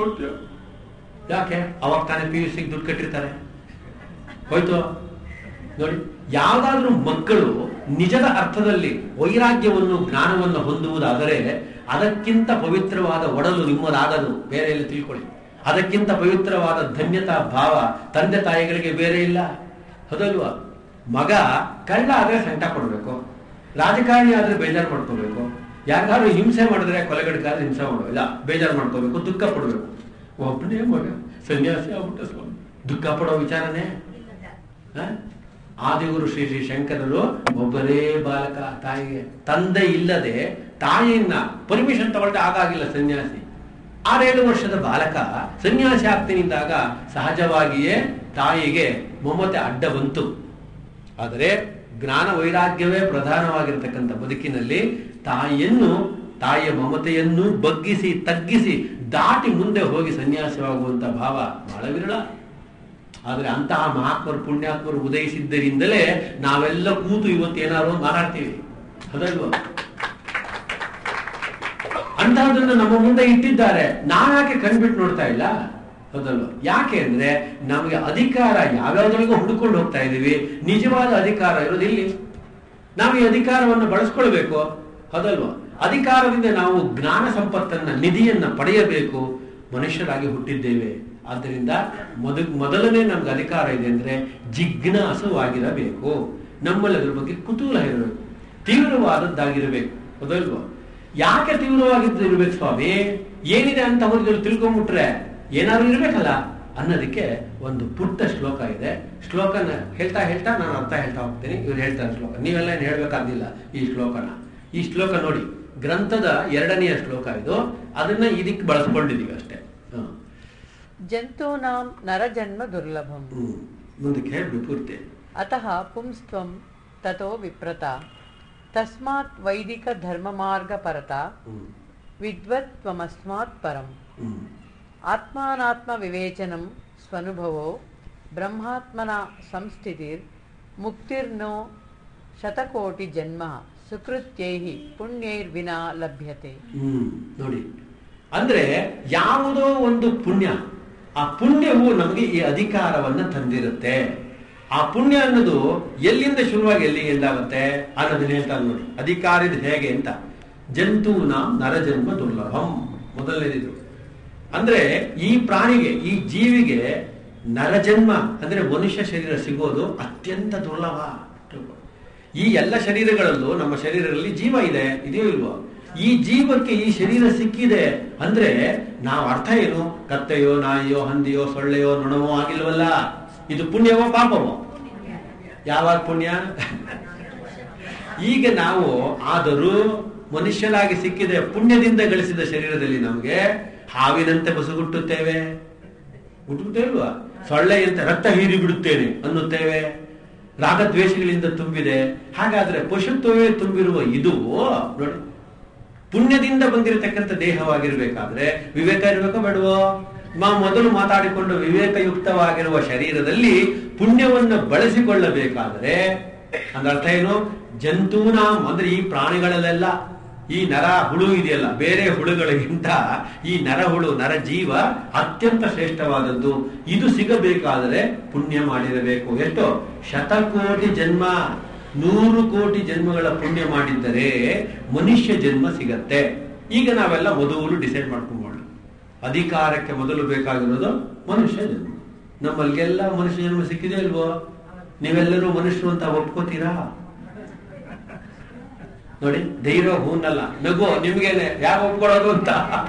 ಯಾಕೆ ಅವಾಗ ತಾನೇ ಪಿ ಯು ಸಿಗೆ ದುಡ್ಡು ಕಟ್ಟಿರ್ತಾರೆ ಹೋಯ್ತು ನೋಡಿ ಯಾವ್ದಾದ್ರೂ ಮಕ್ಕಳು ನಿಜದ ಅರ್ಥದಲ್ಲಿ ವೈರಾಗ್ಯವನ್ನು ಜ್ಞಾನವನ್ನು ಹೊಂದುವುದಾದರೆ ಅದಕ್ಕಿಂತ ಪವಿತ್ರವಾದ ಒಡಲು ನಿಮ್ಮದಾಗದು ಬೇರೆ ಎಲ್ಲ ತಿಳ್ಕೊಳ್ಳಿ ಅದಕ್ಕಿಂತ ಪವಿತ್ರವಾದ ಧನ್ಯತಾ ಭಾವ ತಂದೆ ತಾಯಿಗಳಿಗೆ ಬೇರೆ ಇಲ್ಲ ಹೌದಲ್ವಾ ಮಗ ಕಳ್ಳ ಆದ್ರೆ ಸಂಟ ಕೊಡ್ಬೇಕು ರಾಜಕಾರಣಿ ಆದ್ರೆ ಬೇಜಾರು ಮಾಡ್ಕೋಬೇಕು ಯಾರಿಗಾದ್ರೂ ಹಿಂಸೆ ಮಾಡಿದ್ರೆ ಕೊಲೆಗಡಕಾದ್ರೆ ಹಿಂಸೆ ಮಾಡೋ ಇಲ್ಲ ಬೇಜಾರು ಮಾಡ್ಕೋಬೇಕು ದುಃಖ ಪಡ್ಬೇಕು ಒಬ್ಬನೇ ಮಗ ಸನ್ಯಾಸಿ ಆಗ್ಬಿಟ್ಟ ಸ್ವಾಮಿ ದುಃಖ ಪಡೋ ವಿಚಾರನೇ ಹ? ಆದಿಗುರು ಶ್ರೀ ಶ್ರೀ ಶಂಕರರು ಒಬ್ಬರೇ ಬಾಲಕ ತಾಯಿಗೆ ತಂದೆ ಇಲ್ಲದೆ ತಾಯಿಯನ್ನ ಪರ್ಮಿಷನ್ ತಗೊಳ್ದೆ ಆಗಾಗಿಲ್ಲ ಸನ್ಯಾಸಿ ಆರೇಳು ವರ್ಷದ ಬಾಲಕ ಸನ್ಯಾಸಿ ಆಗ್ತೀನಿಂದಾಗ ಸಹಜವಾಗಿಯೇ ತಾಯಿಗೆ ಮಮತೆ ಅಡ್ಡ ಬಂತು ಆದರೆ ಜ್ಞಾನ ವೈರಾಗ್ಯವೇ ಪ್ರಧಾನವಾಗಿರ್ತಕ್ಕಂಥ ಬದುಕಿನಲ್ಲಿ ತಾಯಿಯನ್ನು ತಾಯಿಯ ಮಮತೆಯನ್ನು ಬಗ್ಗಿಸಿ ತಗ್ಗಿಸಿ ದಾಟಿ ಮುಂದೆ ಹೋಗಿ ಸನ್ಯಾಸವಾಗುವಂತ ಭಾವ ಬಹಳ ವಿರಳ ಆದ್ರೆ ಅಂತಹ ಮಹಾತ್ಮರು ಪುಣ್ಯಾತ್ಮರು ಉದಯಿಸಿದ್ದರಿಂದಲೇ ನಾವೆಲ್ಲ ಕೂತು ಇವತ್ತು ಏನಾದ್ರು ಒಂದು ಮಾತಾಡ್ತೀವಿ ಅದಲ್ವ ಅಂತಹದನ್ನು ನಮ್ಮ ಮುಂದೆ ಇಟ್ಟಿದ್ದಾರೆ ನಾವ್ಯಾಕೆ ಕಣ್ಬಿಟ್ಟು ನೋಡ್ತಾ ಇಲ್ಲ ಹೌದಲ್ವ ಯಾಕೆ ಅಂದ್ರೆ ನಮಗೆ ಅಧಿಕಾರ ಯಾವ್ಯಾವ್ದ್ರೊಳಗೂ ಹುಡುಕೊಂಡು ಹೋಗ್ತಾ ಇದೀವಿ ನಿಜವಾದ ಅಧಿಕಾರ ಇರೋದು ಇಲ್ಲಿ ನಾವು ಈ ಅಧಿಕಾರವನ್ನು ಬಳಸ್ಕೊಳ್ಬೇಕು ಹೌದಲ್ವ ಅಧಿಕಾರದಿಂದ ನಾವು ಜ್ಞಾನ ಸಂಪತ್ತನ್ನ ನಿಧಿಯನ್ನ ಪಡೆಯಬೇಕು ಮನುಷ್ಯರಾಗಿ ಹುಟ್ಟಿದ್ದೇವೆ ಆದ್ದರಿಂದ ಮೊದ ಮೊದಲನೇ ನಮ್ಗೆ ಅಧಿಕಾರ ಇದೆ ಅಂದ್ರೆ ಜಿಜ್ಞಾಸವಾಗಿರಬೇಕು ನಮ್ಮಲ್ಲಿ ಅದ್ರ ಬಗ್ಗೆ ಕುತೂಹಲ ಇರಬೇಕು ತೀವ್ರವಾದದ್ದಾಗಿರಬೇಕು ಹೌದಲ್ವ ಯಾಕೆ ತೀವ್ರವಾಗಿದ್ದು ಇರ್ಬೇಕು ಸ್ವಾಮಿ ಏನಿದೆ ಅಂತ ಅವ್ರಿಗೆ ತಿಳ್ಕೊಂಡ್ಬಿಟ್ರೆ ಏನಾದ್ರು ಇರ್ಬೇಕಲ್ಲ ಅನ್ನೋದಕ್ಕೆ ಒಂದು ಪುಟ್ಟ ಶ್ಲೋಕ ಇದೆ ಶ್ಲೋಕನ ಹೇಳ್ತಾ ಹೇಳ್ತಾ ನಾನು ಅರ್ಥ ಹೇಳ್ತಾ ಹೋಗ್ತೀನಿ ಇವ್ರು ಹೇಳ್ತಾರೆ ಶ್ಲೋಕ ನೀವೆಲ್ಲ ಏನು ಹೇಳ್ಬೇಕಾದಿಲ್ಲ ಈ ಶ್ಲೋಕನ ಈ ಶ್ಲೋಕ ನೋಡಿ ಗ್ರಂಥದ ಎರಡನೆಯ ಶ್ಲೋಕ ಇದು ಅದನ್ನ ಇದಕ್ಕೆ ಬಳಸ್ಕೊಂಡಿದೀವಿ ಅಷ್ಟೇ ಹ. ಜಂತೂನಾಂ ನರಜನ್ಮ ದುರ್ಲಭಂ ಹ್ಮ್ ಮುಂದಕ್ಕೆ ಹೇಳ್ಬಿಡಿ ಪೂರ್ತಿ ಅತಃ ಪುಂಸ್ತ್ವಂ ತಥೋ ವಿಪ್ರತ ತಸ್ಮಾತ್ ವೈದಿಕ ಧರ್ಮ ಮಾರ್ಗ ಪರತ ಹ್ಮ್ ವಿದ್ವತ್ ತ್ವಮಸ್ಮಾತ್ ಪರಂ ಹ್ಮ್ ಆತ್ಮಾನಾತ್ಮ ವಿವೇಚನಂ ಸ್ವನುಭವೋ ಬ್ರಹ್ಮಾತ್ಮನ ಸಂಸ್ಥಿತಿರ್ ಮುಕ್ತಿರ್ನೋ ಶತಕೋಟಿ ಜನ್ಮ ಸುಕೃತ್ಯೈ ಪುಣ್ಯೈರ್ವಿನಾ ಲಭ್ಯತೆ ಹ್ಮ್ ನೋಡಿ ಅಂದ್ರೆ ಯಾವುದೋ ಒಂದು ಪುಣ್ಯ ಆ ಪುಣ್ಯವು ನಮಗೆ ಈ ಅಧಿಕಾರವನ್ನ ತಂದಿರುತ್ತೆ ಆ ಪುಣ್ಯ ಅನ್ನೋದು ಎಲ್ಲಿಂದ ಶುರುವಾಗಿ ಎಲ್ಲಿಗೆ ಎಂದಾಗುತ್ತೆ ಅನ್ನೋದನ್ನ ಹೇಳ್ತಾರೆ ನೋಡಿ ಅಧಿಕಾರಿದ ಹೇಗೆ ಅಂತ ಜಂತೂನ ನರಜನ್ಮ ದುರ್ಲಭಂ ಮೊದಲನೇದಿದು ಅಂದ್ರೆ ಈ ಪ್ರಾಣಿಗೆ ಈ ಜೀವಿಗೆ ನರಜನ್ಮ ಅಂದ್ರೆ ಮನುಷ್ಯ ಶರೀರ ಸಿಗೋದು ಅತ್ಯಂತ ದುರ್ಲಭ ತಿಳ್ಕೊ. ಈ ಎಲ್ಲ ಶರೀರಗಳಲ್ಲೂ ನಮ್ಮ ಶರೀರದಲ್ಲಿ ಜೀವ ಇದೆ ಇದೆಯೋ ಇಲ್ವೋ ಈ ಜೀವಕ್ಕೆ ಈ ಶರೀರ ಸಿಕ್ಕಿದೆ ಅಂದ್ರೆ ನಾವು ಅರ್ಥ ಏನು ಕತ್ತೆಯೋ ನಾಯಿಯೋ ಹಂದಿಯೋ ಸೊಳ್ಳೆಯೋ ನೊಣವೋ ಆಗಿಲ್ವಲ್ಲ ಇದು ಪುಣ್ಯವೋ ಪಾಪವೋ ಯಾವಾಗ ಪುಣ್ಯ ಈಗ ನಾವು ಆದರೂ ಮನುಷ್ಯರಾಗಿ ಸಿಕ್ಕಿದ ಪುಣ್ಯದಿಂದ ಗಳಿಸಿದ ಶರೀರದಲ್ಲಿ ನಮಗೆ ಹಾವಿನಂತೆ ಬಸುಗುಟ್ಟುತ್ತೇವೆ ಹುಟ್ಟುತ್ತೇಲ್ವಾ ಸೊಳ್ಳೆಯಂತೆ ರಕ್ತ ಹೀರಿ ಬಿಡುತ್ತೇನೆ ಅನ್ನುತ್ತೇವೆ ರಾಗದ್ವೇಷಗಳಿಂದ ತುಂಬಿದೆ ಹಾಗಾದ್ರೆ ಪಶುತ್ವವೇ ತುಂಬಿರುವ ಇದು ನೋಡಿ ಪುಣ್ಯದಿಂದ ಬಂದಿರತಕ್ಕಂಥ ದೇಹವಾಗಿರ್ಬೇಕಾದ್ರೆ ವಿವೇಕ ಇರಬೇಕೋ ಬೇಡವೋ ನಾವು ಮೊದಲು ಮಾತಾಡಿಕೊಂಡು ವಿವೇಕಯುಕ್ತವಾಗಿರುವ ಶರೀರದಲ್ಲಿ ಪುಣ್ಯವನ್ನು ಬಳಸಿಕೊಳ್ಳಬೇಕಾದರೆ ಅಂದ್ರೆ ಅರ್ಥ ಏನು ಜಂತೂನ ಅಂದ್ರೆ ಈ ಪ್ರಾಣಿಗಳಲ್ಲೆಲ್ಲ ಈ ನರ ಹುಳು ಇದೆಯಲ್ಲ ಬೇರೆ ಹುಳುಗಳಿಗಿಂತ ಈ ನರ ಹುಳು ನರ ಜೀವ ಅತ್ಯಂತ ಶ್ರೇಷ್ಠವಾದದ್ದು ಇದು ಸಿಗಬೇಕಾದರೆ ಪುಣ್ಯ ಮಾಡಿರಬೇಕು ಎಷ್ಟು ಶತಕೋಟಿ ಜನ್ಮ ನೂರು ಕೋಟಿ ಜನ್ಮಗಳ ಪುಣ್ಯ ಮಾಡಿದ್ದರೆ ಮನುಷ್ಯ ಜನ್ಮ ಸಿಗತ್ತೆ ಈಗ ನಾವೆಲ್ಲ ಮೊದಲು ಡಿಸೈಡ್ ಮಾಡ್ಕೊಂಬೋಣ ಅಧಿಕಾರಕ್ಕೆ ಮೊದಲು ಬೇಕಾಗಿರೋದು ಮನುಷ್ಯ ಜನ್ಮ ನಮ್ಮಲ್ಲಿಗೆಲ್ಲ ಮನುಷ್ಯ ಜನ್ಮ ಸಿಕ್ಕಿದೆ ಇಲ್ವೋ ನೀವೆಲ್ಲರೂ ಮನುಷ್ಯರು ಅಂತ ಒಪ್ಕೋತೀರಾ ನೋಡಿ ಧೈರ್ಯ ಹೂನಲ್ಲ ನಗು ನಿಮ್ಗೇನೆ ಯಾರು ಒಪ್ಕೊಳ್ಳೋದು ಅಂತ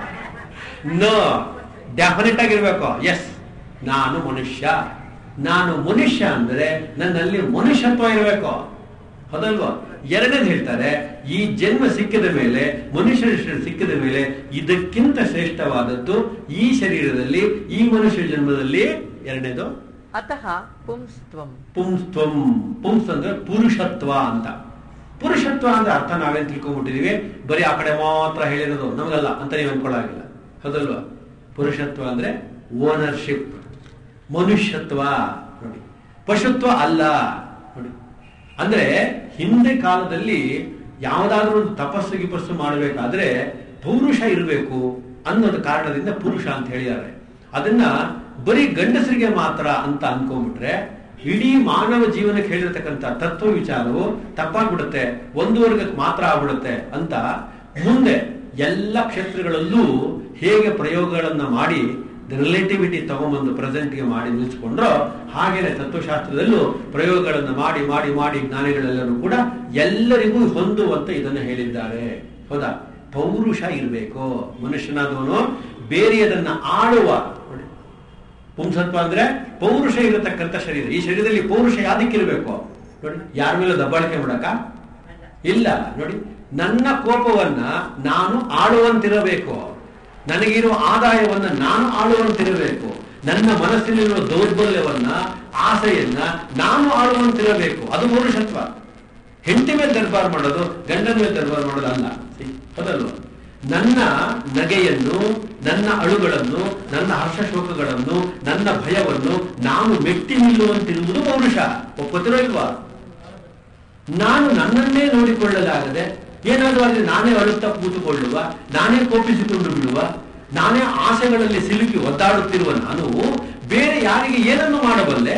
ನೋ ಡೆಫಿನೆಟ್ ಆಗಿರ್ಬೇಕು ಎಸ್ ನಾನು ಮನುಷ್ಯ ನಾನು ಮನುಷ್ಯ ಅಂದ್ರೆ ನನ್ನಲ್ಲಿ ಮನುಷ್ಯತ್ವ ಇರಬೇಕು ಹೌದಲ್ವಾ ಎರಡನೇದು ಹೇಳ್ತಾರೆ ಈ ಜನ್ಮ ಸಿಕ್ಕಿದ ಮೇಲೆ ಮನುಷ್ಯ ಶರೀರ ಸಿಕ್ಕಿದ ಮೇಲೆ ಇದಕ್ಕಿಂತ ಶ್ರೇಷ್ಠವಾದದ್ದು ಈ ಶರೀರದಲ್ಲಿ ಈ ಮನುಷ್ಯ ಜನ್ಮದಲ್ಲಿ ಎರಡನೇದು ಅತಃ ಪುಂಸ್ತ್ವಂ ಪುಂಸ್ತ್ವಂ ಪುಂಸ್ ಅಂದ್ರೆ ಪುರುಷತ್ವ ಅಂತ ಪುರುಷತ್ವ ಅಂದ್ರೆ ಅರ್ಥ ನಾವೇನ್ ತಿಳ್ಕೊಂಡ್ಬಿಟ್ಟಿದೀವಿ ಬರೀ ಆ ಕಡೆ ಮಾತ್ರ ಹೇಳಿರೋದು ನಮಗಲ್ಲ ಅಂತ ನೀವು ಅನ್ಕೊಳ್ಳಾಗಿಲ್ಲ ಹೌದಲ್ವಾ ಪುರುಷತ್ವ ಅಂದ್ರೆ ಓನರ್ಶಿಪ್ ಮನುಷ್ಯತ್ವ ನೋಡಿ ಪಶುತ್ವ ಅಲ್ಲ ನೋಡಿ ಅಂದ್ರೆ ಹಿಂದೆ ಕಾಲದಲ್ಲಿ ಯಾವುದಾದ್ರೂ ಒಂದು ತಪಸ್ಸು ಗಿಪಸ್ಸು ಮಾಡಬೇಕಾದ್ರೆ ಪೌರುಷ ಇರಬೇಕು ಅನ್ನೋದು ಕಾರಣದಿಂದ ಪುರುಷ ಅಂತ ಹೇಳಿದ್ದಾರೆ ಅದನ್ನ ಬರೀ ಗಂಡಸರಿಗೆ ಮಾತ್ರ ಅಂತ ಅನ್ಕೊಂಡ್ಬಿಟ್ರೆ ಇಡೀ ಮಾನವ ಜೀವನಕ್ಕೆ ಹೇಳಿರ್ತಕ್ಕಂಥ ತತ್ವ ವಿಚಾರವು ತಪ್ಪಾಗ್ಬಿಡುತ್ತೆ ಒಂದು ವರ್ಗಕ್ಕೆ ಮಾತ್ರ ಆಗ್ಬಿಡುತ್ತೆ ಅಂತ ಮುಂದೆ ಎಲ್ಲ ಕ್ಷೇತ್ರಗಳಲ್ಲೂ ಹೇಗೆ ಪ್ರಯೋಗಗಳನ್ನ ಮಾಡಿ ರಿಲೇಟಿವಿಟಿ ತಗೊಂಬಂದು ಪ್ರೆಸೆಂಟ್ಗೆ ಮಾಡಿ ನಿಲ್ಸ್ಕೊಂಡ್ರೋ ಹಾಗೇನೆ ತತ್ವಶಾಸ್ತ್ರದಲ್ಲೂ ಪ್ರಯೋಗಗಳನ್ನು ಮಾಡಿ ಮಾಡಿ ಮಾಡಿ ಜ್ಞಾನಿಗಳೆಲ್ಲರೂ ಕೂಡ ಎಲ್ಲರಿಗೂ ಹೊಂದುವಂತ ಇದನ್ನು ಹೇಳಿದ್ದಾರೆ ಹೌದಾ ಪೌರುಷ ಇರಬೇಕು ಮನುಷ್ಯನಾದವನು ಬೇರೆಯದನ್ನ ಆಳುವ ನೋಡಿ ಪುಂಸತ್ವ ಅಂದ್ರೆ ಪೌರುಷ ಇರತಕ್ಕಂಥ ಶರೀರ ಈ ಶರೀರದಲ್ಲಿ ಪೌರುಷ ಯಾದಕ್ಕಿರ್ಬೇಕು ನೋಡಿ ಯಾರ ಮೇಲೆ ದಬ್ಬಾಳಿಕೆ ಮಾಡಕ ಇಲ್ಲ ನೋಡಿ ನನ್ನ ಕೋಪವನ್ನ ನಾನು ಆಳುವಂತಿರಬೇಕು ನನಗಿರುವ ಆದಾಯವನ್ನ ನಾನು ಆಳುವಂತಿರಬೇಕು ನನ್ನ ಮನಸ್ಸಿನಲ್ಲಿರುವ ದೌರ್ಬಲ್ಯವನ್ನ ಆಸೆಯನ್ನ ನಾನು ಆಳುವಂತಿರಬೇಕು ಅದು ಪೌರುಷತ್ವ ಹೆಂಡತಿ ಮೇಲೆ ದರ್ಬಾರ್ ಮಾಡೋದು ಗಂಡನ ಮೇಲೆ ದರ್ಬಾರ್ ಮಾಡೋದು ಅಲ್ಲ See? ಹೌದಲ್ವಾ ನನ್ನ ನಗೆಯನ್ನು ನನ್ನ ಅಳುಗಳನ್ನು ನನ್ನ ಹರ್ಷಶೋಕಗಳನ್ನು ನನ್ನ ಭಯವನ್ನು ನಾನು ಮೆಟ್ಟಿ ನಿಲ್ಲುವಂತಿರುವುದು ಪೌರುಷ ಒಪ್ಪತ್ತಿರೋ ಇಲ್ವಾ ನಾನು ನನ್ನನ್ನೇ ನೋಡಿಕೊಳ್ಳಲಾಗದೆ ಏನಾದರೂ ಆದರೆ ನಾನೇ ಅಳುತ್ತಾ ಕೂತುಕೊಳ್ಳುವ ನಾನೇ ಕೋಪಿಸಿಕೊಂಡು ಬಿಡುವ ನಾನೇ ಆಸೆಗಳಲ್ಲಿ ಸಿಲುಕಿ ಒದ್ದಾಡುತ್ತಿರುವ ನಾನು ಬೇರೆ ಯಾರಿಗೆ ಏನನ್ನು ಮಾಡಬಲ್ಲೆ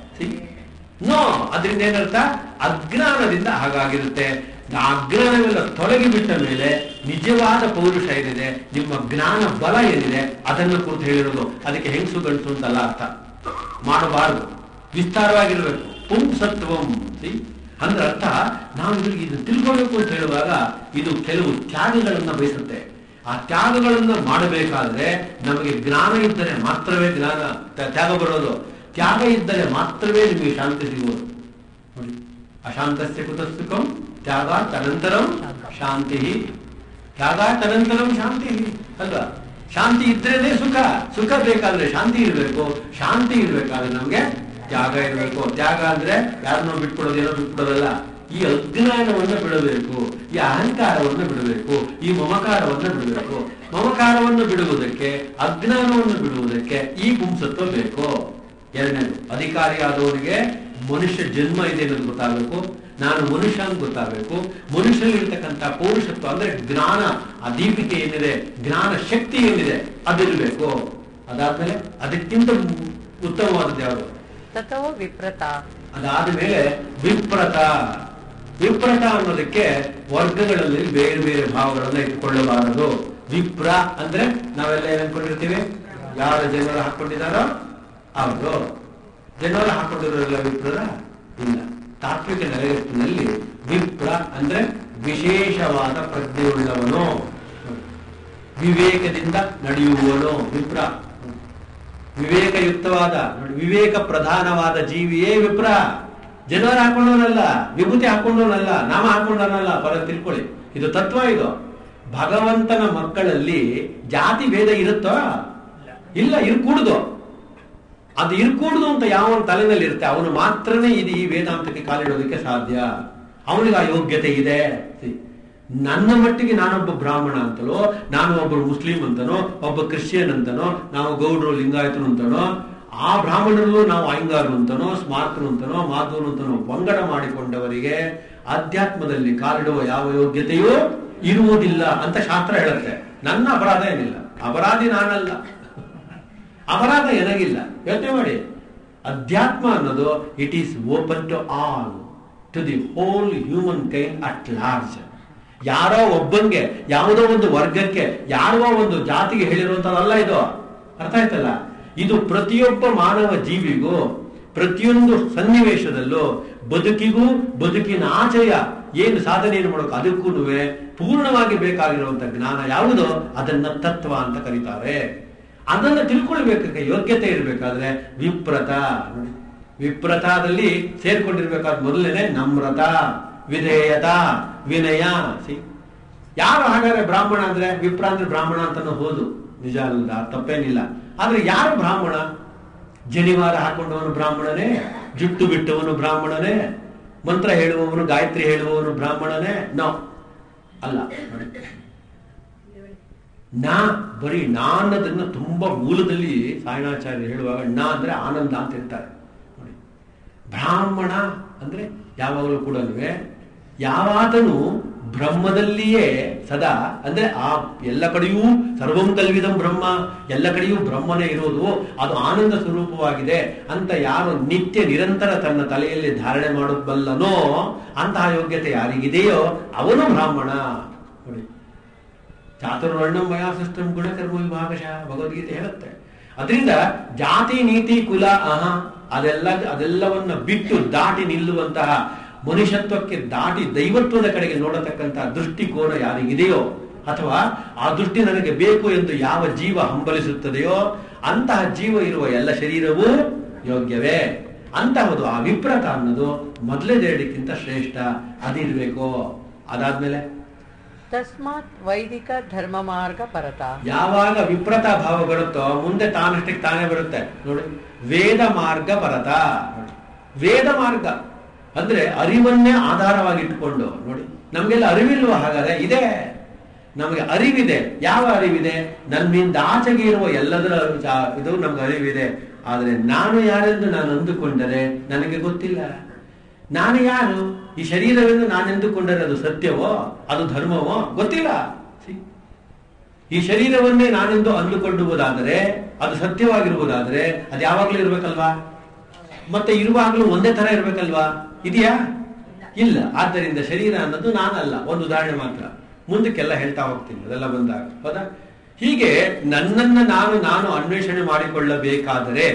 ನೋ ಅದರಿಂದ ಏನರ್ಥ ಅಜ್ಞಾನದಿಂದ ಹಾಗಾಗಿರುತ್ತೆ ಆ ಅಜ್ಞಾನವೆಲ್ಲ ತೊಲಗಿ ಬಿಟ್ಟ ಮೇಲೆ ನಿಜವಾದ ಪೌರುಷ ಏನಿದೆ ನಿಮ್ಮ ಜ್ಞಾನ ಬಲ ಏನಿದೆ ಅದನ್ನು ಕುರಿತು ಹೇಳಿರೋದು ಅದಕ್ಕೆ ಹೆಂಗಸು ಗಂಟು ಅಂತಲ್ಲ ಅರ್ಥ ಮಾಡಬಾರದು ವಿಸ್ತಾರವಾಗಿರ್ಬೇಕು ಪುಂಸತ್ವಂ See? ಅಂದ್ರೆ ಅರ್ಥ ನಾವು ಇದ್ರಿಗೆ ಇದು ತಿಳ್ಕೊಳ್ಬೇಕು ಅಂತ ಹೇಳುವಾಗ ಇದು ಕೆಲವು ತ್ಯಾಗಗಳನ್ನ ಬಯಸುತ್ತೆ ಆ ತ್ಯಾಗಗಳನ್ನ ಮಾಡಬೇಕಾದ್ರೆ ನಮಗೆ ಜ್ಞಾನ ಇದ್ದರೆ ಮಾತ್ರವೇ ಜ್ಞಾನ ತ್ಯ- ತ್ಯಾಗ ಬರೋದು ತ್ಯಾಗ ಇದ್ದರೆ ಮಾತ್ರವೇ ನಿಮಗೆ ಶಾಂತಿ ಸಿಗುವುದು ನೋಡಿ ಅಶಾಂತಸ್ಯ ಕುತಸ್ತುಕಂ ತ್ಯಾಗ ತನಂತರಂ ಶಾಂತಿ ತ್ಯಾಗ ತನಂತರಂ ಶಾಂತಿ ಅಲ್ವಾ ಶಾಂತಿ ಇದ್ರೇನೆ ಸುಖ ಸುಖ ಬೇಕಾದ್ರೆ ಶಾಂತಿ ಇರಬೇಕು ಶಾಂತಿ ಇರ್ಬೇಕಾದ್ರೆ ನಮ್ಗೆ ತ್ಯಾಗ ಇರಬೇಕು ತ್ಯಾಗ ಅಂದ್ರೆ ಯಾರನ್ನೋ ಬಿಟ್ಕೊಡೋದು ಏನೋ ಬಿಟ್ಕೊಡೋದಲ್ಲ ಈ ಅಜ್ಞಾನವನ್ನು ಬಿಡಬೇಕು ಈ ಅಹಂಕಾರವನ್ನು ಬಿಡಬೇಕು ಈ ಮಮಕಾರವನ್ನು ಬಿಡಬೇಕು ಮಮಕಾರವನ್ನು ಬಿಡುವುದಕ್ಕೆ ಅಜ್ಞಾನವನ್ನು ಬಿಡುವುದಕ್ಕೆ ಈ ಪುಂಸತ್ವ ಬೇಕು ಎರಡನೇದು ಅಧಿಕಾರಿಯಾದವರಿಗೆ ಮನುಷ್ಯ ಜನ್ಮ ಇದೆ ಅನ್ನೋದು ಗೊತ್ತಾಗಬೇಕು ನಾನು ಮನುಷ್ಯ ಅಂತ ಗೊತ್ತಾಗಬೇಕು ಮನುಷ್ಯನಲ್ಲಿರ್ತಕ್ಕಂಥ ಪೌರುಷತ್ವ ಅಂದ್ರೆ ಜ್ಞಾನ ಆ ದೀಪಿಕೆ ಏನಿದೆ ಜ್ಞಾನ ಶಕ್ತಿ ಏನಿದೆ ಅದಿರಬೇಕು ಅದಾದ್ಮೇಲೆ ಅದಕ್ಕಿಂತ ಉತ್ತಮವಾದದ್ದು ಯಾವುದು ತಥೋ ವಿಪ್ರತ ಅದಾದ ಮೇಲೆ ವಿಪ್ರತ ವಿಪ್ರತ ಅನ್ನೋದಕ್ಕೆ ವರ್ಗಗಳಲ್ಲಿ ಬೇರೆ ಬೇರೆ ಭಾವಗಳನ್ನ ಇಟ್ಕೊಳ್ಳಬಾರದು ವಿಪ್ರ ಅಂದ್ರೆ ನಾವೆಲ್ಲ ಏನ್ ಅನ್ಕೊಂಡಿರ್ತೀವಿ ಯಾರ ಜನರು ಹಾಕೊಂಡಿದಾರೋ ಅವರು ಜನರು ಹಾಕೊಂಡಿರೋರೆಲ್ಲ ವಿಪ್ರದ ಇಲ್ಲ ತಾತ್ವಿಕ ನೆಲೆಗಟ್ಟಿನಲ್ಲಿ ವಿಪ್ರ ಅಂದ್ರೆ ವಿಶೇಷವಾದ ಪ್ರಜ್ಞೆಯುಳ್ಳವನು ವಿವೇಕದಿಂದ ನಡೆಯುವವನು ವಿಪ್ರ ವಿವೇಕಯುಕ್ತವಾದ ನೋಡಿ ವಿವೇಕ ಪ್ರಧಾನವಾದ ಜೀವಿಯೇ ವಿಪ್ರ ಜನರು ಹಾಕೊಂಡವನಲ್ಲ ವಿಭೂತಿ ಹಾಕೊಂಡವನಲ್ಲ ನಾಮ ಹಾಕೊಂಡವನಲ್ಲ ಪರ ತಿಳ್ಕೊಳ್ಳಿ ಇದು ತತ್ವ ಇದು ಭಗವಂತನ ಮಕ್ಕಳಲ್ಲಿ ಜಾತಿ ಭೇದ ಇರುತ್ತೋ ಇಲ್ಲ ಇರ್ಕೂಡುದು ಅದು ಇರ್ಕೂಡುದು ಅಂತ ಯಾವ ತಲೆನಲ್ಲಿ ಇರುತ್ತೆ ಅವನು ಮಾತ್ರನೇ ಇದು ಈ ವೇದಾಂತಕ್ಕೆ ಕಾಲಿಡೋದಕ್ಕೆ ಸಾಧ್ಯ ಅವನಿಗೆ ಆ ಯೋಗ್ಯತೆ ಇದೆ See, ನನ್ನ ಮಟ್ಟಿಗೆ ನಾನೊಬ್ಬ ಬ್ರಾಹ್ಮಣ ಅಂತಲೋ ನಾನು ಒಬ್ಬ ಮುಸ್ಲಿಂ ಅಂತನೋ ಒಬ್ಬ ಕ್ರಿಶ್ಚಿಯನ್ ಅಂತನೋ ನಾವು ಗೌಡ್ರು ಲಿಂಗಾಯತರು ಅಂತನೋ ಆ ಬ್ರಾಹ್ಮಣರಲ್ಲೂ ನಾವು ಅಯ್ಯಂಗಾರರು ಅಂತನೋ ಸ್ಮಾರ್ತರು ಅಂತನೋ ಮಾಧವರು ಅಂತನೋ ಪಂಗಡ ಮಾಡಿಕೊಂಡವರಿಗೆ ಅಧ್ಯಾತ್ಮದಲ್ಲಿ ಕಾಲಿಡುವ ಯಾವ ಯೋಗ್ಯತೆಯೂ ಇರುವುದಿಲ್ಲ ಅಂತ ಶಾಸ್ತ್ರ ಹೇಳುತ್ತೆ ನನ್ನ ಅಪರಾಧ ಏನಿಲ್ಲ ಅಪರಾಧಿ ನಾನಲ್ಲ ಅಪರಾಧ ಎನಗಿಲ್ಲ ಯೋಚನೆ ಮಾಡಿ ಅಧ್ಯಾತ್ಮ ಅನ್ನೋದು it is open to all to the whole human kind at large ಯಾರೋ ಒಬ್ಬಂಗೆ ಯಾವುದೋ ಒಂದು ವರ್ಗಕ್ಕೆ ಯಾರೋ ಒಂದು ಜಾತಿಗೆ ಹೇಳಿರುವಂತದಲ್ಲ ಇದು ಅರ್ಥ ಆಯ್ತಲ್ಲ ಇದು ಪ್ರತಿಯೊಬ್ಬ ಮಾನವ ಜೀವಿಗೂ ಪ್ರತಿಯೊಂದು ಸನ್ನಿವೇಶದಲ್ಲೂ ಬದುಕಿಗೂ ಬದುಕಿನ ಆಚೆಯ ಏನು ಸಾಧನೆಯನ್ನು ಮಾಡೋಕೆ ಅದಕ್ಕೂ ಪೂರ್ಣವಾಗಿ ಬೇಕಾಗಿರುವಂತ ಜ್ಞಾನ ಯಾವುದೋ ಅದನ್ನ ತತ್ವ ಅಂತ ಕರೀತಾರೆ ಅದನ್ನ ತಿಳ್ಕೊಳ್ಬೇಕಾದ್ರೆ ಯೋಗ್ಯತೆ ಇರಬೇಕಾದ್ರೆ ವಿಪ್ರತ ನೋಡಿ ವಿಪ್ರತಾದಲ್ಲಿ ಸೇರ್ಕೊಂಡಿರ್ಬೇಕಾದ್ರೆ ಮೊದಲನೇ ನಮ್ರತ ವಿಧೇಯತ ವಿನಯ ಸಿ ಯಾರು ಹಾಗಾದ್ರೆ ಬ್ರಾಹ್ಮಣ ಅಂದ್ರೆ ವಿಪ್ರ ಅಂದ್ರೆ ಬ್ರಾಹ್ಮಣ ಅಂತಾನು ಹೋದು ನಿಜ ಅಲ್ಲ ತಪ್ಪೇನಿಲ್ಲ ಆದ್ರೆ ಯಾರು ಬ್ರಾಹ್ಮಣ ಜನಿವಾರ ಹಾಕೊಂಡವನು ಬ್ರಾಹ್ಮಣನೇ ಜುಟ್ಟು ಬಿಟ್ಟವನು ಬ್ರಾಹ್ಮಣನೇ ಮಂತ್ರ ಹೇಳುವವನು ಗಾಯತ್ರಿ ಹೇಳುವವನು ಬ್ರಾಹ್ಮಣನೇ ನೋ ಅಲ್ಲ ನೋಡಿ ನಾ ಬರೀ ನಾ ಅನ್ನೋದನ್ನ ತುಂಬಾ ಮೂಲದಲ್ಲಿ ಸಾಯಣಾಚಾರ್ಯ ಹೇಳುವಾಗ ನಾ ಅಂದ್ರೆ ಆನಂದ ಅಂತ ಇರ್ತಾರೆ ನೋಡಿ ಬ್ರಾಹ್ಮಣ ಅಂದ್ರೆ ಯಾವಾಗಲೂ ಕೂಡ ಯಾವಾತನು ಬ್ರಹ್ಮದಲ್ಲಿಯೇ ಸದಾ ಅಂದ್ರೆ ಆ ಎಲ್ಲ ಕಡೆಯೂ ಸರ್ವಂ ಕಲ್ವಿದಂ ಬ್ರಹ್ಮ ಎಲ್ಲ ಕಡೆಯೂ ಬ್ರಹ್ಮನೇ ಇರೋದು ಅದು ಆನಂದ ಸ್ವರೂಪವಾಗಿದೆ ಅಂತ ಯಾರು ನಿತ್ಯ ನಿರಂತರ ತನ್ನ ತಲೆಯಲ್ಲಿ ಧಾರಣೆ ಮಾಡಬಲ್ಲನೋ ಅಂತಹ ಯೋಗ್ಯತೆ ಯಾರಿಗಿದೆಯೋ ಅವನು ಬ್ರಾಹ್ಮಣ ನೋಡಿ ಚಾತುರ್ವರ್ಣಂ ವಯಾಸಿಸ್ಟಂ ಗುಣಕರ್ಮ ವಿಭಾಗಶಃ ಭಗವದ್ಗೀತೆ ಹೇಳುತ್ತೆ ಅದರಿಂದ ಜಾತಿ ನೀತಿ ಕುಲ ಅಹ ಅದೆಲ್ಲ ಅದೆಲ್ಲವನ್ನ ಬಿಟ್ಟು ದಾಟಿ ನಿಲ್ಲುವಂತಹ ಮನುಷ್ಯತ್ವಕ್ಕೆ ದಾಟಿ ದೈವತ್ವದ ಕಡೆಗೆ ನೋಡತಕ್ಕಂತಹ ದೃಷ್ಟಿಕೋನ ಯಾರಿಗಿದೆಯೋ ಅಥವಾ ಆ ದೃಷ್ಟಿ ನನಗೆ ಬೇಕು ಎಂದು ಯಾವ ಜೀವ ಹಂಬಲಿಸುತ್ತದೆಯೋ ಅಂತಹ ಜೀವ ಇರುವ ಎಲ್ಲ ಶರೀರವೂ ಯೋಗ್ಯವೇ ಅಂತಹದು ಆ ವಿಪ್ರತ ಅನ್ನೋದು ಮೊದಲೇದೇಳಕ್ಕಿಂತ ಶ್ರೇಷ್ಠ ಅದಿರ್ಬೇಕು ಅದಾದ್ಮೇಲೆ ತಸ್ಮಾತ್ ವೈದಿಕ ಧರ್ಮ ಮಾರ್ಗ ಪರತ ಯಾವಾಗ ವಿಪ್ರತ ಭಾವ ಬರುತ್ತೋ ಮುಂದೆ ತಾನಷ್ಟಕ್ಕೆ ತಾನೇ ಬರುತ್ತೆ ನೋಡಿ ವೇದ ಮಾರ್ಗ ಪರತ ನೋಡಿ ವೇದ ಮಾರ್ಗ ಅಂದ್ರೆ ಅರಿವನ್ನೇ ಆಧಾರವಾಗಿ ಇಟ್ಟುಕೊಂಡು ನೋಡಿ ನಮ್ಗೆಲ್ಲ ಅರಿವಿಲ್ವಾ ಹಾಗಾದ್ರೆ ಇದೆ ನಮಗೆ ಅರಿವಿದೆ ಯಾವ ಅರಿವಿದೆ ನನ್ನಿಂದ ಆಚೆಗೆ ಇರುವ ಎಲ್ಲದರ ಜಾ- ಇದು ನಮ್ಗೆ ಅರಿವಿದೆ ಆದ್ರೆ ನಾನು ಯಾರೆಂದು ನಾನು ಅಂದುಕೊಂಡರೆ ನನಗೆ ಗೊತ್ತಿಲ್ಲ ನಾನು ಯಾರು ಈ ಶರೀರವೆಂದು ನಾನೆಂದುಕೊಂಡರೆ ಅದು ಸತ್ಯವೋ ಅದು ಧರ್ಮವೋ ಗೊತ್ತಿಲ್ಲ See? ಈ ಶರೀರವನ್ನೇ ನಾನೆಂದು ಅಂದುಕೊಳ್ಳುವುದಾದರೆ ಅದು ಸತ್ಯವಾಗಿರುವುದಾದರೆ ಅದು ಯಾವಾಗ್ಲೂ ಇರ್ಬೇಕಲ್ವಾ ಮತ್ತೆ ಇರುವಾಗಲೂ ಒಂದೇ ತರ ಇರ್ಬೇಕಲ್ವಾ ಇದೆಯಾ ಇಲ್ಲ ಆದ್ದರಿಂದ ಶರೀರ ಅನ್ನೋದು ನಾನಲ್ಲ ಒಂದು ಉದಾಹರಣೆ ಮಾತ್ರ ಮುಂದಕ್ಕೆಲ್ಲ ಹೇಳ್ತಾ ಹೋಗ್ತೀನಿ ಅದೆಲ್ಲ ಬಂದಾಗ ಹೌದಾ ಹೀಗೆ ನನ್ನನ್ನ ನಾನು ನಾನು ಅನ್ವೇಷಣೆ ಮಾಡಿಕೊಳ್ಳಬೇಕಾದರೆ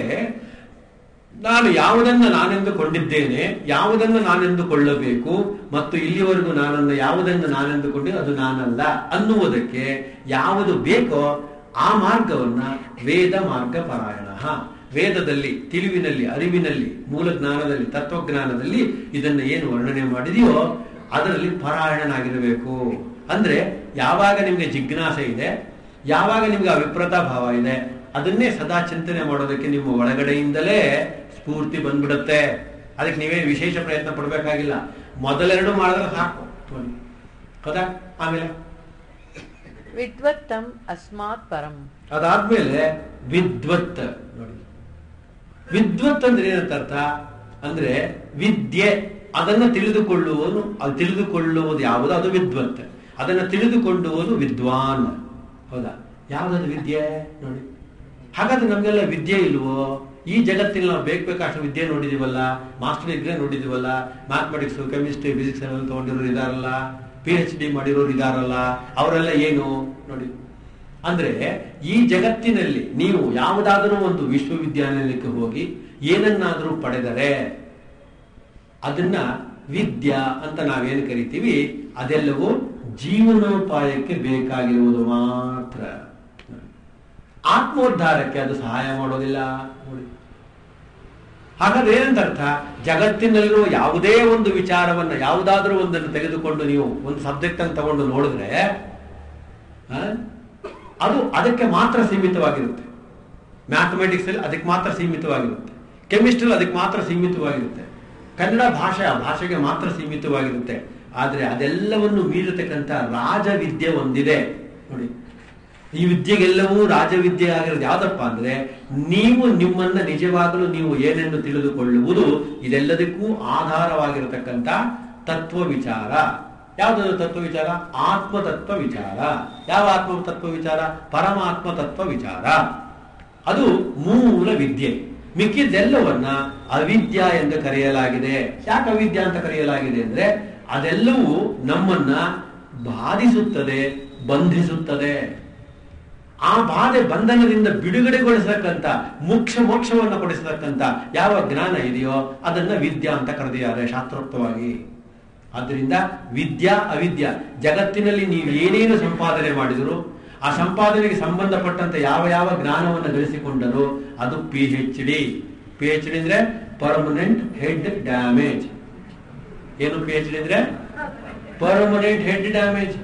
ನಾನು ಯಾವುದನ್ನ ನಾನೆಂದುಕೊಂಡಿದ್ದೇನೆ ಯಾವುದನ್ನು ನಾನೆಂದುಕೊಳ್ಳಬೇಕು ಮತ್ತು ಇಲ್ಲಿವರೆಗೂ ನಾನನ್ನು ಯಾವುದನ್ನು ನಾನೆಂದುಕೊಂಡೆ ಅದು ನಾನಲ್ಲ ಅನ್ನುವುದಕ್ಕೆ ಯಾವುದು ಬೇಕೋ ಆ ಮಾರ್ಗವನ್ನ ವೇದ ಮಾರ್ಗ ಪರಾಯಣ ವೇದದಲ್ಲಿ ತಿಳಿವಿನಲ್ಲಿ ಅರಿವಿನಲ್ಲಿ ಮೂಲ ಜ್ಞಾನದಲ್ಲಿ ತತ್ವಜ್ಞಾನದಲ್ಲಿ ಇದನ್ನ ಏನು ವರ್ಣನೆ ಮಾಡಿದೆಯೋ ಅದರಲ್ಲಿ ಪರಾಯಣನಾಗಿರಬೇಕು ಅಂದ್ರೆ ಯಾವಾಗ ನಿಮ್ಗೆ ಜಿಜ್ಞಾಸೆ ಇದೆ ಯಾವಾಗ ನಿಮ್ಗೆ ಆ ವಿಪ್ರತ ಭಾವ ಇದೆ ಅದನ್ನೇ ಸದಾ ಚಿಂತನೆ ಮಾಡೋದಕ್ಕೆ ನಿಮ್ಮ ಒಳಗಡೆಯಿಂದಲೇ ಸ್ಫೂರ್ತಿ ಬಂದ್ಬಿಡುತ್ತೆ ಅದಕ್ಕೆ ನೀವೇ ವಿಶೇಷ ಪ್ರಯತ್ನ ಪಡಬೇಕಾಗಿಲ್ಲ ಮೊದಲೆರಡು ಮಾಡಿದ್ರೆ ಸಾಕು ನೋಡಿ. ಹೌದಾ ಆಮೇಲೆ ವಿದ್ವತ್ತಂ ಅಸ್ಮಾತ್ ಪರಂ ಅದಾದ್ಮೇಲೆ ವಿದ್ವತ್ ನೋಡಿ ವಿದ್ವತ್ ಅಂದ್ರೆ ಏನಂತ ಅರ್ಥ ಅಂದ್ರೆ ವಿದ್ಯೆ ಅದನ್ನ ತಿಳಿದುಕೊಳ್ಳುವನು ಅದು ತಿಳಿದುಕೊಳ್ಳುವುದು ಯಾವುದು ಅದು ವಿದ್ವತ್ ಅದನ್ನ ತಿಳಿದುಕೊಳ್ಳುವುದು ವಿದ್ವಾನ್ ಹೌದಾ ಯಾವ್ದದು ವಿದ್ಯೆ ನೋಡಿ ಹಾಗಾದ್ರೆ ನಮ್ಗೆಲ್ಲ ವಿದ್ಯೆ ಇಲ್ವೋ ಈ ಜಗತ್ತಿನಲ್ಲಿ ನಾವು ಬೇಕು ಬೇಕಷ್ಟು ವಿದ್ಯೆ ನೋಡಿದೀವಲ್ಲ ಮಾಸ್ಟರ್ ಡಿಗ್ರಿ ನೋಡಿದೀವಲ್ಲ ಮ್ಯಾಥಮೆಟಿಕ್ಸ್ ಕೆಮಿಸ್ಟ್ರಿ ಫಿಸಿಕ್ಸ್ ಎಲ್ಲ ತಗೊಂಡಿರೋರು ಇದಾರಲ್ಲ ಪಿ ಎಚ್ ಡಿ ಮಾಡಿರೋರು ಇದಾರಲ್ಲ ಅವರೆಲ್ಲ ಏನು ನೋಡಿ ಅಂದ್ರೆ ಈ ಜಗತ್ತಿನಲ್ಲಿ ನೀವು ಯಾವುದಾದರೂ ಒಂದು ವಿಶ್ವವಿದ್ಯಾನಿಲಯಕ್ಕೆ ಹೋಗಿ ಏನನ್ನಾದರೂ ಪಡೆದರೆ ಅದನ್ನ ವಿದ್ಯಾ ಅಂತ ನಾವೇನು ಕರಿತೀವಿ ಅದೆಲ್ಲವೂ ಜೀವನೋಪಾಯಕ್ಕೆ ಬೇಕಾಗಿರುವುದು ಮಾತ್ರ ಆತ್ಮೋದ್ಧಾರಕ್ಕೆ ಅದು ಸಹಾಯ ಮಾಡೋದಿಲ್ಲ ನೋಡಿ ಹಾಗಾದ್ರೆ ಏನಂತ ಅರ್ಥ ಜಗತ್ತಿನಲ್ಲಿರುವ ಯಾವುದೇ ಒಂದು ವಿಚಾರವನ್ನ ಯಾವುದಾದ್ರೂ ಒಂದನ್ನು ತೆಗೆದುಕೊಂಡು ನೀವು ಒಂದು ಸಬ್ಜೆಕ್ಟ್ ಅನ್ನು ತಗೊಂಡು ನೋಡಿದ್ರೆ ಆ, ಅದು ಅದಕ್ಕೆ ಮಾತ್ರ ಸೀಮಿತವಾಗಿರುತ್ತೆ ಮ್ಯಾಥಮೆಟಿಕ್ಸ್ ಅಲ್ಲಿ ಅದಕ್ಕೆ ಮಾತ್ರ ಸೀಮಿತವಾಗಿರುತ್ತೆ ಕೆಮಿಸ್ಟ್ರಿ ಅದಕ್ಕೆ ಮಾತ್ರ ಸೀಮಿತವಾಗಿರುತ್ತೆ ಕನ್ನಡ ಭಾಷೆ ಆ ಭಾಷೆಗೆ ಮಾತ್ರ ಸೀಮಿತವಾಗಿರುತ್ತೆ ಆದ್ರೆ ಅದೆಲ್ಲವನ್ನು ಮೀರತಕ್ಕಂಥ ರಾಜವಿದ್ಯೆ ಒಂದಿದೆ ನೋಡಿ ಈ ವಿದ್ಯೆಗೆಲ್ಲವೂ ರಾಜವಿದ್ಯೆ ಆಗಿರೋದು ಯಾವ್ದಪ್ಪ ಅಂದ್ರೆ ನೀವು ನಿಮ್ಮನ್ನ ನಿಜವಾಗಲೂ ನೀವು ಏನೆಂದು ತಿಳಿದುಕೊಳ್ಳುವುದು ಇದೆಲ್ಲದಕ್ಕೂ ಆಧಾರವಾಗಿರತಕ್ಕಂಥ ತತ್ವ ವಿಚಾರ ಯಾವುದು ತತ್ವ ವಿಚಾರ ಆತ್ಮ ತತ್ವ ವಿಚಾರ ಯಾವ ಆತ್ಮ ತತ್ವ ವಿಚಾರ ಪರಮಾತ್ಮ ತತ್ವ ವಿಚಾರ ಅದು ಮೂಲ ವಿದ್ಯೆ ಮಿಕ್ಕಿದ್ದೆಲ್ಲವನ್ನ ಅವಿದ್ಯಾ ಎಂದು ಕರೆಯಲಾಗಿದೆ ಯಾಕೆ ಅವಿದ್ಯಾ ಅಂತ ಕರೆಯಲಾಗಿದೆ ಅಂದ್ರೆ ಅದೆಲ್ಲವೂ ನಮ್ಮನ್ನ ಬಾಧಿಸುತ್ತದೆ ಬಂಧಿಸುತ್ತದೆ ಆ ಬಾಧೆ ಬಂಧನದಿಂದ ಬಿಡುಗಡೆಗೊಳಿಸತಕ್ಕಂಥ ಮೋಕ್ಷ ಮೋಕ್ಷವನ್ನು ಕೊಡಿಸತಕ್ಕಂಥ ಯಾವ ಜ್ಞಾನ ಇದೆಯೋ ಅದನ್ನ ವಿದ್ಯಾ ಅಂತ ಕರೆದಿದ್ದಾರೆ ಶಾಸ್ತ್ರೋಕ್ತವಾಗಿ ಆದ್ದರಿಂದ ವಿದ್ಯಾ ಅವಿದ್ಯಾ ಜಗತ್ತಿನಲ್ಲಿ ನೀವು ಏನೇನು ಸಂಪಾದನೆ ಮಾಡಿದರೂ ಆ ಸಂಪಾದನೆಗೆ ಸಂಬಂಧಪಟ್ಟಂತ ಯಾವ ಯಾವ ಜ್ಞಾನವನ್ನು ಗಳಿಸಿಕೊಂಡರೂ ಅದು P H D P H D ಅಂದ್ರೆ ಪರ್ಮನೆಂಟ್ ಹೆಡ್ ಡ್ಯಾಮೇಜ್ ಏನು ಪಿ ಎಚ್ ಡಿ ಅಂದ್ರೆ ಪರ್ಮನೆಂಟ್ ಹೆಡ್ ಡ್ಯಾಮೇಜ್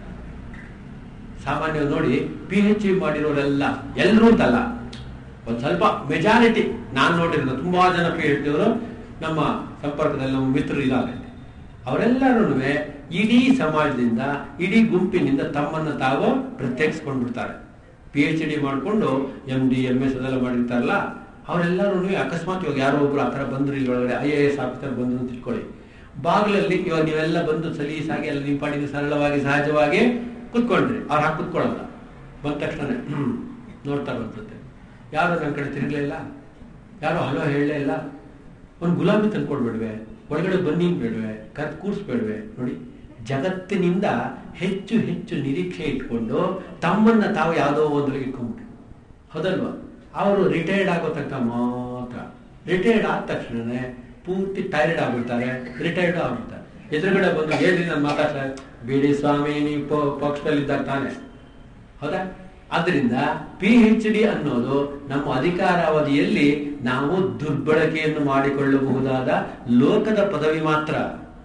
ಸಾಮಾನ್ಯ ನೋಡಿ ಪಿ ಎಚ್ ಡಿ ಮಾಡಿರೋರೆಲ್ಲ ಎಲ್ಲರೂ ಅಂತಲ್ಲ ಒಂದ್ ಸ್ವಲ್ಪ ಮೆಜಾರಿಟಿ ನಾನು ನೋಡಿರೋದು ತುಂಬಾ ಜನ ಪಿ ಎಚ್ ಡಿ ಅವರು ನಮ್ಮ ಸಂಪರ್ಕದಲ್ಲಿ ನಮ್ಮ ಮಿತ್ರರು ಇದ್ದಾರೆ ಅವರೆಲ್ಲರೂ ಇಡೀ ಸಮಾಜದಿಂದ ಇಡೀ ಗುಂಪಿನಿಂದ ತಮ್ಮನ್ನ ತಾವು ಪ್ರತ್ಯೇಕಿಸ್ಕೊಂಡ್ಬಿಡ್ತಾರೆ ಪಿ ಎಚ್ ಡಿ ಮಾಡಿಕೊಂಡು ಎಂ ಡಿ ಎಂ ಎಸ್ ಅದೆಲ್ಲ ಮಾಡಿರ್ತಾರಲ್ಲ ಅವರೆಲ್ಲರೂ ಅಕಸ್ಮಾತ್ ಇವಾಗ ಯಾರೋ ಒಬ್ರು ಆ ಥರ ಬಂದ್ರು ಇಲ್ಲಿ ಒಳಗಡೆ ಐ ಎ ಎಸ್ ಆಫೀಸರ್ ಬಂದ್ರು ಅಂತ ತಿಳ್ಕೊಳ್ಳಿ ಬಾಗಿಲಲ್ಲಿ ಇವಾಗ ನೀವೆಲ್ಲ ಬಂದು ಸಲೀಸಾಗಿ ಎಲ್ಲ ನಿಮ್ಮ ಪಾಡಿಗೆ ಸರಳವಾಗಿ ಸಹಜವಾಗಿ ಕುತ್ಕೊಂಡ್ರಿ ಅವ್ರು ಹಾಕಿ ಕುತ್ಕೊಳ್ಳಲ್ಲ ಬಂದ ತಕ್ಷಣ ಹ್ಮ್ ನೋಡ್ತಾ ಬರ್ತದೆ ಯಾರು ನನ್ನ ಕಡೆ ತಿರುಗಲಿಲ್ಲ ಯಾರು ಹಲೋ ಹೇಳಲೇ ಇಲ್ಲ ಒಂದು ಗುಲಾಬಿ ತಂದು ಕೊಡ್ಬೇಡ್ವೆ ಒಳಗಡೆ ಬನ್ನಿ ಬೇಡವೆ ಕತ್ ಕೂರ್ಸ್ಬೇಡ್ವೆ ನೋಡಿ ಜಗತ್ತಿನಿಂದ ಹೆಚ್ಚು ಹೆಚ್ಚು ನಿರೀಕ್ಷೆ ಇಟ್ಕೊಂಡು ತಮ್ಮನ್ನ ತಾವು ಯಾವುದೋ ಒಂದು ಇಟ್ಕೊಂಡ್ಬಿಟ್ಟು ಹೌದಲ್ವಾ ಅವರು ರಿಟೈರ್ಡ್ ಆಗೋ ತನಕ ಮಾತ್ರ ರಿಟೈರ್ಡ್ ಆದ ತಕ್ಷಣನೇ ಪೂರ್ತಿ ಟೈರ್ಡ್ ಆಗ್ಬಿಡ್ತಾರೆ ರಿಟೈರ್ಡ್ ಆಗ್ಬಿಡ್ತಾರೆ ಎದುರುಗಡೆ ಬಂದು ಏನ್ರಿ ನಾನು ಮಾತಾಡ್ತಾರೆ ಬಿಡಿ ಸ್ವಾಮಿ ನೀವು ಪ- ಪಕ್ಷದಲ್ಲಿದ್ದಾಗ ತಾನೆ ಹೌದಾ ಆದ್ರಿಂದ ಪಿ ಎಚ್ ಡಿ ಅನ್ನೋದು ನಮ್ಮ ಅಧಿಕಾರಾವಧಿಯಲ್ಲಿ ನಾವು ದುರ್ಬಳಕೆಯನ್ನು ಮಾಡಿಕೊಳ್ಳಬಹುದಾದ ಲೋಕದ ಪದವಿ ಮಾತ್ರ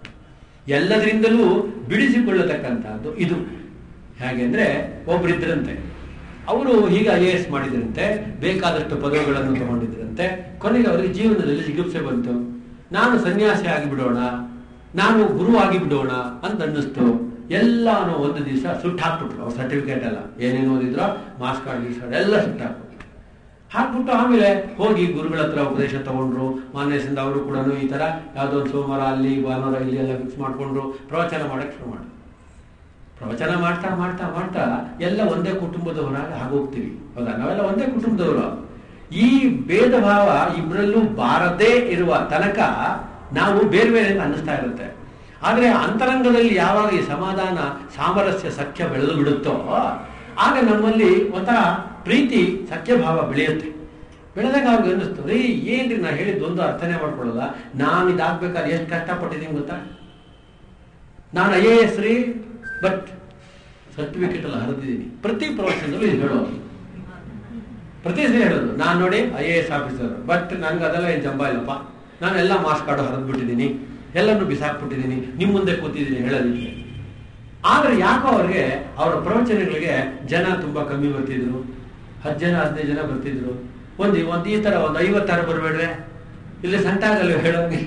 ಎಲ್ಲದರಿಂದಲೂ ಬಿಡಿಸಿಕೊಳ್ಳತಕ್ಕಂಥದ್ದು ಇದು ಹೇಗೆಂದ್ರೆ ಒಬ್ರಿದ್ರಂತೆ ಅವರು ಹೀಗೆ ಐ ಎ ಎಸ್ ಮಾಡಿದ್ರಂತೆ ಬೇಕಾದಷ್ಟು ಪದವಿಗಳನ್ನು ತಗೊಂಡಿದ್ರಂತೆ ಕೊನೆಗೆ ಅವರಿಗೆ ಜೀವನದಲ್ಲಿ ಜಿಗುಪ್ಸೆ ಬಂತು ನಾನು ಸನ್ಯಾಸಿ ಆಗಿಬಿಡೋಣ ನಾನು ಗುರು ಆಗಿಬಿಡೋಣ ಅಂತ ಅನ್ನಿಸ್ತು ಎಲ್ಲಾನು ಒಂದು ದಿವಸ ಸುಟ್ಟು ಹಾಕ್ಬಿಟ್ರು ಅವ್ರ ಸರ್ಟಿಫಿಕೇಟ್ ಎಲ್ಲ ಏನೇನು ಓದಿದ್ರೋ ಮಾರ್ಕ್ಸ್ ಕಾರ್ಡ್ ಗೀಸ್ ಕಾರ್ಡ್ ಎಲ್ಲ ಸುಟ್ಟು ಹಾಕ್ಬಿಟ್ರು ಹಾಕ್ಬಿಟ್ಟು ಆಮೇಲೆ ಹೋಗಿ ಗುರುಗಳ ಹತ್ರ ಉಪದೇಶ ತಗೊಂಡ್ರು ಮಾನ್ಯಸಿಂದ ಅವರು ಕೂಡ ಈ ತರ ಯಾವುದೋ ಒಂದು ಸೋಮವಾರ ಅಲ್ಲಿ ಭಾನುವಾರ ಇಲ್ಲಿ ಎಲ್ಲ ಫಿಕ್ಸ್ ಮಾಡ್ಕೊಂಡ್ರು ಪ್ರವಚನ ಮಾಡಕ್ ಶುರು ಮಾಡಿದ್ರು ಪ್ರವಚನ ಮಾಡ್ತಾ ಮಾಡ್ತಾ ಮಾಡ್ತಾ ಎಲ್ಲ ಒಂದೇ ಕುಟುಂಬದವರಾಗಿ ಆಗೋಗ್ತೀವಿ ಹೌದಾ ನಾವೆಲ್ಲ ಒಂದೇ ಕುಟುಂಬದವರು ಈ ಭೇದ ಭಾವ ಇಬ್ಬರಲ್ಲೂ ಬಾರದೇ ಇರುವ ತನಕ ನಾವು ಬೇರೆ ಬೇರೆ ಅಂತ ಅನ್ನಿಸ್ತಾ ಇರುತ್ತೆ ಆದ್ರೆ ಅಂತರಂಗದಲ್ಲಿ ಯಾವಾಗ ಈ ಸಮಾಧಾನ ಸಾಮರಸ್ಯ ಸಖ್ಯ ಬೆಳೆದು ಬಿಡುತ್ತೋ ಆಗ ನಮ್ಮಲ್ಲಿ ಒಂಥರ ಪ್ರೀತಿ ಸಖ್ಯಭಾವ ಬೆಳೆಯುತ್ತೆ ಬೆಳೆದಾಗ ಅವ್ರಿಗೆ ಅನ್ನಿಸ್ತು ರೀ ಏನ್ರಿ ನಾ ಹೇಳಿದ್ದು ಒಂದು ಅರ್ಥನೇ ಮಾಡ್ಕೊಳ್ಳಲ್ಲ ನಾನು ಇದಾಗ್ಬೇಕಾದ್ರೆ ಎಷ್ಟು ಕಷ್ಟಪಟ್ಟಿದ್ದೀನಿ ಗೊತ್ತಾ ನಾನು ಐ ಎ ಎಸ್ ರೀ ಬಟ್ ಸರ್ಟಿಫಿಕೇಟ್ ಎಲ್ಲ ಹರಿದಿದ್ದೀನಿ ಪ್ರತಿ ಪ್ರವಚನದಲ್ಲೂ ಇದು ಹೇಳೋದು ಪ್ರತಿ ಸರಿ ಹೇಳೋದು ನಾನು ನೋಡಿ I A S officer but ನನ್ಗೆ ಅದೆಲ್ಲ ಏನು ಜಂಬ ಇಲ್ಲಪ್ಪ ನಾನು ಎಲ್ಲ ಮಾರ್ಕ್ಸ್ ಕಾರ್ಡು ಹರಿದ್ಬಿಟ್ಟಿದ್ದೀನಿ ಎಲ್ಲನೂ ಬಿಸಾಕ್ಬಿಟ್ಟಿದ್ದೀನಿ ನಿಮ್ಮ ಮುಂದೆ ಕೂತಿದ್ದೀನಿ ಹೇಳೋದಕ್ಕೆ ಆದ್ರೆ ಯಾಕೋ ಅವ್ರಿಗೆ ಅವರ ಪ್ರವಚನಗಳಿಗೆ ಜನ ತುಂಬಾ ಕಮ್ಮಿ ಬರ್ತಿದ್ರು ಹತ್ತು ಜನ ಹದಿನೈದು ಜನ ಬರ್ತಿದ್ರು ಒಂದು ಒಂದು ಈ ತರ ಒಂದು ಐವತ್ತಾರು ಬರಬೇಡ್ವೆ ಇಲ್ಲಿ ಸಂಟಾಗಲ್ವ ಹೇಳೋಂಗೆ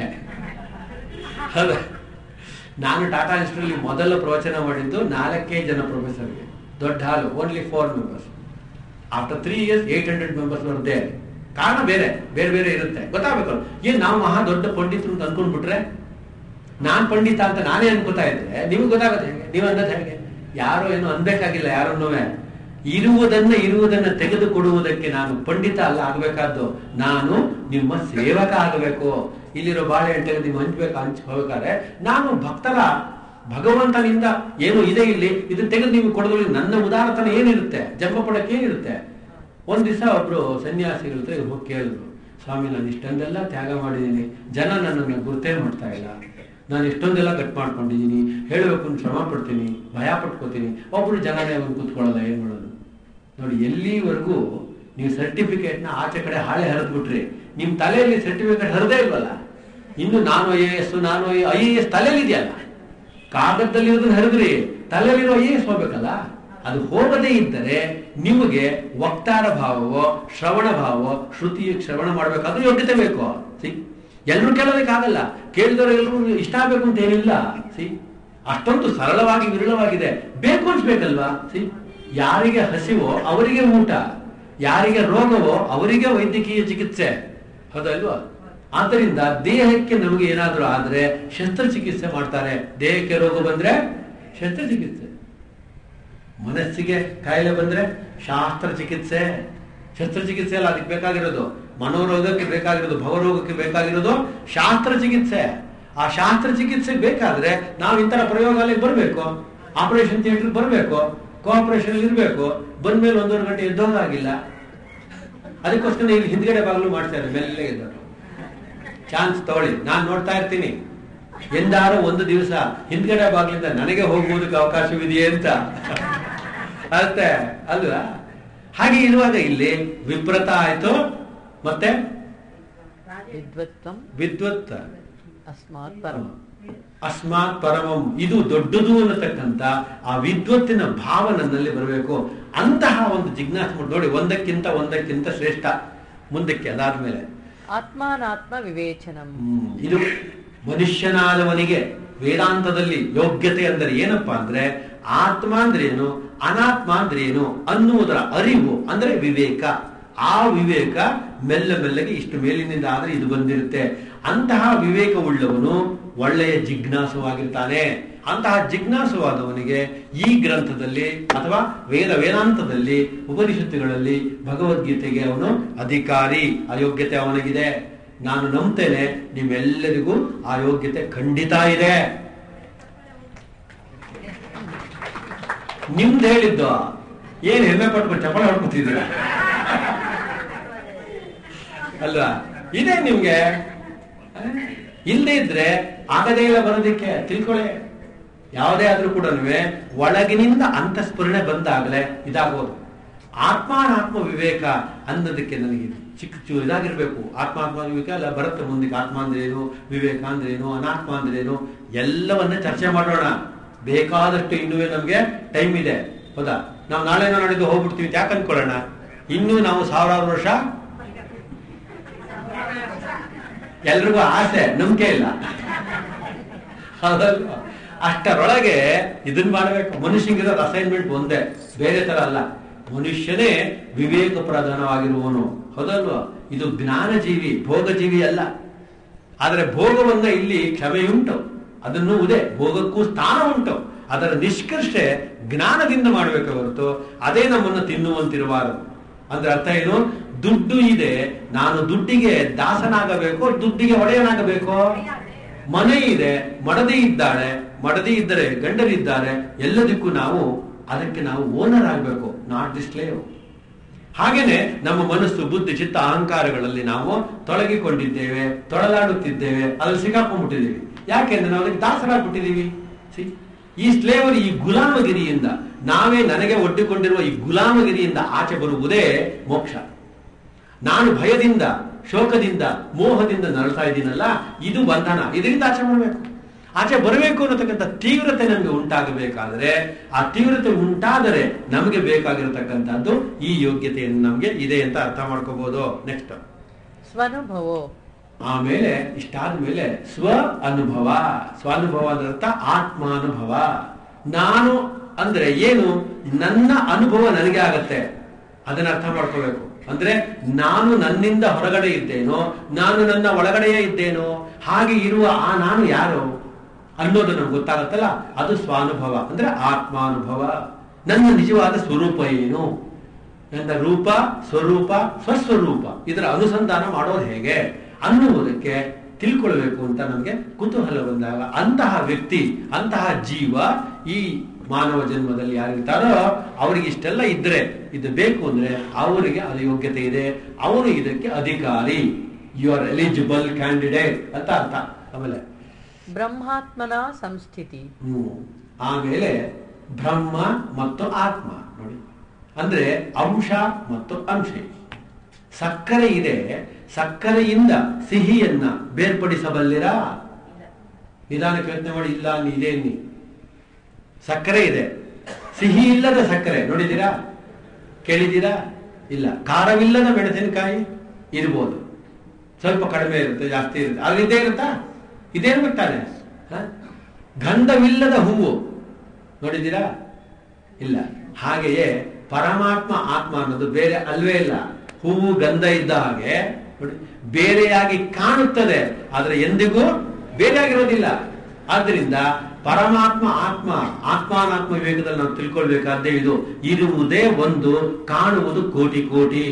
ಹೌದಾ ನಾನು ಟಾಟಾ ಇನ್ಸ್ಟಿಟ್ಯೂಟ್ ಮೊದಲ ಪ್ರವಚನ ಮಾಡಿದ್ದು ನಾಲ್ಕೇ ಜನ ಪ್ರೊಫೆಸರ್ಗೆ ದೊಡ್ಡ hall only four members after three years eight hundred members ಬರುತ್ತೆ ಕಾರಣ ಬೇರೆ ಬೇರೆ ಬೇರೆ ಇರುತ್ತೆ ಗೊತ್ತಾಗಬೇಕು ಏನ್ ನಾವು ಮಹಾ ದೊಡ್ಡ ಪಂಡಿತರು ಅಂತ ಅನ್ಕೊಂಡ್ಬಿಟ್ರೆ ನಾನ್ ಪಂಡಿತ ಅಂತ ನಾನೇ ಅನ್ಕೋತಾ ಇದ್ರೆ ನಿಮ್ಗೆ ಗೊತ್ತಾಗುತ್ತೆ ಹೇಗೆ ನೀವು ಅನ್ನೋದು ಹೇಗೆ ಯಾರೋ ಏನು ಅನ್ಬೇಕಾಗಿಲ್ಲ ಯಾರನ್ನೂ ಇರುವುದನ್ನ ಇರುವುದನ್ನ ತೆಗೆದುಕೊಡುವುದಕ್ಕೆ ನಾನು ಪಂಡಿತ ಅಲ್ಲ ಆಗ್ಬೇಕಾದ್ದು ನಾನು ನಿಮ್ಮ ಸೇವಕ ಆಗಬೇಕು ಇಲ್ಲಿರೋ ಬಾಳೆಹಣ್ಣು ತೆಗೆದು ನೀವು ಹಂಚ್ಬೇಕು ಹಂಚ್ ಹೋಗ್ಬೇಕಾದ್ರೆ ನಾನು ಭಕ್ತರ ಭಗವಂತನಿಂದ ಏನು ಇದೆ ಇಲ್ಲಿ ಇದು ತೆಗೆದು ನೀವು ಕೊಡೋದ್ರಲ್ಲಿ ನನ್ನ ಉದಾರತನ ಏನಿರುತ್ತೆ ಜನ್ಮ ಪಡಕ್ಕೆ ಏನಿರುತ್ತೆ ಒಂದ್ ದಿವಸ ಒಬ್ರು ಸನ್ಯಾಸಿಗಳ ಹತ್ರ ಹೋಗಿ ಕೇಳಿದ್ರು ಸ್ವಾಮಿ ನಾನು ಇಷ್ಟೊಂದೆಲ್ಲ ತ್ಯಾಗ ಮಾಡಿದ್ದೀನಿ ಜನ ನನ್ನನ್ನು ಗುರ್ತೇ ಮಾಡ್ತಾ ಇಲ್ಲ ನಾನು ಎಷ್ಟೊಂದೆಲ್ಲ ಕಟ್ ಮಾಡ್ಕೊಂಡಿದ್ದೀನಿ ಹೇಳಬೇಕು ಅಂತ ಶ್ರಮ ಪಡ್ತೀನಿ ಭಯ ಪಟ್ಕೋತೀನಿ ಒಬ್ರು ಜನನೇ ಒಂದು ಕೂತ್ಕೊಳ್ಳಲ್ಲ ಏನ್ ಮಾಡೋದು ನೋಡಿ ಎಲ್ಲಿವರೆಗೂ ನೀವು ಸರ್ಟಿಫಿಕೇಟ್ನ ಆಚೆ ಕಡೆ ಹಾಳೆ ಹರಿದ್ಬಿಟ್ರಿ ನಿಮ್ ತಲೆಯಲ್ಲಿ ಸರ್ಟಿಫಿಕೇಟ್ ಹರಿದೇ ಇಲ್ವಲ್ಲ ಇನ್ನು ನಾನು ಐ ಎ ಎಸ್ ನಾನು ಐ ಎ ಎಸ್ ತಲೆಯಲ್ಲಿ ಇದೆಯಲ್ಲ ಕಾಗದದಲ್ಲಿ ಇರೋದನ್ನ ಹರಿದ್ರಿ ತಲೆಯಲ್ಲಿರೋ ಐ ಎ ಎಸ್ ಹೋಗ್ಬೇಕಲ್ಲ ಅದು ಹೋಗದೇ ಇದ್ದರೆ ನಿಮಗೆ ವಕ್ತಾರ ಭಾವವೋ ಶ್ರವಣ ಭಾವವೋ ಶ್ರುತಿ ಶ್ರವಣ ಮಾಡಬೇಕಾದ್ರೂ ಯೋಗ್ಯತೆ ಬೇಕು ಸಿ ಎಲ್ಲರೂ ಕೇಳೋದಕ್ಕಾಗಲ್ಲ ಕೇಳಿದವರು ಎಲ್ಲರೂ ಇಷ್ಟ ಆಗಬೇಕು ಅಂತ ಏನಿಲ್ಲ ಸಿ ಅಷ್ಟೊಂದು ಸರಳವಾಗಿ ವಿರಳವಾಗಿದೆ ಬೇಕು ಅನ್ಸ್ಬೇಕಲ್ವಾ ಸಿ ಯಾರಿಗೆ ಹಸಿವೋ ಅವರಿಗೆ ಊಟ ಯಾರಿಗೆ ರೋಗವೋ ಅವರಿಗೆ ವೈದ್ಯಕೀಯ ಚಿಕಿತ್ಸೆ ಹೌದಲ್ವಾ ಆದ್ದರಿಂದ ದೇಹಕ್ಕೆ ನಮಗೆ ಏನಾದರೂ ಆದ್ರೆ ಶಸ್ತ್ರಚಿಕಿತ್ಸೆ ಮಾಡ್ತಾರೆ ದೇಹಕ್ಕೆ ರೋಗ ಬಂದ್ರೆ ಶಸ್ತ್ರಚಿಕಿತ್ಸೆ ಮನಸ್ಸಿಗೆ ಕಾಯಿಲೆ ಬಂದ್ರೆ ಶಾಸ್ತ್ರ ಚಿಕಿತ್ಸೆ ಶಸ್ತ್ರಚಿಕಿತ್ಸೆ ಅಲ್ಲ ಅದಕ್ಕೆ ಬೇಕಾಗಿರೋದು ಮನೋರೋಗಕ್ಕೆ ಬೇಕಾಗಿರೋದು ಭವರೋಗಕ್ಕೆ ಬೇಕಾಗಿರೋದು ಶಾಸ್ತ್ರ ಚಿಕಿತ್ಸೆ ಆ ಶಾಸ್ತ್ರ ಚಿಕಿತ್ಸೆ ಬೇಕಾದ್ರೆ ನಾವು ಇಂತರ ಪ್ರಯೋಗಾಲಯಕ್ಕೆ ಬರಬೇಕು ಆಪರೇಷನ್ ಥಿಯೇಟರ್ ಬರಬೇಕು ಕೋಆಪರೇಷನ್ ಇರಬೇಕು ಬಂದ್ಮೇಲೆ ಒಂದೂವರೆ ಗಂಟೆ ಎದ್ದೋದಾಗಿಲ್ಲ ಅದಕ್ಕೋಸ್ಕರ ಇಲ್ಲಿ ಹಿಂದ್ಗಡೆ ಬಾಗಿಲು ಮಾಡ್ತಾರೆ ಮೆಲ್ಲಗೆ ಎದ್ದವರು ಚಾನ್ಸ್ ತಗೊಳ್ಳಿ ನಾನು ನೋಡ್ತಾ ಇರ್ತೀನಿ ಎಂದಾರು ಒಂದು ದಿವಸ ಹಿಂದ್ಗಡೆ ಬಾಗಿಲಿಂದ ನನಗೆ ಹೋಗುವುದಕ್ಕೆ ಅವಕಾಶವಿದೆಯೇ ಅಂತ ಅಷ್ಟೇ ಅಲ್ವಾ ಹಾಗೆ ಇರುವಾಗ ಇಲ್ಲಿ ವಿಪ್ರತ ಆಯ್ತು ಮತ್ತೆ ವಿದ್ವತ್ವಂ ವಿದ್ವತ್ ಅಸ್ಮಾತ್ ಪರಂ ಅಸ್ಮಾತ್ ಪರಮಂ ಇದು ದೊಡ್ಡದು ಅನ್ನತಕ್ಕಂತ ಆ ವಿದ್ವತ್ತಿನ ಭಾವ ನನ್ನಲ್ಲಿ ಬರಬೇಕು ಅಂತಹ ಒಂದು ಜಿಜ್ಞಾಸ ನೋಡಿ ಒಂದಕ್ಕಿಂತ ಒಂದಕ್ಕಿಂತ ಶ್ರೇಷ್ಠ ಮುಂದಕ್ಕೆ ಅದಾದ್ಮೇಲೆ ಆತ್ಮಾನಾತ್ಮ ವಿವೇಚನಂ ಹ್ಮ್. ಇದು ಮನುಷ್ಯನಾದವನಿಗೆ ವೇದಾಂತದಲ್ಲಿ ಯೋಗ್ಯತೆ ಅಂದರೆ ಏನಪ್ಪಾ ಅಂದ್ರೆ ಆತ್ಮ ಅಂದ್ರೆ ಏನು ಅನಾತ್ಮ ಅಂದ್ರೆ ಏನು ಅನ್ನುವುದರ ಅರಿವು ಅಂದ್ರೆ ವಿವೇಕ ಆ ವಿವೇಕ ಮೆಲ್ಲ ಮೆಲ್ಲಗೆ ಇಷ್ಟು ಮೇಲಿನಿಂದ ಆದ್ರೆ ಇದು ಬಂದಿರುತ್ತೆ ಅಂತಹ ವಿವೇಕವುಳ್ಳವನು ಒಳ್ಳೆಯ ಜಿಜ್ಞಾಸುವಾಗಿರ್ತಾನೆ ಅಂತಹ ಜಿಜ್ಞಾಸುವಾದವನಿಗೆ ಈ ಗ್ರಂಥದಲ್ಲಿ ಅಥವಾ ವೇದ ವೇದಾಂತದಲ್ಲಿ ಉಪನಿಷತ್ತುಗಳಲ್ಲಿ ಭಗವದ್ಗೀತೆಗೆ ಅವನು ಅಧಿಕಾರಿ ಅಯೋಗ್ಯತೆ ಅವನಿಗಿದೆ ನಾನು ನಂಬ್ತೇನೆ ನಿಮ್ಮೆಲ್ಲರಿಗೂ ಆ ಯೋಗ್ಯತೆ ಖಂಡಿತ ಇದೆ ನಿಮ್ದು ಹೇಳಿದ್ದು ಏನ್ ಹೆಮ್ಮೆ ಪಟ್ಬಿಟ್ಟು ಚಪ್ಪಳ ಹೊಡ್ಕೊತಿದ್ದೀರ ಅಲ್ವಾ ಇದೆ ನಿಮ್ಗೆ ಆ? ಇಲ್ದೇ ಇದ್ರೆ ಆಗದೇ ಇಲ್ಲ ಬರೋದಿಕ್ಕೆ ತಿಳ್ಕೊಳ್ಳಿ ಯಾವುದೇ ಆದ್ರೂ ಕೂಡ ಒಳಗಿನಿಂದ ಅಂತಸ್ಫುರಣೆ ಬಂದಾಗಲೇ ಇದಾಗೋದು ಆತ್ಮಾನಾತ್ಮ ವಿವೇಕ ಅನ್ನೋದಕ್ಕೆ ನನಗೆ ಚಿಕ್ಕ ಚೂ ಇದಾಗಿರ್ಬೇಕು ಆತ್ಮಾತ್ಮ ವಿವೇಕ ಅಲ್ಲ ಬರುತ್ತೆ ಮುಂದಕ್ಕೆ ಆತ್ಮ ಅಂದ್ರೇನು ವಿವೇಕ ಅಂದ್ರೇನು ಅನಾತ್ಮ ಅಂದ್ರೇನು ಎಲ್ಲವನ್ನ ಚರ್ಚೆ ಮಾಡೋಣ ಬೇಕಾದಷ್ಟು ಇನ್ನುವೇ ನಮ್ಗೆ ಟೈಮ್ ಇದೆ ಹೌದಾ ನಾವು ನಾಳೆನೋ ನಾಡಿದ್ದು ಹೋಗ್ಬಿಡ್ತೀವಿ ಅಂತ ಯಾಕೆ ಅನ್ಕೊಳ್ಳೋಣ ಇನ್ನೂ ನಾವು ಸಾವಿರಾರು ವರ್ಷ ಎಲ್ರಿಗೂ ಆಸೆ ನಂಬಿಕೆ ಇಲ್ಲ ಹೌದಲ್ವಾ ಅಷ್ಟರೊಳಗೆ ಇದನ್ನ ಮಾಡಬೇಕು ಮನುಷ್ಯಂಗಿರೋದು ಅಸೈನ್ಮೆಂಟ್ ಒಂದೇ ಬೇರೆ ತರ ಅಲ್ಲ ಮನುಷ್ಯನೇ ವಿವೇಕ ಪ್ರಧಾನವಾಗಿರುವವನು ಹೌದಲ್ವಾ ಇದು ಜ್ಞಾನಜೀವಿ ಭೋಗಜೀವಿ ಅಲ್ಲ ಆದ್ರೆ ಭೋಗವನ್ನ ಇಲ್ಲಿ ಕ್ಷಮೆಯುಂಟು ಅದನ್ನು ಉದೆ ಭೋಗಕ್ಕೂ ಸ್ಥಾನ ಉಂಟು ಅದರ ನಿಷ್ಕರ್ಷೆ ಜ್ಞಾನದಿಂದ ಮಾಡಬೇಕು ಹೊರತು ಅದೇ ನಮ್ಮನ್ನು ತಿನ್ನುವಂತಿರಬಾರದು ಅಂದ್ರೆ ಅರ್ಥ ಏನು ದುಡ್ಡು ಇದೆ ನಾನು ದುಡ್ಡಿಗೆ ದಾಸನಾಗಬೇಕು ದುಡ್ಡಿಗೆ ಒಡೆಯನಾಗಬೇಕು ಮನೆ ಇದೆ ಮಡದಿ ಇದ್ದಾಳೆ ಮಡದಿ ಇದ್ದರೆ ಗಂಡರಿದ್ದಾರೆ ಎಲ್ಲದಕ್ಕೂ ನಾವು ಅದಕ್ಕೆ ನಾವು ಓನರ್ ಆಗಬೇಕು ನಾಟ್ ದಿ ಸ್ಲೇವ್ ಹಾಗೇನೆ ನಮ್ಮ ಮನಸ್ಸು ಬುದ್ಧಿ ಚಿತ್ತ ಅಹಂಕಾರಗಳಲ್ಲಿ ನಾವು ತೊಳಗಿಕೊಂಡಿದ್ದೇವೆ ತೊಳಲಾಡುತ್ತಿದ್ದೇವೆ ಅದ್ರಲ್ಲಿ ಸಿಕ್ಕಾಕೊಂಡ್ಬಿಟ್ಟಿದ್ದೀವಿ ಯಾಕೆಂದ್ರೆ ನಾವು ಅದಕ್ಕೆ ದಾಸರಾಗ್ಬಿಟ್ಟಿದ್ದೀವಿ ಸಿ ಈ ಸ್ಲೇವರಿ ಈ ಗುಲಾಮಗಿರಿಯಿಂದ ನಾವೇ ನನಗೆ ಒಡ್ಡಿಕೊಂಡಿರುವ ಈ ಗುಲಾಮಗಿರಿಯಿಂದ ಆಚೆ ಬರುವುದೇ ಮೋಕ್ಷ ನಾನು ಭಯದಿಂದ ಶೋಕದಿಂದ ಮೋಹದಿಂದ ನರಳ್ತಾ ಇದ್ದೀನಲ್ಲ ಇದು ಬಂಧನ ಇದರಿಂದ ಆಚೆ ಮಾಡಬೇಕು ಆಚೆ ಬರಬೇಕು ಅನ್ನತಕ್ಕಂಥ ತೀವ್ರತೆ ನಮಗೆ ಉಂಟಾಗಬೇಕಾದ್ರೆ ಆ ತೀವ್ರತೆ ಉಂಟಾದರೆ ನಮಗೆ ಬೇಕಾಗಿರತಕ್ಕಂಥದ್ದು ಈ ಯೋಗ್ಯತೆಯನ್ನು ನಮಗೆ ಇದೆ ಅಂತ ಅರ್ಥ ಮಾಡ್ಕೋಬಹುದು ನೆಕ್ಸ್ಟ್ ಸ್ವನುಭವೋ ಆಮೇಲೆ ಇಷ್ಟಾದ್ಮೇಲೆ ಸ್ವ ಅನುಭವ ಸ್ವಾನುಭವ ಅಂದ್ರೆ ಅರ್ಥ ಆತ್ಮಾನುಭವ ನಾನು ಅಂದ್ರೆ ಏನು ನನ್ನ ಅನುಭವ ನನಗೆ ಆಗತ್ತೆ ಅದನ್ನ ಅರ್ಥ ಮಾಡ್ಕೋಬೇಕು ಅಂದ್ರೆ ನಾನು ನನ್ನಿಂದ ಹೊರಗಡೆ ಇದ್ದೇನೋ ನಾನು ನನ್ನ ಒಳಗಡೆಯೇ ಇದ್ದೇನೋ ಹಾಗೆ ಇರುವ ಆ ನಾನು ಯಾರು ಅನ್ನೋದು ನಮ್ಗೆ ಗೊತ್ತಾಗತ್ತಲ್ಲ ಅದು ಸ್ವಾನುಭವ ಅಂದ್ರೆ ಆತ್ಮಾನುಭವ ನನ್ನ ನಿಜವಾದ ಸ್ವರೂಪ ಏನು ನನ್ನ ರೂಪ ಸ್ವರೂಪ ಸ್ವಸ್ವರೂಪ ಇದರ ಅನುಸಂಧಾನ ಮಾಡೋದು ಹೇಗೆ ಅನ್ನುವುದಕ್ಕೆ ತಿಳ್ಕೊಳ್ಬೇಕು ಅಂತ ನಮಗೆ ಕುತೂಹಲ ಬಂದಾಗ ಅಂತಹ ವ್ಯಕ್ತಿ ಅಂತಹ ಜೀವ ಈ ಮಾನವ ಜನ್ಮದಲ್ಲಿ ಯಾರಿರ್ತಾರೋ ಅವರಿಗೆ ಇಷ್ಟೆಲ್ಲ ಇದ್ರೆ ಇದು ಬೇಕು ಅಂದ್ರೆ ಅವರಿಗೆ ಅದು ಯೋಗ್ಯತೆ ಇದೆ ಅವರು ಇದಕ್ಕೆ ಅಧಿಕಾರಿ ಯು ಆರ್ ಎಲಿಜಿಬಲ್ ಕ್ಯಾಂಡಿಡೇಟ್ ಅಂತ ಅರ್ಥ ಆಮೇಲೆ ಬ್ರಹ್ಮಾತ್ಮನ ಸಂಸ್ಥಿತಿ ಹ್ಮ್. ಆಮೇಲೆ ಬ್ರಹ್ಮ ಮತ್ತು ಆತ್ಮ ನೋಡಿ ಅಂದ್ರೆ ಅಂಶ ಮತ್ತು ಅಂಶ ಸಕ್ಕರೆ ಇದೆ ಸಕ್ಕರೆಯಿಂದ ಸಿಹಿಯನ್ನ ಬೇರ್ಪಡಿಸಬಲ್ಲಿರಾ ನಿಧಾನಕ್ಕೆ ಯೋಚನೆ ಮಾಡಿ ಇಲ್ಲ ಅನ್ನಿ ಇದೆ ಅನ್ನಿ ಸಕ್ಕರೆ ಇದೆ ಸಿಹಿ ಇಲ್ಲದ ಸಕ್ಕರೆ ನೋಡಿದ್ದೀರಾ ಕೇಳಿದ್ದೀರಾ ಇಲ್ಲ ಖಾರವಿಲ್ಲದ ಮೆಣಸಿನಕಾಯಿ ಇರ್ಬೋದು ಸ್ವಲ್ಪ ಕಡಿಮೆ ಇರುತ್ತೆ ಜಾಸ್ತಿ ಇರುತ್ತೆ ಆದ್ರೆ ಇದೇ ಇರುತ್ತಾ ಇದೇ ಇರ್ಬೇಕು ತಾನೆ ಹ? ಗಂಧವಿಲ್ಲದ ಹೂವು ನೋಡಿದ್ದೀರಾ ಇಲ್ಲ ಹಾಗೆಯೇ ಪರಮಾತ್ಮ ಆತ್ಮ ಅನ್ನೋದು ಬೇರೆ ಅಲ್ವೇ ಇಲ್ಲ ಹೂವು ಗಂಧ ಇದ್ದ ಹಾಗೆ ನೋಡಿ, ಬೇರೆಯಾಗಿ ಕಾಣುತ್ತದೆ ಆದರೆ ಎಂದಿಗೂ ಬೇರೆಯಾಗಿರೋದಿಲ್ಲ ಆದ್ದರಿಂದ ಪರಮಾತ್ಮ ಆತ್ಮ ಆತ್ಮಾನಾತ್ಮ ವಿವೇಕದಲ್ಲಿ ನಾವು ತಿಳ್ಕೊಳ್ಬೇಕಾದ್ದೇ ಇದು ಇರುವುದೇ ಒಂದು ಕಾಣುವುದು ಕೋಟಿ ಕೋಟಿ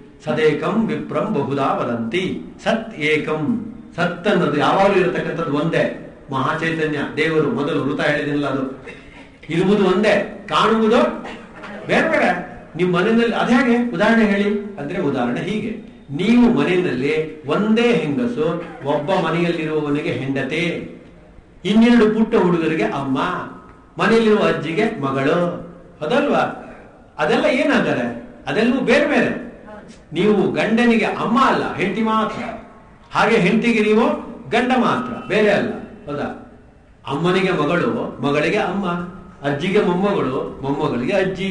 ಸದೇಕಂ ವಿಪ್ರಂ ಬಹುದಾ ವದಂತಿ ಸತ್ ಏಕಂ ಸತ್ ಅನ್ನೋದು ಯಾವಾಗಲೂ ಇರತಕ್ಕಂಥದ್ದು ಒಂದೇ ಮಹಾಚೈತನ್ಯ ದೇವರು ಮೊದಲು ವೃತ ಹೇಳಿದಿಲ್ಲ ಅದು ಇರುವುದು ಒಂದೇ ಕಾಣುವುದು ಬೇರೆ ಬೇರೆ ನಿಮ್ಮ ಮನೆಯಲ್ಲಿ ಅದೇ ಹಾಗೆ ಉದಾಹರಣೆ ಹೇಳಿ ಅಂದ್ರೆ ಉದಾಹರಣೆ ಹೀಗೆ ನೀವು ಮನೆಯಲ್ಲಿ ಒಂದೇ ಹೆಂಗಸು ಒಬ್ಬ ಮನೆಯಲ್ಲಿರುವವನಿಗೆ ಹೆಂಡತಿ ಇನ್ನೆರಡು ಪುಟ್ಟ ಹುಡುಗರಿಗೆ ಅಮ್ಮ ಮನೆಯಲ್ಲಿರುವ ಅಜ್ಜಿಗೆ ಮಗಳು ಅದಲ್ವಾ ಅದೆಲ್ಲ ಏನಾದರೆ ಅದೆಲ್ಲವೂ ಬೇರೆ ಬೇರೆ ನೀವು ಗಂಡನಿಗೆ ಅಮ್ಮ ಅಲ್ಲ ಹೆಂಡತಿ ಮಾತ್ರ ಹಾಗೆ ಹೆಂಡತಿಗೆ ನೀವು ಗಂಡ ಮಾತ್ರ ಬೇರೆ ಅಲ್ಲ ಹೌದಾ ಅಮ್ಮನಿಗೆ ಮಗಳು ಮಗಳಿಗೆ ಅಮ್ಮ ಅಜ್ಜಿಗೆ ಮೊಮ್ಮಗಳು ಮೊಮ್ಮಗಳಿಗೆ ಅಜ್ಜಿ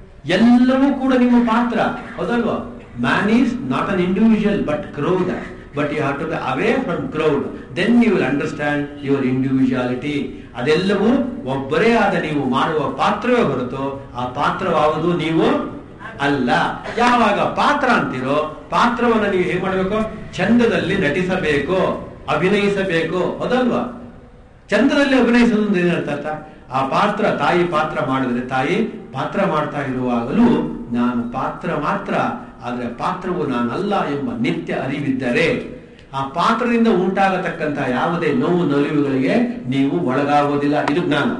ಎಲ್ಲವೂ ಕೂಡ ನಿಮ್ಮ ಪಾತ್ರ ಹೌದಲ್ವಾ man is not an individual but crowd but you have to be away from crowd then you will understand your individuality ಅದೆಲ್ಲವೂ ಒಬ್ಬರೇ ಆದ ನೀವು ಮಾಡುವ ಪಾತ್ರವೇ ಹೊರತು ಆ ಪಾತ್ರವಾವುದು ನೀವು ಅಲ್ಲ ಯಾವಾಗ ಪಾತ್ರ ಅಂತೀರೋ ಪಾತ್ರವನ್ನ ನೀವು ಹೇಗೆ ಮಾಡಬೇಕು ಚಂದದಲ್ಲಿ ನಟಿಸಬೇಕು ಅಭಿನಯಿಸಬೇಕು ಹೌದಲ್ವಾ ಚಂದದಲ್ಲಿ ಅಭಿನಯಿಸೋದು ಅಂದ್ರೆ ಏನರ್ಥ ಅರ್ಥ? ಆ ಪಾತ್ರ ತಾಯಿ ಪಾತ್ರ ಮಾಡಿದ್ರೆ ತಾಯಿ ಪಾತ್ರ ಮಾಡ್ತಾ ಇರುವಾಗಲೂ ನಾನು ಪಾತ್ರ ಮಾತ್ರ ಆದ್ರೆ ಪಾತ್ರವು ನಾನಲ್ಲ ಎಂಬ ನಿತ್ಯ ಅರಿವಿದ್ದರೆ ಆ ಪಾತ್ರದಿಂದ ಉಂಟಾಗತಕ್ಕಂತಹ ಯಾವುದೇ ನೋವು ನಲಿವುಗಳಿಗೆ ನೀವು ಒಳಗಾಗೋದಿಲ್ಲ ಇದು ಜ್ಞಾನ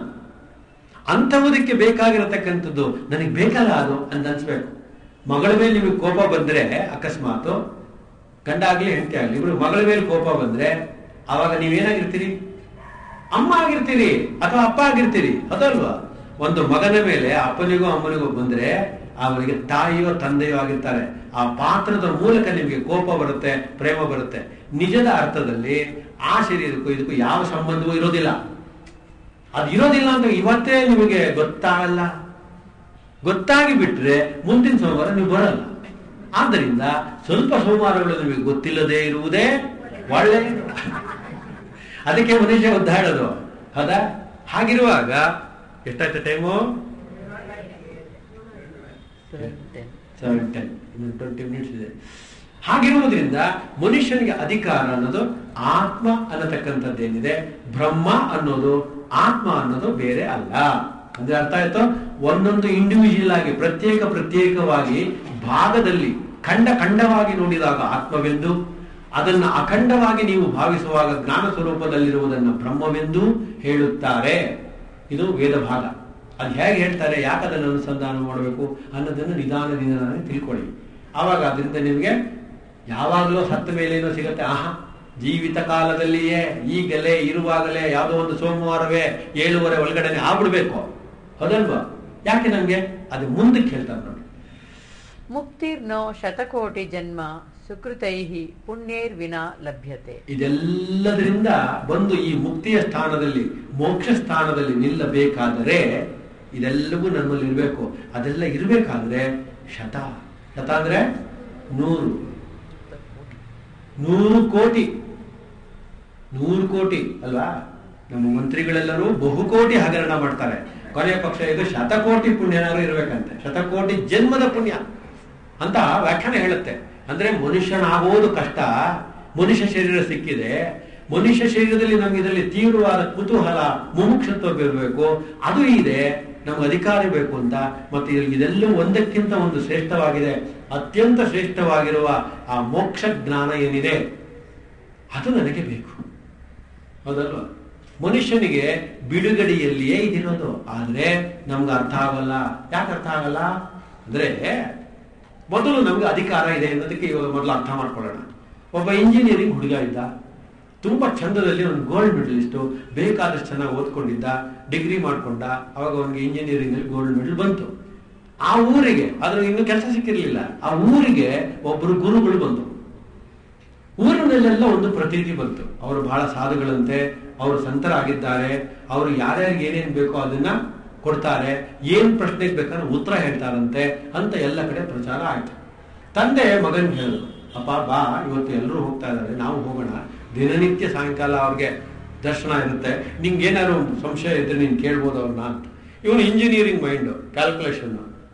ಅಂಥವುದಕ್ಕೆ ಬೇಕಾಗಿರತಕ್ಕಂಥದ್ದು ನನಗೆ ಬೇಕಲ್ಲ ಅದು ಅಂತ ಅನ್ಸ್ಬೇಕು ಮಗಳ ಮೇಲೆ ನಿಮಗೆ ಕೋಪ ಬಂದ್ರೆ ಅಕಸ್ಮಾತ್ ಗಂಡ ಆಗ್ಲಿ ಹೆಂಡತಿ ಆಗ್ಲಿ ಇಬ್ರು ಮಗಳ ಮೇಲೆ ಕೋಪ ಬಂದ್ರೆ ಆವಾಗ ನೀವೇನಾಗಿರ್ತೀರಿ ಅಮ್ಮ ಆಗಿರ್ತೀರಿ ಅಥವಾ ಅಪ್ಪ ಆಗಿರ್ತೀರಿ ಅದಲ್ವಾ ಒಂದು ಮಗನ ಮೇಲೆ ಅಪ್ಪನಿಗೋ ಅಮ್ಮನಿಗೋ ಬಂದ್ರೆ ಅವರಿಗೆ ತಾಯಿಯೋ ತಂದೆಯೋ ಆಗಿರ್ತಾರೆ ಆ ಪಾತ್ರದ ಮೂಲಕ ನಿಮಗೆ ಕೋಪ ಬರುತ್ತೆ ಪ್ರೇಮ ಬರುತ್ತೆ ನಿಜದ ಅರ್ಥದಲ್ಲಿ ಆ ಶರೀರಕ್ಕೂ ಇದಕ್ಕೂ ಯಾವ ಸಂಬಂಧವೂ ಇರೋದಿಲ್ಲ ಅದು ಇರೋದಿಲ್ಲ ಅಂತ ಇವತ್ತೇ ನಿಮಗೆ ಗೊತ್ತಾಗಲ್ಲ ಗೊತ್ತಾಗಿ ಬಿಟ್ರೆ ಮುಂದಿನ ಸೋಮವಾರ ನೀವು ಬರಲ್ಲ ಆದ್ದರಿಂದ ಸ್ವಲ್ಪ ಸೋಮವಾರಗಳು ನಿಮಗೆ ಗೊತ್ತಿಲ್ಲದೆ ಇರುವುದೇ ಒಳ್ಳೆ ಅದಕ್ಕೆ ಮನುಷ್ಯ ಒದ್ದಾಡೋದು ಹೌದಾ ಹಾಗಿರುವಾಗ ಎಷ್ಟಾಯ್ತು time Seven, ten. Seven ten ಇನ್ನು ಟ್ವೆಂಟಿ ಮಿನಿಟ್ಸ್ ಇದೆ ಹಾಗಿರುವುದರಿಂದ ಮನುಷ್ಯನಿಗೆ ಅಧಿಕಾರ ಅನ್ನೋದು ಆತ್ಮ ಅನ್ನತಕ್ಕಂಥದ್ದೇನಿದೆ ಬ್ರಹ್ಮ ಅನ್ನೋದು ಆತ್ಮ ಅನ್ನೋದು ಬೇರೆ ಅಲ್ಲ ಅಂದ್ರೆ ಅರ್ಥ ಆಯ್ತು ಒಂದೊಂದು ಇಂಡಿವಿಜುವಲ್ ಆಗಿ ಪ್ರತ್ಯೇಕ ಪ್ರತ್ಯೇಕವಾಗಿ ಭಾಗದಲ್ಲಿ ಖಂಡ ಖಂಡವಾಗಿ ನೋಡಿದಾಗ ಆತ್ಮವೆಂದು ಅದನ್ನು ಅಖಂಡವಾಗಿ ನೀವು ಭಾವಿಸುವಾಗ ಜ್ಞಾನ ಸ್ವರೂಪದಲ್ಲಿರುವುದನ್ನು ಬ್ರಹ್ಮವೆಂದು ಹೇಳುತ್ತಾರೆ ಇದು ವೇದ ಭಾಗ ಅದು ಹೇಗೆ ಹೇಳ್ತಾರೆ ಯಾಕೆ ಅದನ್ನು ಅನುಸಂಧಾನ ಮಾಡಬೇಕು ಅನ್ನೋದನ್ನು ನಿಧಾನ ನಿಧಾನ ತಿಳ್ಕೊಳ್ಳಿ ಆವಾಗ ಅದರಿಂದ ನಿಮಗೆ ಯಾವಾಗಲೂ ಸತ್ತ ಮೇಲೇನೋ ಸಿಗುತ್ತೆ ಆಹಾ ಜೀವಿತ ಕಾಲದಲ್ಲಿಯೇ ಈಗಲೇ ಇರುವಾಗಲೇ ಯಾವುದೋ ಒಂದು ಸೋಮವಾರವೇ ಏಳುವರೆ ಒಳಗಡೆನೆ ಆಗ್ಬಿಡ್ಬೇಕು ಹೌದಲ್ವಾ ಯಾಕೆ ನಮ್ಗೆ ಅದು ಮುಂದಕ್ಕೆ ಹೇಳ್ತಾರೆ ನೋಡಿ ಮುಕ್ತಿರ್ನೋ ಶತಕೋಟಿ ಜನ್ಮ ಸುಕೃತೈ ಪುಣ್ಯೈರ್ವಿನಾ ಲಭ್ಯತೆ ಇದೆಲ್ಲದರಿಂದ ಬಂದು ಈ ಮುಕ್ತಿಯ ಸ್ಥಾನದಲ್ಲಿ ಮೋಕ್ಷ ಸ್ಥಾನದಲ್ಲಿ ನಿಲ್ಲಬೇಕಾದರೆ ಇದೆಲ್ಲವೂ ನಮ್ಮಲ್ಲಿ ಇರಬೇಕು ಅದೆಲ್ಲ ಇರಬೇಕಾದ್ರೆ ಶತ ಶತ ಅಂದ್ರೆ ನೂರು ನೂರು ಕೋಟಿ ನೂರು ಕೋಟಿ ಅಲ್ವಾ ನಮ್ಮ ಮಂತ್ರಿಗಳೆಲ್ಲರೂ ಬಹುಕೋಟಿ ಹಗರಣ ಮಾಡ್ತಾರೆ ಕೊನೆಯ ಪಕ್ಷ ಇದು ಶತಕೋಟಿ ಪುಣ್ಯನಾದ್ರೂ ಇರ್ಬೇಕಂತೆ ಶತಕೋಟಿ ಜನ್ಮದ ಪುಣ್ಯ ಅಂತ ವ್ಯಾಖ್ಯಾನ ಹೇಳುತ್ತೆ ಅಂದ್ರೆ ಮನುಷ್ಯನಾಗೋದು ಕಷ್ಟ ಮನುಷ್ಯ ಶರೀರ ಸಿಕ್ಕಿದೆ ಮನುಷ್ಯ ಶರೀರದಲ್ಲಿ ನಮ್ಗೆ ಇದರಲ್ಲಿ ತೀವ್ರವಾದ ಕುತೂಹಲ ಮುಮುಕ್ಷತ್ವ ಇರಬೇಕು ಅದು ಇದೆ ನಮ್ಗೆ ಅಧಿಕಾರ ಬೇಕು ಅಂತ ಮತ್ತೆ ಇದ್ರಲ್ಲಿ ಇದೆಲ್ಲವೂ ಒಂದಕ್ಕಿಂತ ಒಂದು ಶ್ರೇಷ್ಠವಾಗಿದೆ ಅತ್ಯಂತ ಶ್ರೇಷ್ಠವಾಗಿರುವ ಆ ಮೋಕ್ಷ ಜ್ಞಾನ ಏನಿದೆ ಅದು ನನಗೆ ಬೇಕು ಹೌದಲ್ವಾ ಮನುಷ್ಯನಿಗೆ ಬಿಡುಗಡೆಯಲ್ಲಿಯೇ ಇದಿರೋದು ಆದ್ರೆ ನಮ್ಗೆ ಅರ್ಥ ಆಗಲ್ಲ ಯಾಕೆ ಅರ್ಥ ಆಗಲ್ಲ ಅಂದ್ರೆ ಮೊದಲು ನಮ್ಗೆ ಅಧಿಕಾರ ಇದೆ ಅನ್ನೋದಕ್ಕೆ ಇವಾಗ ಮೊದಲು ಅರ್ಥ ಮಾಡ್ಕೊಳ್ಳೋಣ ಒಬ್ಬ ಇಂಜಿನಿಯರಿಂಗ್ ಹುಡುಗ ಇದ್ದ ತುಂಬಾ ಚಂದದಲ್ಲಿ ಒಂದು ಗೋಲ್ಡ್ ಮೆಡಲಿಸ್ಟು ಬೇಕಾದಷ್ಟು ಚೆನ್ನಾಗಿ ಓದ್ಕೊಂಡಿದ್ದ ಡಿಗ್ರಿ ಮಾಡ್ಕೊಂಡ ಅವಾಗ ಅವನಿಗೆ ಇಂಜಿನಿಯರಿಂಗ್ ಅಲ್ಲಿ ಗೋಲ್ಡ್ ಮೆಡಲ್ ಬಂತು ಆ ಊರಿಗೆ ಅದ್ರ ಇನ್ನು ಕೆಲಸ ಸಿಕ್ಕಿರ್ಲಿಲ್ಲ ಆ ಊರಿಗೆ ಒಬ್ಬರು ಗುರುಗಳು ಬಂದರು ಊರಿನಲ್ಲೆಲ್ಲ ಒಂದು ಪ್ರತೀತಿ ಬಂತು ಅವರು ಬಹಳ ಸಾಧುಗಳಂತೆ ಅವರು ಸಂತರಾಗಿದ್ದಾರೆ ಅವರು ಯಾರ್ಯಾರಿಗೆ ಏನೇನ್ ಬೇಕೋ ಅದನ್ನ ಕೊಡ್ತಾರೆ ಏನ್ ಪ್ರಶ್ನೆಗೆ ಬೇಕಾದ್ರೆ ಉತ್ತರ ಹೇಳ್ತಾರಂತೆ ಅಂತ ಎಲ್ಲ ಕಡೆ ಪ್ರಚಾರ ಆಯ್ತು ತಂದೆ ಮಗನ್ ಹೇಳಿದ್ರು ಅಪ್ಪ ಬಾ ಇವತ್ತು ಎಲ್ಲರೂ ಹೋಗ್ತಾ ಇದ್ದಾರೆ ನಾವು ಹೋಗೋಣ ದಿನನಿತ್ಯ ಸಾಯಂಕಾಲ ಅವ್ರಿಗೆ ದರ್ಶನ ಇರುತ್ತೆ ನಿಂಗೆ ಏನಾದ್ರು ಸಂಶಯ ಇದ್ರೆ ನೀನು ಕೇಳ್ಬೋದು ಅವ್ರನ್ನ ಅಂತ ಇವನು ಇಂಜಿನಿಯರಿಂಗ್ ಮೈಂಡು ಕ್ಯಾಲ್ಕುಲೇಷನ್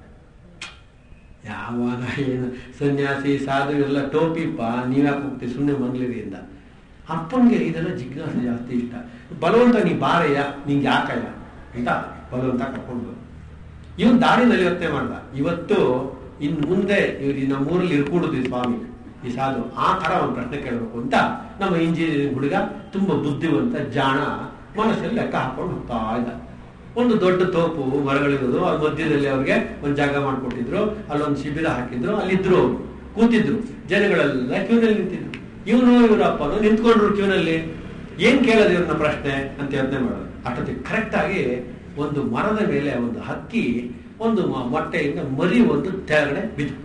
ಯಾವಾಗ ಏನು ಸನ್ಯಾಸಿ ಸಾಧು ಎಲ್ಲ ಟೋಪಿಪ್ಪ ನೀವ್ಯಾಕೆ ಹೋಗ್ತೀವಿ ಸುಮ್ಮನೆ ಮಂಗ್ಲಿರಿ ಇಂದ ಅಪ್ಪನಿಗೆ ಇದೆಲ್ಲ ಜಿಜ್ಞಾಸೆ ಜಾಸ್ತಿ ಇಷ್ಟ ಬಲವಂತ ನೀ ಬಾರಯ್ಯ ನಿಂಗೆ ಯಾಕಯ್ಯ ಅಂತ ಬಲವಂತ ಕರ್ಕೊಂಡು ಇವನ್ ದಾರಿನಲ್ಲಿ ಯೋಚನೆ ಮಾಡ್ದ ಇವತ್ತು ಇನ್ ಮುಂದೆ ಇವ್ರು ನಮ್ಮ ಊರಲ್ಲಿ ಇರ್ಕೂಡುದು ಈ ಸ್ವಾಮಿ ಈ ಸಾಧು ಆ ತರ ಒಂದು ಪ್ರಶ್ನೆ ಕೇಳಬೇಕು ಅಂತ ನಮ್ಮ ಇಂಜಿನಿಯರಿಂಗ್ ಹುಡುಗ ತುಂಬಾ ಬುದ್ಧಿವಂತ ಜಾಣ ಮನಸ್ಸಲ್ಲಿ ಲೆಕ್ಕ ಹಾಕೊಂಡು ಹೋಗ್ತಾ ಇದ್ದ ಒಂದು ದೊಡ್ಡ ತೋಪು ಮರಗಳಿರೋದು ಅದ್ರ ಮಧ್ಯದಲ್ಲಿ ಅವ್ರಿಗೆ ಒಂದು ಜಾಗ ಮಾಡ್ಕೊಟ್ಟಿದ್ರು ಅಲ್ಲೊಂದು ಶಿಬಿರ ಹಾಕಿದ್ರು ಅಲ್ಲಿದ್ರು ಅವ್ರು ಕೂತಿದ್ರು ಜನಗಳೆಲ್ಲ ಕ್ಯೂನಲ್ಲಿ ನಿಂತಿದ್ರು ಇವನು ಇವರ ಅಪ್ಪನು ನಿಂತ್ಕೊಂಡ್ರು ಕ್ಯೂನಲ್ಲಿ ಏನ್ ಕೇಳೋದು ಇವ್ರನ್ನ ಪ್ರಶ್ನೆ ಅಂತ ಯೋಚನೆ ಮಾಡೋದು ಅಷ್ಟೊತ್ತಿಗೆ ಕರೆಕ್ಟ್ ಆಗಿ ಒಂದು ಮರದ ಮೇಲೆ ಒಂದು ಹಕ್ಕಿ ಒಂದು ಮ- ಮೊಟ್ಟೆಯಿಂದ ಮರಿ ಒಂದು ತೆಳಗಡೆ ಬಿದ್ದು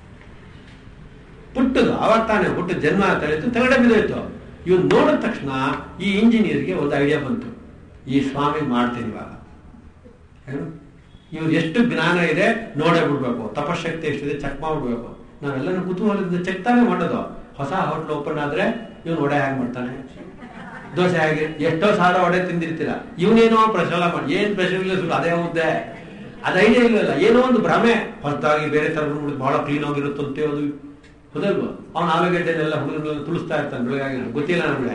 ಪುಟ್ಟದು ಅವಾಗ ತಾನೇ ಹುಟ್ಟು ಜನ್ಮ ತಳೆದು ತೆಳಗಡೆ ಬಿದ್ದೋಯ್ತು ಇವ್ನು ನೋಡಿದ ತಕ್ಷಣ ಈ ಇಂಜಿನಿಯರ್ಗೆ ಒಂದು ಐಡಿಯಾ ಬಂತು ಈ ಸ್ವಾಮಿ ಮಾಡ್ತೀನಿ ಇವಾಗ ಏನು ಇವ್ರು ಎಷ್ಟು ಜ್ಞಾನ ಇದೆ ನೋಡೇ ಬಿಡ್ಬೇಕು ತಪಶಕ್ತಿ ಎಷ್ಟಿದೆ ಚೆಕ್ ಮಾಡ್ಬಿಡ್ಬೇಕು ನಾವೆಲ್ಲನೂ ಕುತೂಹಲದಿಂದ ಚೆಕ್ ತಾನೇ ಮಾಡೋದು ಹೊಸ ಹೋಟ್ಲ್ ಓಪನ್ ಆದ್ರೆ ಇವನು ಒಡೆ ಹೇಗೆ ಮಾಡ್ತಾನೆ ದೋಸೆ ಹೇಗೆ ಎಷ್ಟೋ ಸಾವಿರ ಒಡೆ ತಿಂದಿರ್ತೀರ ಇವನೇನೋ ಪ್ರಶ್ನೆ ಮಾಡಿ ಏನ್ ಪ್ರಶ್ನೆ ಇಲ್ಲ ಸುಳ್ಳು ಅದೇ ಮುದ್ದೆ ಅದ ಐಡಿಯಾ ಇಲ್ಲಲ್ಲ ಏನೋ ಒಂದು ಭ್ರಮೆ ಹೊಸದಾಗಿ ಬೇರೆ ತರ ನೋಡಿ ಬಹಳ ಕ್ಲೀನ್ ಆಗಿರುತ್ತಂತೆ ಅದು ಹೌದಲ್ವಾ ಅವ್ನ ಆಲೂಗಡ್ಡೆನೆಲ್ಲ ಹುಡುಗರನ್ನೆಲ್ಲ ತುಳಿಸ್ತಾ ಇರ್ತಾನೆ ಬೆಳಗಾಗಿ ಗೊತ್ತಿಲ್ಲ ನಮ್ಗೆ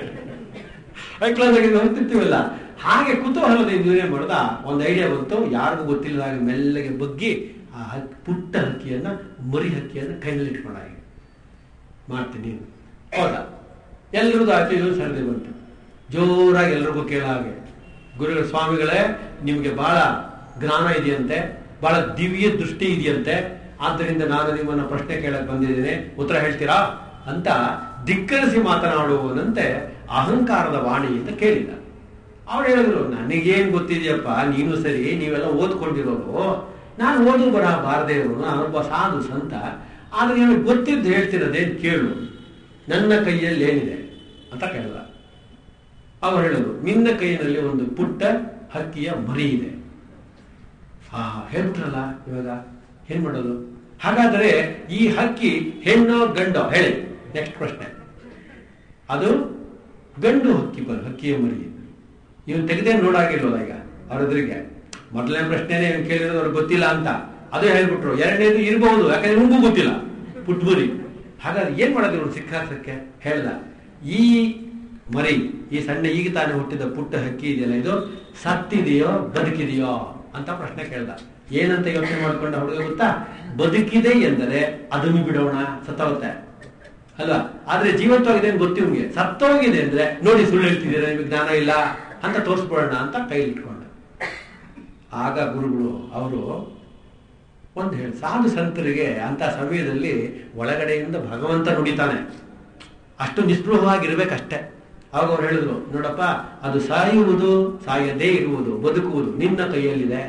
ಕ್ಲಾಸಾಗಿ ಹೋಗ್ತಿರ್ತೀವಲ್ಲ ಹಾಗೆ ಕುತೂಹಲದಿಂದ ಇವನೇ ಮಾಡ್ದ ಒಂದು ಐಡಿಯಾ ಬಂತು ಯಾರಿಗೂ ಗೊತ್ತಿಲ್ಲ ಹಾಗೆ ಮೆಲ್ಲಗೆ ಬಗ್ಗಿ ಆ ಹಕ್ಕಿ ಪುಟ್ಟ ಹಕ್ಕಿಯನ್ನ ಮರಿ ಹಕ್ಕಿಯನ್ನ ಕೈನಲ್ಲಿ ಇಟ್ಕೊಂಡ ಹಾಗೆ ಮಾಡ್ತೀನಿ ಹೋದ ಎಲ್ರಿಗೂ ಆಯ್ತು ಇದು ಸರದಿ ಬಂತು ಜೋರಾಗಿ ಎಲ್ರಿಗೂ ಕೇಳ ಹಾಗೆ ಗುರುಗಳ ಸ್ವಾಮಿಗಳೇ ನಿಮಗೆ ಬಹಳ ಜ್ಞಾನ ಇದೆಯಂತೆ ಬಹಳ ದಿವ್ಯ ದೃಷ್ಟಿ ಇದೆಯಂತೆ ಆದ್ದರಿಂದ ನಾನು ನಿಮ್ಮನ್ನ ಪ್ರಶ್ನೆ ಕೇಳಕ್ ಬಂದಿದ್ದೇನೆ ಉತ್ತರ ಹೇಳ್ತೀರಾ ಅಂತ ಧಿಕ್ಕರಿಸಿ ಮಾತನಾಡುವವನಂತೆ ಅಹಂಕಾರದ ವಾಣಿ ಅಂತ ಕೇಳಿದ ಅವ್ರು ಹೇಳಿದ್ರು ನನಗೇನ್ ಗೊತ್ತಿದೆಯಪ್ಪ ನೀನು ಸರಿ ನೀವೆಲ್ಲ ಓದ್ಕೊಂಡಿರೋರು ನಾನು ಓದು ಬರಹ ಬಾರದೇ ಇರೋನು ನಾನೊಬ್ಬ ಸಾಧು ಸಂತ ಆದ್ರೆ ನಿಮಗೆ ಗೊತ್ತಿದ್ದು ಹೇಳ್ತಿರೋದೇನ್ ಕೇಳು ನನ್ನ ಕೈಯಲ್ಲಿ ಏನಿದೆ ಅಂತ ಕೇಳಿದ ಅವ್ರು ಹೇಳಿದ್ರು ನಿನ್ನ ಕೈಯಲ್ಲಿ ಒಂದು ಪುಟ್ಟ ಹಕ್ಕಿಯ ಮರಿ ಇದೆ ಹಾ ಹೇಳ್ಬಿಟ್ರಲ್ಲ ಇವಾಗ ಏನ್ ಮಾಡೋದು ಹಾಗಾದರೆ ಈ ಹಕ್ಕಿ ಹೆಣ್ಣೋ ಗಂಡೋ ಹೇಳಿ ನೆಕ್ಸ್ಟ್ ಪ್ರಶ್ನೆ ಅದು ಗಂಡು ಹಕ್ಕಿ ಬರ ಹಕ್ಕಿಯ ಮರಿ ಇವನು ತೆಗೆದೇ ನೋಡಾಗಿಲ್ವಲ್ಲ ಈಗ ಅವ್ರ ಎದುರಿಗೆ ಮೊದಲನೇ ಪ್ರಶ್ನೆನೇ ಇವ್ನು ಕೇಳಿರೋದು ಅವ್ರಿಗೆ ಗೊತ್ತಿಲ್ಲ ಅಂತ ಅದು ಹೇಳ್ಬಿಟ್ರು ಎರಡನೇದು ಇರಬಹುದು ಯಾಕಂದ್ರೆ ನಿಮಗೂ ಗೊತ್ತಿಲ್ಲ ಪುಟ್ ಮರಿ ಹಾಗಾದ್ರೆ ಏನ್ ಮಾಡೋದು ಇವ್ರು ಸಿಕ್ಕಾಸಕ್ಕೆ ಹೇಳ್ದ ಈ ಮರಿ ಈ ಸಣ್ಣ ಈಗ ತಾನೇ ಹುಟ್ಟಿದ ಪುಟ್ಟ ಹಕ್ಕಿ ಇದೆಯಲ್ಲ ಇದು ಸತ್ತಿದೆಯೋ ಬದುಕಿದೆಯೋ ಅಂತ ಪ್ರಶ್ನೆ ಕೇಳ್ದ ಏನಂತ ಯೋಚನೆ ಮಾಡ್ಕೊಂಡ ಹುಡುಗ ಗೊತ್ತಾ ಬದುಕಿದೆ ಎಂದರೆ ಅದನ್ನು ಬಿಡೋಣ ಸತ್ತೋಗುತ್ತೆ ಅಲ್ವಾ ಆದ್ರೆ ಜೀವಂತವಾಗಿದೆ ಅಂತ ಗೊತ್ತಿ ನಿಮ್ಗೆ ಸತ್ತೋಗಿದೆ ಅಂದ್ರೆ ನೋಡಿ ಸುಳ್ಳು ಹೇಳ್ತಿದ್ದೀರಾ ನಿಮಗೆ ಜ್ಞಾನ ಇಲ್ಲ ಅಂತ ತೋರಿಸ್ಬಿಡೋಣ ಅಂತ ಕೈಲಿ ಇಟ್ಕೊಂಡ ಆಗ ಗುರುಗಳು ಅವರು ಒಂದು ಹೇಳಿ ಸಾಧು ಸಂತರಿಗೆ ಅಂತ ಸಮಯದಲ್ಲಿ ಒಳಗಡೆಯಿಂದ ಭಗವಂತ ನುಡಿತಾನೆ ಅಷ್ಟು ನಿಸ್ಪೃಹವಾಗಿರ್ಬೇಕಷ್ಟೇ ಆಗ ಅವ್ರು ಹೇಳಿದ್ರು ನೋಡಪ್ಪ ಅದು ಸಾಯುವುದು ಸಾಯದೇ ಇರುವುದು ಬದುಕುವುದು ನಿನ್ನ ಕೈಯಲ್ಲಿದೆ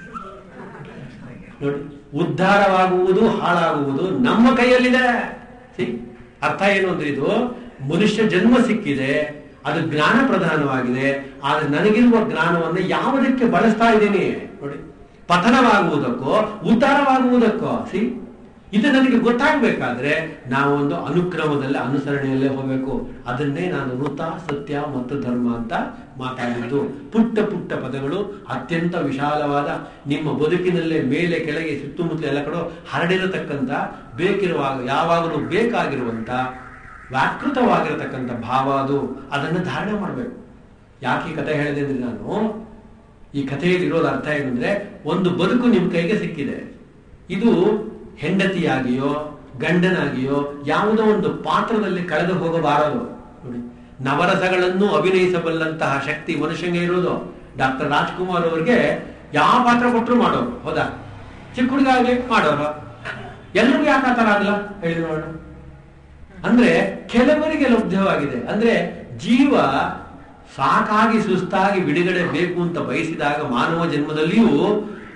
ನೋಡಿ ಉದ್ಧಾರವಾಗುವುದು ಹಾಳಾಗುವುದು ನಮ್ಮ ಕೈಯಲ್ಲಿದೆ ಸಿ ಅರ್ಥ ಏನು ಅಂದ್ರೆ ಇದು ಮನುಷ್ಯ ಜನ್ಮ ಸಿಕ್ಕಿದೆ ಅದು ಜ್ಞಾನ ಪ್ರಧಾನವಾಗಿದೆ ಆದ್ರೆ ನನಗಿರುವ ಜ್ಞಾನವನ್ನು ಯಾವುದಕ್ಕೆ ಬಳಸ್ತಾ ಇದ್ದೀನಿ ನೋಡಿ ಪತನವಾಗುವುದಕ್ಕೋ ಉದ್ಧಾರವಾಗುವುದಕ್ಕೋ ಸಿ ಇದು ನನಗೆ ಗೊತ್ತಾಗಬೇಕಾದ್ರೆ ನಾವು ಒಂದು ಅನುಕ್ರಮದಲ್ಲಿ ಅನುಸರಣೆಯಲ್ಲೇ ಹೋಗಬೇಕು ಅದನ್ನೇ ನಾನು ವೃತ ಸತ್ಯ ಮತ್ತು ಧರ್ಮ ಅಂತ ಮಾತಾಡಿದ್ದು ಪುಟ್ಟ ಪುಟ್ಟ ಪದಗಳು ಅತ್ಯಂತ ವಿಶಾಲವಾದ ನಿಮ್ಮ ಬದುಕಿನಲ್ಲೇ ಮೇಲೆ ಕೆಳಗೆ ಸುತ್ತಮುತ್ತಲ ಎಲ್ಲ ಕಡೆ ಹರಡಿರತಕ್ಕಂಥ ಬೇಕಿರುವಾಗ ಯಾವಾಗಲೂ ಬೇಕಾಗಿರುವಂತ ವ್ಯಾಕೃತವಾಗಿರತಕ್ಕಂಥ ಭಾವ ಅದು ಅದನ್ನು ಧಾರಣೆ ಮಾಡಬೇಕು ಯಾಕೆ ಈ ಕಥೆ ಹೇಳಿದೆ ಅಂದ್ರೆ ನಾನು ಈ ಕಥೆಯಲ್ಲಿ ಇರೋದು ಅರ್ಥ ಏನಂದ್ರೆ ಒಂದು ಬದುಕು ನಿಮ್ಮ ಕೈಗೆ ಸಿಕ್ಕಿದೆ ಇದು ಹೆಂಡತಿಯಾಗಿಯೋ ಗಂಡನಾಗಿಯೋ ಯಾವುದೋ ಒಂದು ಪಾತ್ರದಲ್ಲಿ ಕಳೆದು ಹೋಗಬಾರದು ನೋಡಿ ನವರಸಗಳನ್ನು ಅಭಿನಯಿಸಬಲ್ಲಂತಹ ಶಕ್ತಿ ಮನುಷ್ಯನಿಗೆ ಇರೋದು ಡಾಕ್ಟರ್ ರಾಜ್ಕುಮಾರ್ ಅವರಿಗೆ ಯಾವ ಪಾತ್ರ ಕೊಟ್ಟರು ಮಾಡೋರು ಹೌದಾ ಚಿಕ್ಕ ಹುಡುಗ ಆಗ್ಲಿ ಮಾಡೋರು ಎಲ್ರಿಗೂ ಯಾಕೆ ಆ ಥರ ಆಗಲ್ಲ ಹೇಳಿ ನೋಡೋಣ ಅಂದ್ರೆ ಕೆಲವರಿಗೆ ಲಬ್ಧವಾಗಿದೆ ಅಂದ್ರೆ ಜೀವ ಸಾಕಾಗಿ ಸುಸ್ತಾಗಿ ಬಿಡುಗಡೆ ಬೇಕು ಅಂತ ಬಯಸಿದಾಗ ಮಾನವ ಜನ್ಮದಲ್ಲಿಯೂ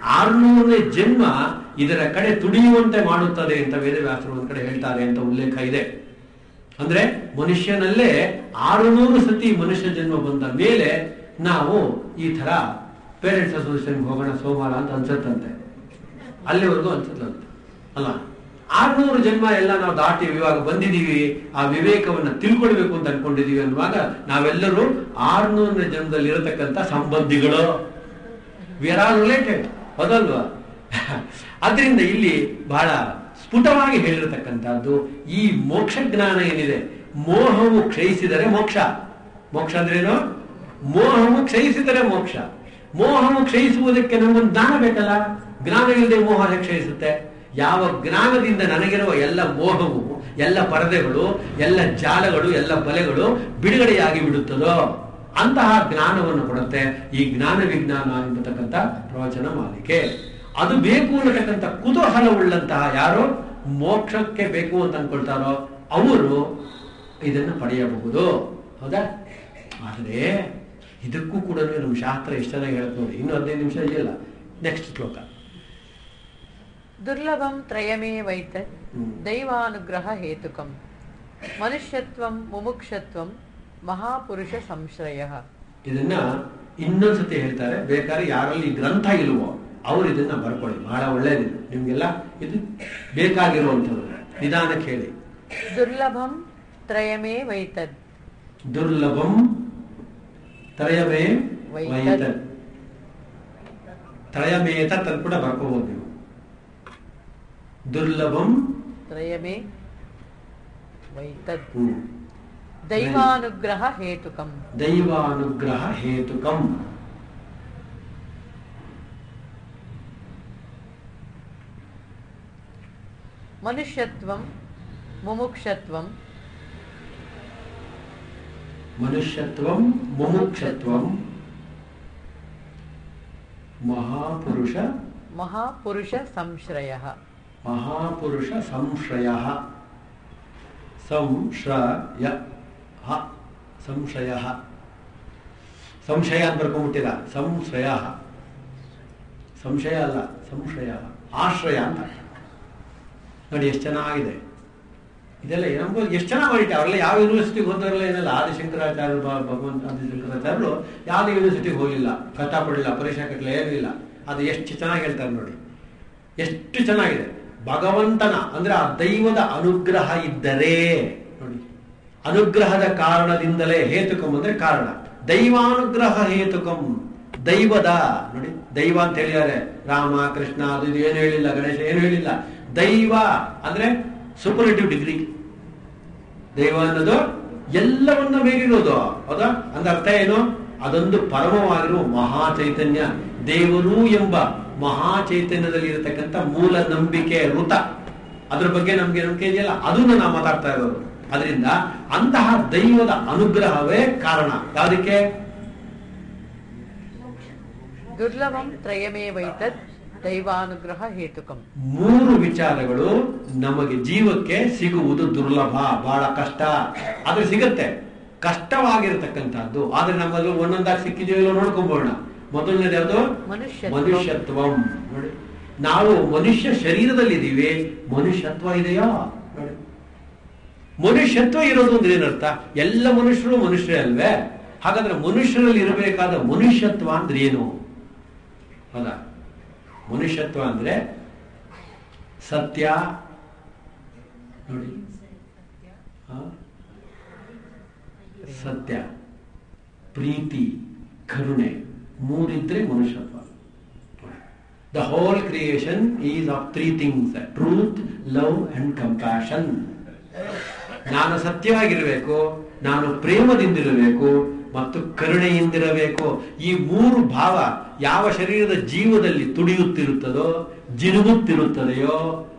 ಆರ್ನೂರನೇ ಜನ್ಮ ಇದರ ಕಡೆ ತುಡಿಯುವಂತೆ ಮಾಡುತ್ತದೆ ಅಂತ ವೇದವ್ಯಾಸರು ಒಂದ್ ಕಡೆ ಹೇಳ್ತಾರೆ ಅಂತ ಉಲ್ಲೇಖ ಇದೆ ಅಂದ್ರೆ ಮನುಷ್ಯನಲ್ಲೇ ಆರುನೂರು ಸತಿ ಮನುಷ್ಯ ಜನ್ಮ ಬಂದ ಮೇಲೆ ನಾವು ಈ ತರ ಪೇರೆಂಟ್ಸ್ ಅಸೋಸಿಯೇಷನ್ಗೆ ಹೋಗೋಣ ಸೋಮವಾರ ಅಂತ ಅನ್ಸತ್ತಂತೆ ಅಲ್ಲಿವರೆಗೂ ಅನ್ಸತ್ತಂತೆ ಅಲ್ಲ ಆರ್ನೂರು ಜನ್ಮ ಎಲ್ಲ ನಾವು ದಾಟಿ ಇವಾಗ ಬಂದಿದೀವಿ ಆ ವಿವೇಕವನ್ನ ತಿಳ್ಕೊಳ್ಬೇಕು ಅಂತ ಅನ್ಕೊಂಡಿದೀವಿ ಅನ್ನುವಾಗ ನಾವೆಲ್ಲರೂ ಆರ್ನೂರನೇ ಜನ್ಮದಲ್ಲಿ ಇರತಕ್ಕಂತ ಸಂಬಂಧಿಗಳು ವಿ ಆರ್ ಆಲ್ ರಿಲೇಟೆಡ್ ಹೌದಲ್ವಾ ಅದರಿಂದ ಇಲ್ಲಿ ಬಹಳ ಸ್ಫುಟವಾಗಿ ಹೇಳಿರತಕ್ಕಂಥದ್ದು ಈ ಮೋಕ್ಷ ಜ್ಞಾನ ಏನಿದೆ ಮೋಹವು ಕ್ಷಯಿಸಿದರೆ ಮೋಕ್ಷ ಮೋಕ್ಷ ಅಂದ್ರೇನು ಮೋಹವು ಕ್ಷಯಿಸಿದರೆ ಮೋಕ್ಷ ಮೋಹವು ಕ್ಷಯಿಸುವುದಕ್ಕೆ ನಮಗೊಂದು ಜ್ಞಾನ ಬೇಕಲ್ಲ ಜ್ಞಾನ ಇಲ್ಲದೆ ಮೋಹ ಹೇಗೆ ಕ್ಷಯಿಸುತ್ತೆ ಯಾವ ಜ್ಞಾನದಿಂದ ನನಗಿರುವ ಎಲ್ಲ ಮೋಹವು ಎಲ್ಲ ಪರದೆಗಳು ಎಲ್ಲ ಜಾಲಗಳು ಎಲ್ಲ ಬಲೆಗಳು ಬಿಡುಗಡೆಯಾಗಿ ಬಿಡುತ್ತದೋ ಅಂತಹ ಜ್ಞಾನವನ್ನು ಕೊಡುತ್ತೆ ಈ ಜ್ಞಾನ ವಿಜ್ಞಾನ ಎಂಬತಕ್ಕಂಥ ಪ್ರವಚನ ಮಾಲಿಕೆ ಅದು ಬೇಕು ಅನ್ನತಕ್ಕಂಥ ಕುತೂಹಲವುಳ್ಳಂತಹ ಯಾರು ಮೋಕ್ಷಕ್ಕೆ ಬೇಕು ಅಂತ ಅನ್ಕೊಳ್ತಾರೋ ಅವರು ಇದನ್ನು ಪಡೆಯಬಹುದು ಹೌದಾ ಆದರೆ ಇದಕ್ಕೂ ಕೂಡ ನಮ್ಮ ಶಾಸ್ತ್ರ ಎಷ್ಟು ಚೆನ್ನಾಗಿ ಹೇಳುತ್ತೆ ನೋಡಿ ಇನ್ನು ಹದಿನೈದು ನಿಮಿಷ ಇದೆಯಲ್ಲ ನೆಕ್ಸ್ಟ್ ಶ್ಲೋಕ ದುರ್ಲಭಂ ತ್ರಯಮೇವೈತತ್ ಹ್ಮ್. ದೈವಾನುಗ್ರಹ ಹೇತುಕಂ ಮನುಷ್ಯತ್ವಂ ಮುಮುಕ್ಷತ್ವಂ ಮಹಾಪುರುಷ ಸಂಶ್ರಯ ಇದನ್ನ ಇನ್ನೊಂದ್ಸತಿ ಹೇಳ್ತಾರೆ ಬೇಕಾದ್ರೆ ಯಾರಲ್ಲಿ ಈ ಗ್ರಂಥ ಇಲ್ವೋ ಅವ್ರು ಇದನ್ನ ಬರ್ಕೊಳ್ಳಿ ಬಹಳ ಒಳ್ಳೇದಿದೆ ನಿಮ್ಗೆಲ್ಲ ಇದು ಬೇಕಾಗಿರುವಂಥದ್ದು ನಿಧಾನಕ್ಕೆ ಹೇಳಿ ದುರ್ಲಭಂ ತ್ರಯಮೇವೈತದ್ ದುರ್ಲಭಂ ತ್ರಯವೇ ವೈತದ್. ವೈತದ್ ತ್ರಯಮೇತತ್ ಅಂತ ಕೂಡ ಬರ್ಕೋಬಹುದು ನೀವು ದುರ್ಲಭಂ ತ್ರಯಮೇ ವೈತದ್ ಹ್ಮ್. ದೈವಾನುಗ್ರಹ ಹೇತುಕಂ ದೈವಾನುಗ್ರಹ ಹೇತುಕಂ ಮನುಷ್ಯತ್ವಂ ಮುಮುಕ್ಷತ್ವಂ ಮನುಷ್ಯತ್ವಂ ಮುಮುಕ್ಷತ್ವಂ ಮಹಾಪುರುಷ ಮಹಾಪುರುಷ ಸಂಶ್ರಯ ಮಹಾಪುರುಷ ಸಂಶ್ರಯ ಸಂಶ್ರಯ ಹ ಸಂಶಯ ಸಂಶಯ ಅಂತ ಬರ್ಕೊಂಡ್ಬಿಟ್ಟಿರ ಸಂಶಯ ಸಂಶಯ ಅಲ್ಲ ಸಂಶಯ ಆಶ್ರಯ ಅಂತ ನೋಡಿ ಎಷ್ಟು ಚೆನ್ನಾಗಿದೆ ಇದೆಲ್ಲ ನಮ್ಗೆ ಎಷ್ಟು ಚೆನ್ನಾಗಿ ಮಾಡಿಟ್ಟೆ ಅವರೆಲ್ಲ ಯಾವ ಯೂನಿವರ್ಸಿಟಿಗೆ ಹೋದವರೆಲ್ಲ ಏನಲ್ಲ ಆದಿಶಂಕರಾಚಾರ್ಯ ಭ- ಭಗವಂತ ಆದಿಶಂಕರಾಚಾರ್ಯರು ಯಾವ ಯೂನಿವರ್ಸಿಟಿಗೆ ಹೋಗಲಿಲ್ಲ ಕಷ್ಟಪಡಲಿಲ್ಲ ಪರೀಕ್ಷೆ ಕಟ್ಟಲೆ ಏನೂ ಇಲ್ಲ ಅದು ಎಷ್ಟು ಚೆನ್ನಾಗಿ ಹೇಳ್ತಾರೆ ನೋಡಿ ಎಷ್ಟು ಚೆನ್ನಾಗಿದೆ ಭಗವಂತನ ಅಂದ್ರೆ ಆ ದೈವದ ಅನುಗ್ರಹ ಇದ್ದರೆ ನೋಡಿ ಅನುಗ್ರಹದ ಕಾರಣದಿಂದಲೇ ಹೇತುಕಂ ಅಂದ್ರೆ ಕಾರಣ ದೈವಾನುಗ್ರಹ ಹೇತುಕಂ ದೈವದ ನೋಡಿ ದೈವ ಅಂತ ಹೇಳಿದ್ದಾರೆ ರಾಮ ಕೃಷ್ಣ ಅದು ಇದು ಏನು ಹೇಳಿಲ್ಲ ಗಣೇಶ ಏನು ಹೇಳಿಲ್ಲ ದೈವ ಅಂದ್ರೆ ಸೂಪರೇಟಿವ್ ಡಿಗ್ರಿ ದೈವ ಅನ್ನೋದು ಎಲ್ಲವನ್ನ ಮೇಲಿರೋದು ಹೌದಾ ಅಂದ್ರೆ ಅರ್ಥ ಏನು ಅದೊಂದು ಪರಮವಾಗಿರುವ ಮಹಾ ಚೈತನ್ಯ ದೇವರು ಎಂಬ ಮಹಾ ಚೈತನ್ಯದಲ್ಲಿ ಇರತಕ್ಕಂಥ ಮೂಲ ನಂಬಿಕೆ ಋತ ಅದ್ರ ಬಗ್ಗೆ ನಮ್ಗೆ ನಂಬಿಕೆ ಇದೆಯಲ್ಲ ಅದನ್ನ ನಾವು ಮಾತಾಡ್ತಾ ಇರೋದು ಅದರಿಂದ ಅಂತಹ ದೈವದ ಅನುಗ್ರಹವೇ ಕಾರಣ ಯಾವುದಕ್ಕೆ ದುರ್ಲಭಂ ತ್ರಯಮೇವೈತದ್ ದೈವಾನುಗ್ರಹ ಹೇತುಕಂ ಮೂರು ವಿಚಾರಗಳು ನಮಗೆ ಜೀವಕ್ಕೆ ಸಿಗುವುದು ದುರ್ಲಭ ಬಹಳ ಕಷ್ಟ ಆದ್ರೆ ಸಿಗತ್ತೆ ಕಷ್ಟವಾಗಿರತಕ್ಕಂಥದ್ದು ಆದ್ರೆ ನಮ್ಮಲ್ಲಿ ಒಂದೊಂದಾಗಿ ಸಿಕ್ಕಿದೆಯೋ ನೋಡ್ಕೊಂಬೋಣ ಮೊದಲನೇದು ಯಾವುದು ಮನುಷ್ಯತ್ವ. ಮನುಷ್ಯತ್ವಂ ನೋಡಿ ನಾವು ಮನುಷ್ಯ ಶರೀರದಲ್ಲಿದ್ದೀವಿ ಮನುಷ್ಯತ್ವ ಇದೆಯಾ ನೋಡಿ ಮನುಷ್ಯತ್ವ ಇರೋದು ಅಂದ್ರೆ ಏನರ್ಥ ಎಲ್ಲ ಮನುಷ್ಯರು ಮನುಷ್ಯರೇ ಅಲ್ವೇ ಹಾಗಾದ್ರೆ ಮನುಷ್ಯರಲ್ಲಿ ಇರಬೇಕಾದ ಮನುಷ್ಯತ್ವ ಅಂದ್ರೆ ಏನು ಹೌದಾ ಮನುಷ್ಯತ್ವ ಅಂದ್ರೆ ಸತ್ಯ ನೋಡಿ ಆ? ಸತ್ಯ ಪ್ರೀತಿ ಕರುಣೆ ಮೂರಿದ್ರೆ ಮನುಷ್ಯತ್ವ the whole creation is of three things truth love and compassion ನಾನು ಸತ್ಯವಾಗಿರಬೇಕು ನಾನು ಪ್ರೇಮದಿಂದಿರಬೇಕು ಮತ್ತು ಕರುಣೆಯಿಂದಿರಬೇಕು ಈ ಮೂರು ಭಾವ ಯಾವ ಶರೀರದ ಜೀವದಲ್ಲಿ ತುಡಿಯುತ್ತಿರುತ್ತದೋ ಜಿನುಗುತ್ತಿರುತ್ತದೆಯೋ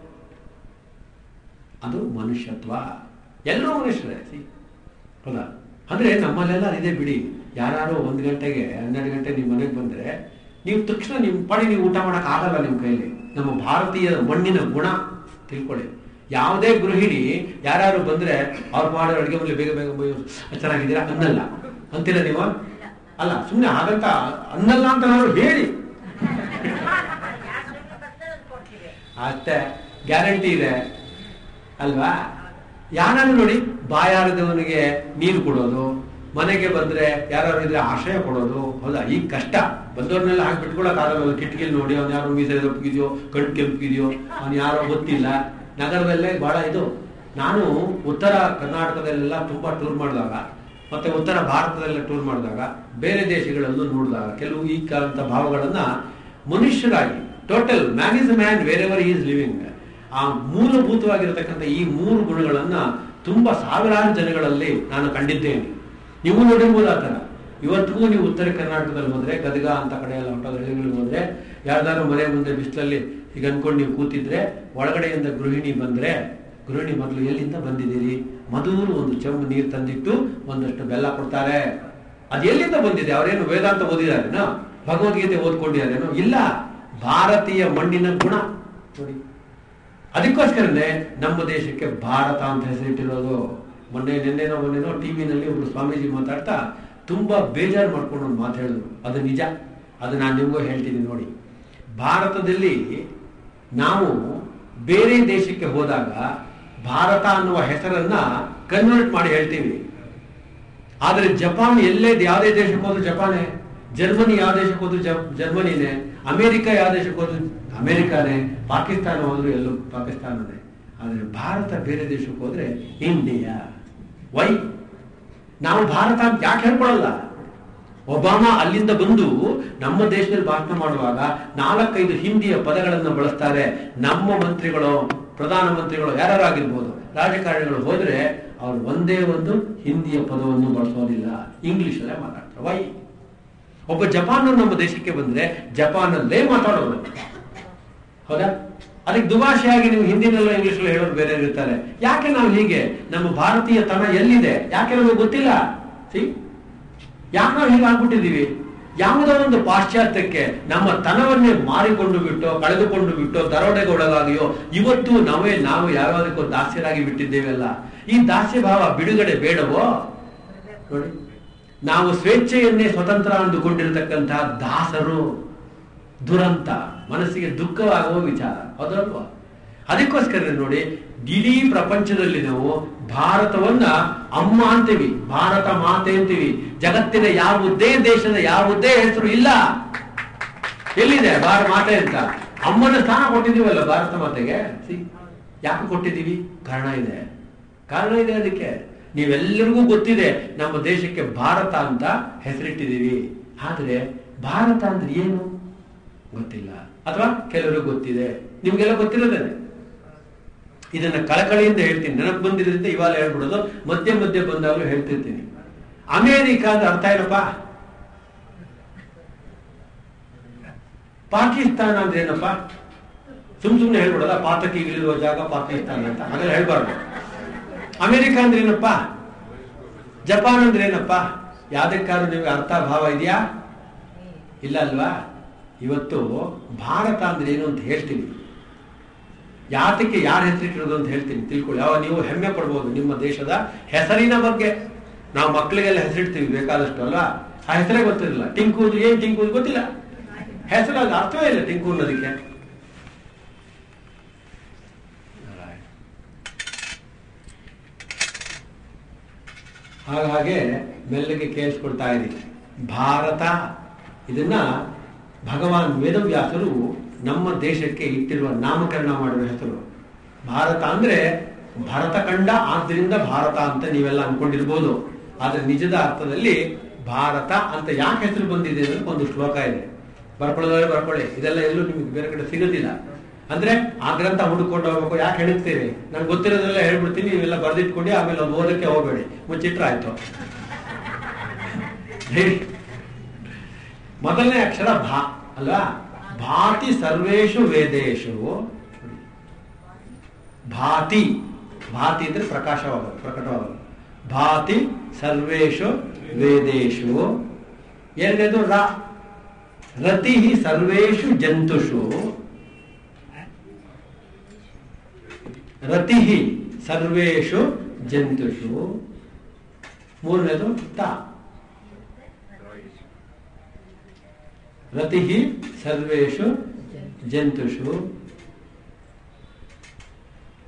ಅದು ಮನುಷ್ಯತ್ವ ಎಲ್ಲರೂ ಮನುಷ್ಯರೇ see. ಹೌದಾ ಅಂದ್ರೆ ನಮ್ಮಲ್ಲೆಲ್ಲ ಇದೆ ಬಿಡಿ ಯಾರು ಒಂದು ಗಂಟೆಗೆ ಹನ್ನೆರಡು ಗಂಟೆ ನಿಮ್ಮ ಮನೆಗೆ ಬಂದ್ರೆ ನೀವು ತಕ್ಷಣ ನಿಮ್ಮ ಪಡಿ ನೀವು ಊಟ ಮಾಡಕ್ ಆಗಲ್ಲ ನಿಮ್ಮ ಕೈಲಿ ನಮ್ಮ ಭಾರತೀಯ ಮಣ್ಣಿನ ಗುಣ ತಿಳ್ಕೊಳ್ಳಿ ಯಾವುದೇ ಗೃಹಿಣಿ ಯಾರು ಬಂದ್ರೆ ಅವ್ರು ಮಾಡೋ ಅಡುಗೆ ಮನೆ ಬೇಗ ಬೇಗ ಬೈಯೋ ಚೆನ್ನಾಗಿದ್ದೀರಾ ಅನ್ನಲ್ಲ ಅಂತೀರ ನೀವು ಅಲ್ಲ ಸುಮ್ಮನೆ ಹಾಗಂತ ಅನ್ನಲ್ಲ ಅಂತ ನಾವು ಹೇಳಿ ಅಷ್ಟೇ ಗ್ಯಾರಂಟಿ ಇದೆ ಅಲ್ವಾ ಯಾರನ್ನು ನೋಡಿ ಬಾಯಾರದವನಿಗೆ ನೀರು ಕೊಡೋದು ಮನೆಗೆ ಬಂದ್ರೆ ಯಾರು ಇದ್ರೆ ಆಶ್ರಯ ಕೊಡೋದು ಹೌದಾ ಈಗ ಕಷ್ಟ ಬಂದವ್ರನ್ನೆಲ್ಲ ಹಾಕಿ ಬಿಟ್ಕೊಳಕ್ ಆಗಲ್ಲ ಕಿಟಕಿಲಿ ನೋಡಿ ಅವ್ನು ಯಾರೋ ಮೀಸೆ ದಪ್ಪಗಿದೆಯೋ ಕಣ್ ಕೆಂಪಿದೆಯೋ ಅವ್ನು ಯಾರೋ ಗೊತ್ತಿಲ್ಲ ನಗರದಲ್ಲೇ ಬಹಳ ಇದು ನಾನು ಉತ್ತರ ಕರ್ನಾಟಕದಲ್ಲೆಲ್ಲ ತುಂಬಾ ಟೂರ್ ಮಾಡಿದಾಗ ಮತ್ತೆ ಉತ್ತರ ಭಾರತದಲ್ಲ ಟೂರ್ ಮಾಡಿದಾಗ ಬೇರೆ ದೇಶಗಳಲ್ಲೂ ನೋಡಿದಾಗ ಕೆಲವು ಈ ಕಾಲಂತ ಭಾವಗಳನ್ನ ಮನುಷ್ಯರಾಗಿ total man is man wherever is living ಆ ಮೂಲಭೂತವಾಗಿರತಕ್ಕಂಥ ಈ ಮೂರು ಗುಣಗಳನ್ನ ತುಂಬಾ ಸಾವಿರಾರು ಜನಗಳಲ್ಲಿ ನಾನು ಕಂಡಿದ್ದೇನೆ ನೀವು ನೋಡಿರ್ಬೋದು ಆ ಥರ ಇವತ್ತಿಗೂ ನೀವು ಉತ್ತರ ಕರ್ನಾಟಕದಲ್ಲಿ ಹೋದ್ರೆ ಗದಗ ಅಂತ ಕಡೆ ಎಲ್ಲ ಹೊಟ್ಟದ ಹಳ್ಳಿಗಳಿಗೆ ಹೋದ್ರೆ ಯಾರ್ದಾದ್ರು ಮನೆ ಮುಂದೆ ಬಿಸಿಲಲ್ಲಿ ಈಗ ಅನ್ಕೊಂಡು ನೀವು ಕೂತಿದ್ರೆ ಒಳಗಡೆಯಿಂದ ಗೃಹಿಣಿ ಬಂದ್ರೆ ಗೃಹಿಣಿ ಮೊದಲು ಎಲ್ಲಿಂದ ಬಂದಿದ್ದೀರಿ ಮಧುರು ಒಂದು ಚೆಂಬು ನೀರು ತಂದಿಟ್ಟು ಒಂದಷ್ಟು ಬೆಲ್ಲ ಕೊಡ್ತಾರೆ ಅದು ಎಲ್ಲಿಂದ ಬಂದಿದೆ ಅವರೇನು ವೇದಾಂತ ಓದಿದಾರೇನೋ ಭಗವದ್ಗೀತೆ ಓದ್ಕೊಂಡಿದ್ದಾರೇನೋ ಇಲ್ಲ ಭಾರತೀಯ ಮಣ್ಣಿನ ಗುಣ ನೋಡಿ ಅದಕ್ಕೋಸ್ಕರನೇ ನಮ್ಮ ದೇಶಕ್ಕೆ ಭಾರತ ಅಂತ ಹೆಸರಿಟ್ಟಿರೋದು ಮೊನ್ನೆ ನಿನ್ನೆನೋ ಮೊನ್ನೆನೋ ಟಿವಿನಲ್ಲಿ ಒಬ್ರು ಸ್ವಾಮೀಜಿ ಮಾತಾಡ್ತಾ ತುಂಬಾ ಬೇಜಾರು ಮಾಡ್ಕೊಂಡು ಒಂದು ಮಾತು ಹೇಳಿದ್ರು ಅದು ನಿಜ ಅದು ನಾನು ನಿಮಗೂ ಹೇಳ್ತೀನಿ ನೋಡಿ ಭಾರತದಲ್ಲಿ ನಾವು ಬೇರೆ ದೇಶಕ್ಕೆ ಹೋದಾಗ ಭಾರತ ಅನ್ನುವ ಹೆಸರನ್ನ ಕನ್ವರ್ಟ್ ಮಾಡಿ ಹೇಳ್ತೀವಿ ಆದ್ರೆ ಜಪಾನ್ ಎಲ್ಲೇ ಯಾವುದೇ ದೇಶಕ್ಕೆ ಹೋದ್ರು ಜಪಾನೇ ಜರ್ಮನಿ ಯಾವ ದೇಶಕ್ಕೆ ಹೋದ್ರು ಜ- ಜರ್ಮನಿನೇ ಅಮೆರಿಕ ಯಾವ ದೇಶಕ್ಕೆ ಹೋದ್ರು ಅಮೆರಿಕಾನೇ ಪಾಕಿಸ್ತಾನ ಹೋದ್ರು ಎಲ್ಲೂ ಪಾಕಿಸ್ತಾನನೇ ಆದ್ರೆ ಭಾರತ ಬೇರೆ ದೇಶಕ್ಕೆ ಹೋದ್ರೆ ಇಂಡಿಯಾ ವೈ ನಾವು ಭಾರತ ಅಂತ ಯಾಕೆ ಹೇಳ್ಕೊಳಲ್ಲ ಒಬಾಮಾ ಅಲ್ಲಿಂದ ಬಂದು ನಮ್ಮ ದೇಶದಲ್ಲಿ ಭಾಷಣ ಮಾಡುವಾಗ ನಾಲ್ಕೈದು ಹಿಂದಿಯ ಪದಗಳನ್ನು ಬಳಸ್ತಾರೆ ನಮ್ಮ ಮಂತ್ರಿಗಳು ಪ್ರಧಾನ ಮಂತ್ರಿಗಳು ಯಾರ್ಯಾರಾಗಿರ್ಬೋದು ರಾಜಕಾರಣಿಗಳು ಹೋದ್ರೆ ಅವ್ರು ಒಂದೇ ಒಂದು ಹಿಂದಿಯ ಪದವನ್ನು ಬಳಸೋದಿಲ್ಲ ಇಂಗ್ಲಿಷ್ ಅಲ್ಲೇ ಮಾತಾಡ್ತಾರೆ ವೈ ಒಬ್ಬ ಜಪಾನ್ ನಮ್ಮ ದೇಶಕ್ಕೆ ಬಂದ್ರೆ ಜಪಾನಲ್ಲೇ ಮಾತಾಡೋದು ಹೌದಾ ಅದಕ್ಕೆ ದುಭಾಷೆಯಾಗಿ ನೀವು ಹಿಂದಿನಲ್ಲ ಇಂಗ್ಲಿಷ್ ಹೇಳೋರು ಬೇರೆ ಇರ್ತಾರೆ ಯಾಕೆ ನಾವು ಹೀಗೆ ನಮ್ಮ ಭಾರತೀಯ ತನ ಎಲ್ಲಿದೆ ಯಾಕೆ ನಮಗೆ ಗೊತ್ತಿಲ್ಲ ಸಿ ಯಾಕೆ ನಾವು ಹೀಗೆ ಆಗ್ಬಿಟ್ಟಿದೀವಿ ಯಾವುದೋ ಒಂದು ಪಾಶ್ಚಾತ್ಯಕ್ಕೆ ನಮ್ಮ ತನವನ್ನೇ ಮಾರಿಕೊಂಡು ಬಿಟ್ಟು ಕಳೆದುಕೊಂಡು ಬಿಟ್ಟು ದರೋಡೆಗೆ ಒಳಗಾಗಿಯೋ ಇವತ್ತು ನಾವೇ ನಾವು ಯಾವ್ಯಾವುದಕ್ಕೂ ದಾಸ್ಯರಾಗಿ ಬಿಟ್ಟಿದ್ದೇವೆಲ್ಲ ಈ ದಾಸ್ಯ ಭಾವ ಬಿಡುಗಡೆ ಬೇಡವೋ ನೋಡಿ ನಾವು ಸ್ವೇಚ್ಛೆಯನ್ನೇ ಸ್ವತಂತ್ರ ಅಂದುಕೊಂಡಿರತಕ್ಕಂತಹ ದಾಸರು ದುರಂತ ಮನಸ್ಸಿಗೆ ದುಃಖವಾಗುವ ವಿಚಾರ ಹೌದಲ್ವಾ ಅದಕ್ಕೋಸ್ಕರ ನೋಡಿ ಇಡೀ ಪ್ರಪಂಚದಲ್ಲಿ ನಾವು ಭಾರತವನ್ನ ಅಮ್ಮ ಅಂತೀವಿ ಭಾರತ ಮಾತೆ ಅಂತೀವಿ ಜಗತ್ತಿನ ಯಾವುದೇ ದೇಶದ ಯಾವುದೇ ಹೆಸರು ಇಲ್ಲ ಎಲ್ಲಿದೆ ಭಾರತ ಮಾತೆ ಅಂತ ಅಮ್ಮನ ಸ್ಥಾನ ಕೊಟ್ಟಿದೀವಲ್ಲ ಭಾರತ ಮಾತೆಗೆ ಸಿ ಯಾಕೆ ಕೊಟ್ಟಿದ್ದೀವಿ ಕಾರಣ ಇದೆ ಕಾರಣ ಇದೆ ಅದಕ್ಕೆ ನೀವೆಲ್ಲರಿಗೂ ಗೊತ್ತಿದೆ ನಮ್ಮ ದೇಶಕ್ಕೆ ಭಾರತ ಅಂತ ಹೆಸರಿಟ್ಟಿದ್ದೀವಿ ಆದ್ರೆ ಭಾರತ ಅಂದ್ರೆ ಏನು ಗೊತ್ತಿಲ್ಲ ಅಥವಾ ಕೆಲವರಿಗೆ ಗೊತ್ತಿದೆ ನಿಮ್ಗೆಲ್ಲ ಗೊತ್ತಿರೋದೇನೆ ಇದನ್ನ ಕಳಕಳಿಯಿಂದ ಹೇಳ್ತೀನಿ ನೆನಪು ಬಂದಿರೋದ್ರಿಂದ ಇವಾಗ ಹೇಳ್ಬಿಡೋದು ಮಧ್ಯೆ ಮಧ್ಯೆ ಬಂದಾಗಲೂ ಹೇಳ್ತಿರ್ತೀನಿ ಅಮೇರಿಕಾದ ಅರ್ಥ ಏನಪ್ಪ ಪಾಕಿಸ್ತಾನ ಅಂದ್ರೆ ಏನಪ್ಪ ಸುಮ್ ಸುಮ್ನೆ ಹೇಳ್ಬಿಡೋದ ಪಾತಕಿ ಇಳಿಯುವ ಜಾಗ ಪಾಕಿಸ್ತಾನ ಅಂತ ಹಾಗೆಲ್ಲ ಹೇಳ್ಬಾರ್ದು ಅಮೆರಿಕ ಅಂದ್ರೆ ಏನಪ್ಪ ಜಪಾನ್ ಅಂದ್ರೆ ಏನಪ್ಪ ಯಾವ್ದಕ್ಕಾದ್ರೂ ನಿಮ್ಗೆ ಅರ್ಥ ಭಾವ ಇದೆಯಾ ಇಲ್ಲ ಅಲ್ವಾ ಇವತ್ತು ಭಾರತ ಅಂದ್ರೆ ಏನು ಅಂತ ಹೇಳ್ತೀನಿ ಯಾತಕ್ಕೆ ಯಾರು ಹೆಸರಿಟ್ಟಿರೋದು ಅಂತ ಹೇಳ್ತೀನಿ ತಿಳ್ಕೊಳ್ಳಿ ಯಾವ ನೀವು ಹೆಮ್ಮೆ ಪಡ್ಬೋದು ನಿಮ್ಮ ದೇಶದ ಹೆಸರಿನ ಬಗ್ಗೆ ನಾವು ಮಕ್ಕಳಿಗೆಲ್ಲ ಹೆಸರಿಡ್ತೀವಿ ಬೇಕಾದಷ್ಟು ಅಲ್ವಾ ಆ ಹೆಸರೇ ಗೊತ್ತಿರಲಿಲ್ಲ ಟಿಂಕೂದು ಏನ್ ಟಿಂಕೂದು ಗೊತ್ತಿಲ್ಲ ಹೆಸರು ಅದು ಅರ್ಥವೇ ಇಲ್ಲ ಟಿಂಕು ಅನ್ನೋದಕ್ಕೆ ಹಾಗಾಗಿ ಮೆಲ್ಲಗೆ ಕೇಳಿಸ್ಕೊಳ್ತಾ ಇದ್ದೀನಿ ಭಾರತ ಇದನ್ನ ಭಗವಾನ್ ವೇದವ್ಯಾಸರು ನಮ್ಮ ದೇಶಕ್ಕೆ ಇಟ್ಟಿರುವ ನಾಮಕರಣ ಮಾಡಿರುವ ಹೆಸರು ಭಾರತ ಅಂದ್ರೆ ಭರತ ಕಂಡ ಆದ್ರಿಂದ ಭಾರತ ಅಂತ ನೀವೆಲ್ಲ ಅನ್ಕೊಂಡಿರ್ಬೋದು ಆದ್ರೆ ನಿಜದ ಅರ್ಥದಲ್ಲಿ ಭಾರತ ಅಂತ ಯಾಕೆ ಹೆಸರು ಬಂದಿದೆ ಅಂದ್ರೆ ಒಂದು ಶ್ಲೋಕ ಇದೆ ಬರ್ಕೊಳ್ಳೋದ್ರೆ ಬರ್ಕೊಳ್ಳಿ ಇದೆಲ್ಲ ಎಲ್ಲೂ ನಿಮ್ಗೆ ಬೇರೆ ಕಡೆ ಸಿಗೋದಿಲ್ಲ ಅಂದ್ರೆ ಆ ಗ್ರಂಥ ಹುಡುಕೊಂಡು ಹೋಗ್ಬೇಕು ಯಾಕೆ ಹೇಳ್ತೀರಿ ನಂಗೆ ಗೊತ್ತಿರೋದೆಲ್ಲ ಹೇಳ್ಬಿಡ್ತೀನಿ ನೀವೆಲ್ಲ ಬರ್ದಿಟ್ಕೊಂಡು ಆಮೇಲೆ ಅದು ಓದಕ್ಕೆ ಹೋಗ್ಬೇಡಿ ಮುಚ್ಚಿಟ್ರೆ ಆಯ್ತು ಹೇಳಿ ಮೊದಲನೇ ಅಕ್ಷರ ಭಾ ಅಲ್ವಾ ಭಾತಿ ಸರ್ವೇಶು ವೇದೇಶು ಭಾತಿ ಭಾತಿ ಅಂದ್ರೆ ಪ್ರಕಾಶವಾಗೋದು ಪ್ರಕಟವಾಗೋದು ಭಾತಿ ಸರ್ವೇಶು ವೇದೇಶು ಎರಡನೇದು ರ ರತಿ ಸರ್ವೇಶು ಜಂತುಷು ರತಿ ಸರ್ವೇಶು ಜಂತುಷು ಮೂರನೇದು ತ ರತಿ ಸರ್ವೇಶು ಜಂತುಷು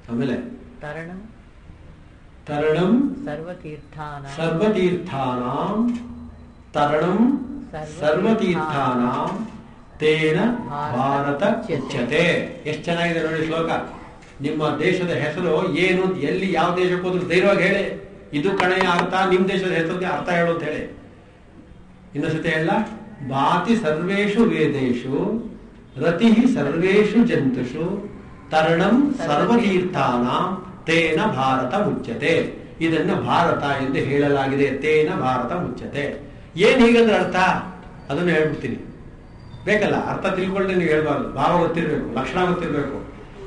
ಆಮೇಲೆ ತರಣಂ ತರಣಂ ಸರ್ವತೀರ್ಥಾನ ಸರ್ವತೀರ್ಥಾನಾಂ ತರಣಂ ಸರ್ವತೀರ್ಥಾನಾಂ ತೇನ ಭಾರತ ಉಚ್ಯತೆ ಎಷ್ಟು ಚೆನ್ನಾಗಿದೆ ನೋಡಿ ಶ್ಲೋಕ ನಿಮ್ಮ ದೇಶದ ಹೆಸರು ಏನು ಎಲ್ಲಿ ಯಾವ ದೇಶಕ್ಕೆ ಹೋದ್ರು ಧೈರ್ಯವಾಗಿ ಹೇಳಿ ಇದು ಕಣೆಯ ಅರ್ಥ ನಿಮ್ ದೇಶದ ಹೆಸರಿಗೆ ಅರ್ಥ ಹೇಳು ಅಂತ ಹೇಳಿ ಇನ್ನೊಂದ್ಸತಿ ಹೇಳ ಭಾತಿ ಸರ್ವೇಷು ವೇದೇಶು ರತಿ ಸರ್ವೇಷು ಜಂತುಷು ತರಣಂ ಸರ್ವತೀರ್ಥಾನಾಂ ತೇನ ಭಾರತ ಮುಚ್ಚತೆ ಇದನ್ನ ಭಾರತ ಎಂದು ಹೇಳಲಾಗಿದೆ ತೇನ ಭಾರತ ಮುಚ್ಚತೆ ಏನ್ ಹೀಗಂದ್ರೆ ಅರ್ಥ ಅದನ್ನು ಹೇಳ್ಬಿಡ್ತೀನಿ ಬೇಕಲ್ಲ ಅರ್ಥ ತಿಳ್ಕೊಳ್ಳದೆ ನೀವು ಹೇಳ್ಬಾರ್ದು ಭಾವ ಗೊತ್ತಿರ್ಬೇಕು ಲಕ್ಷಣ ಗೊತ್ತಿರ್ಬೇಕು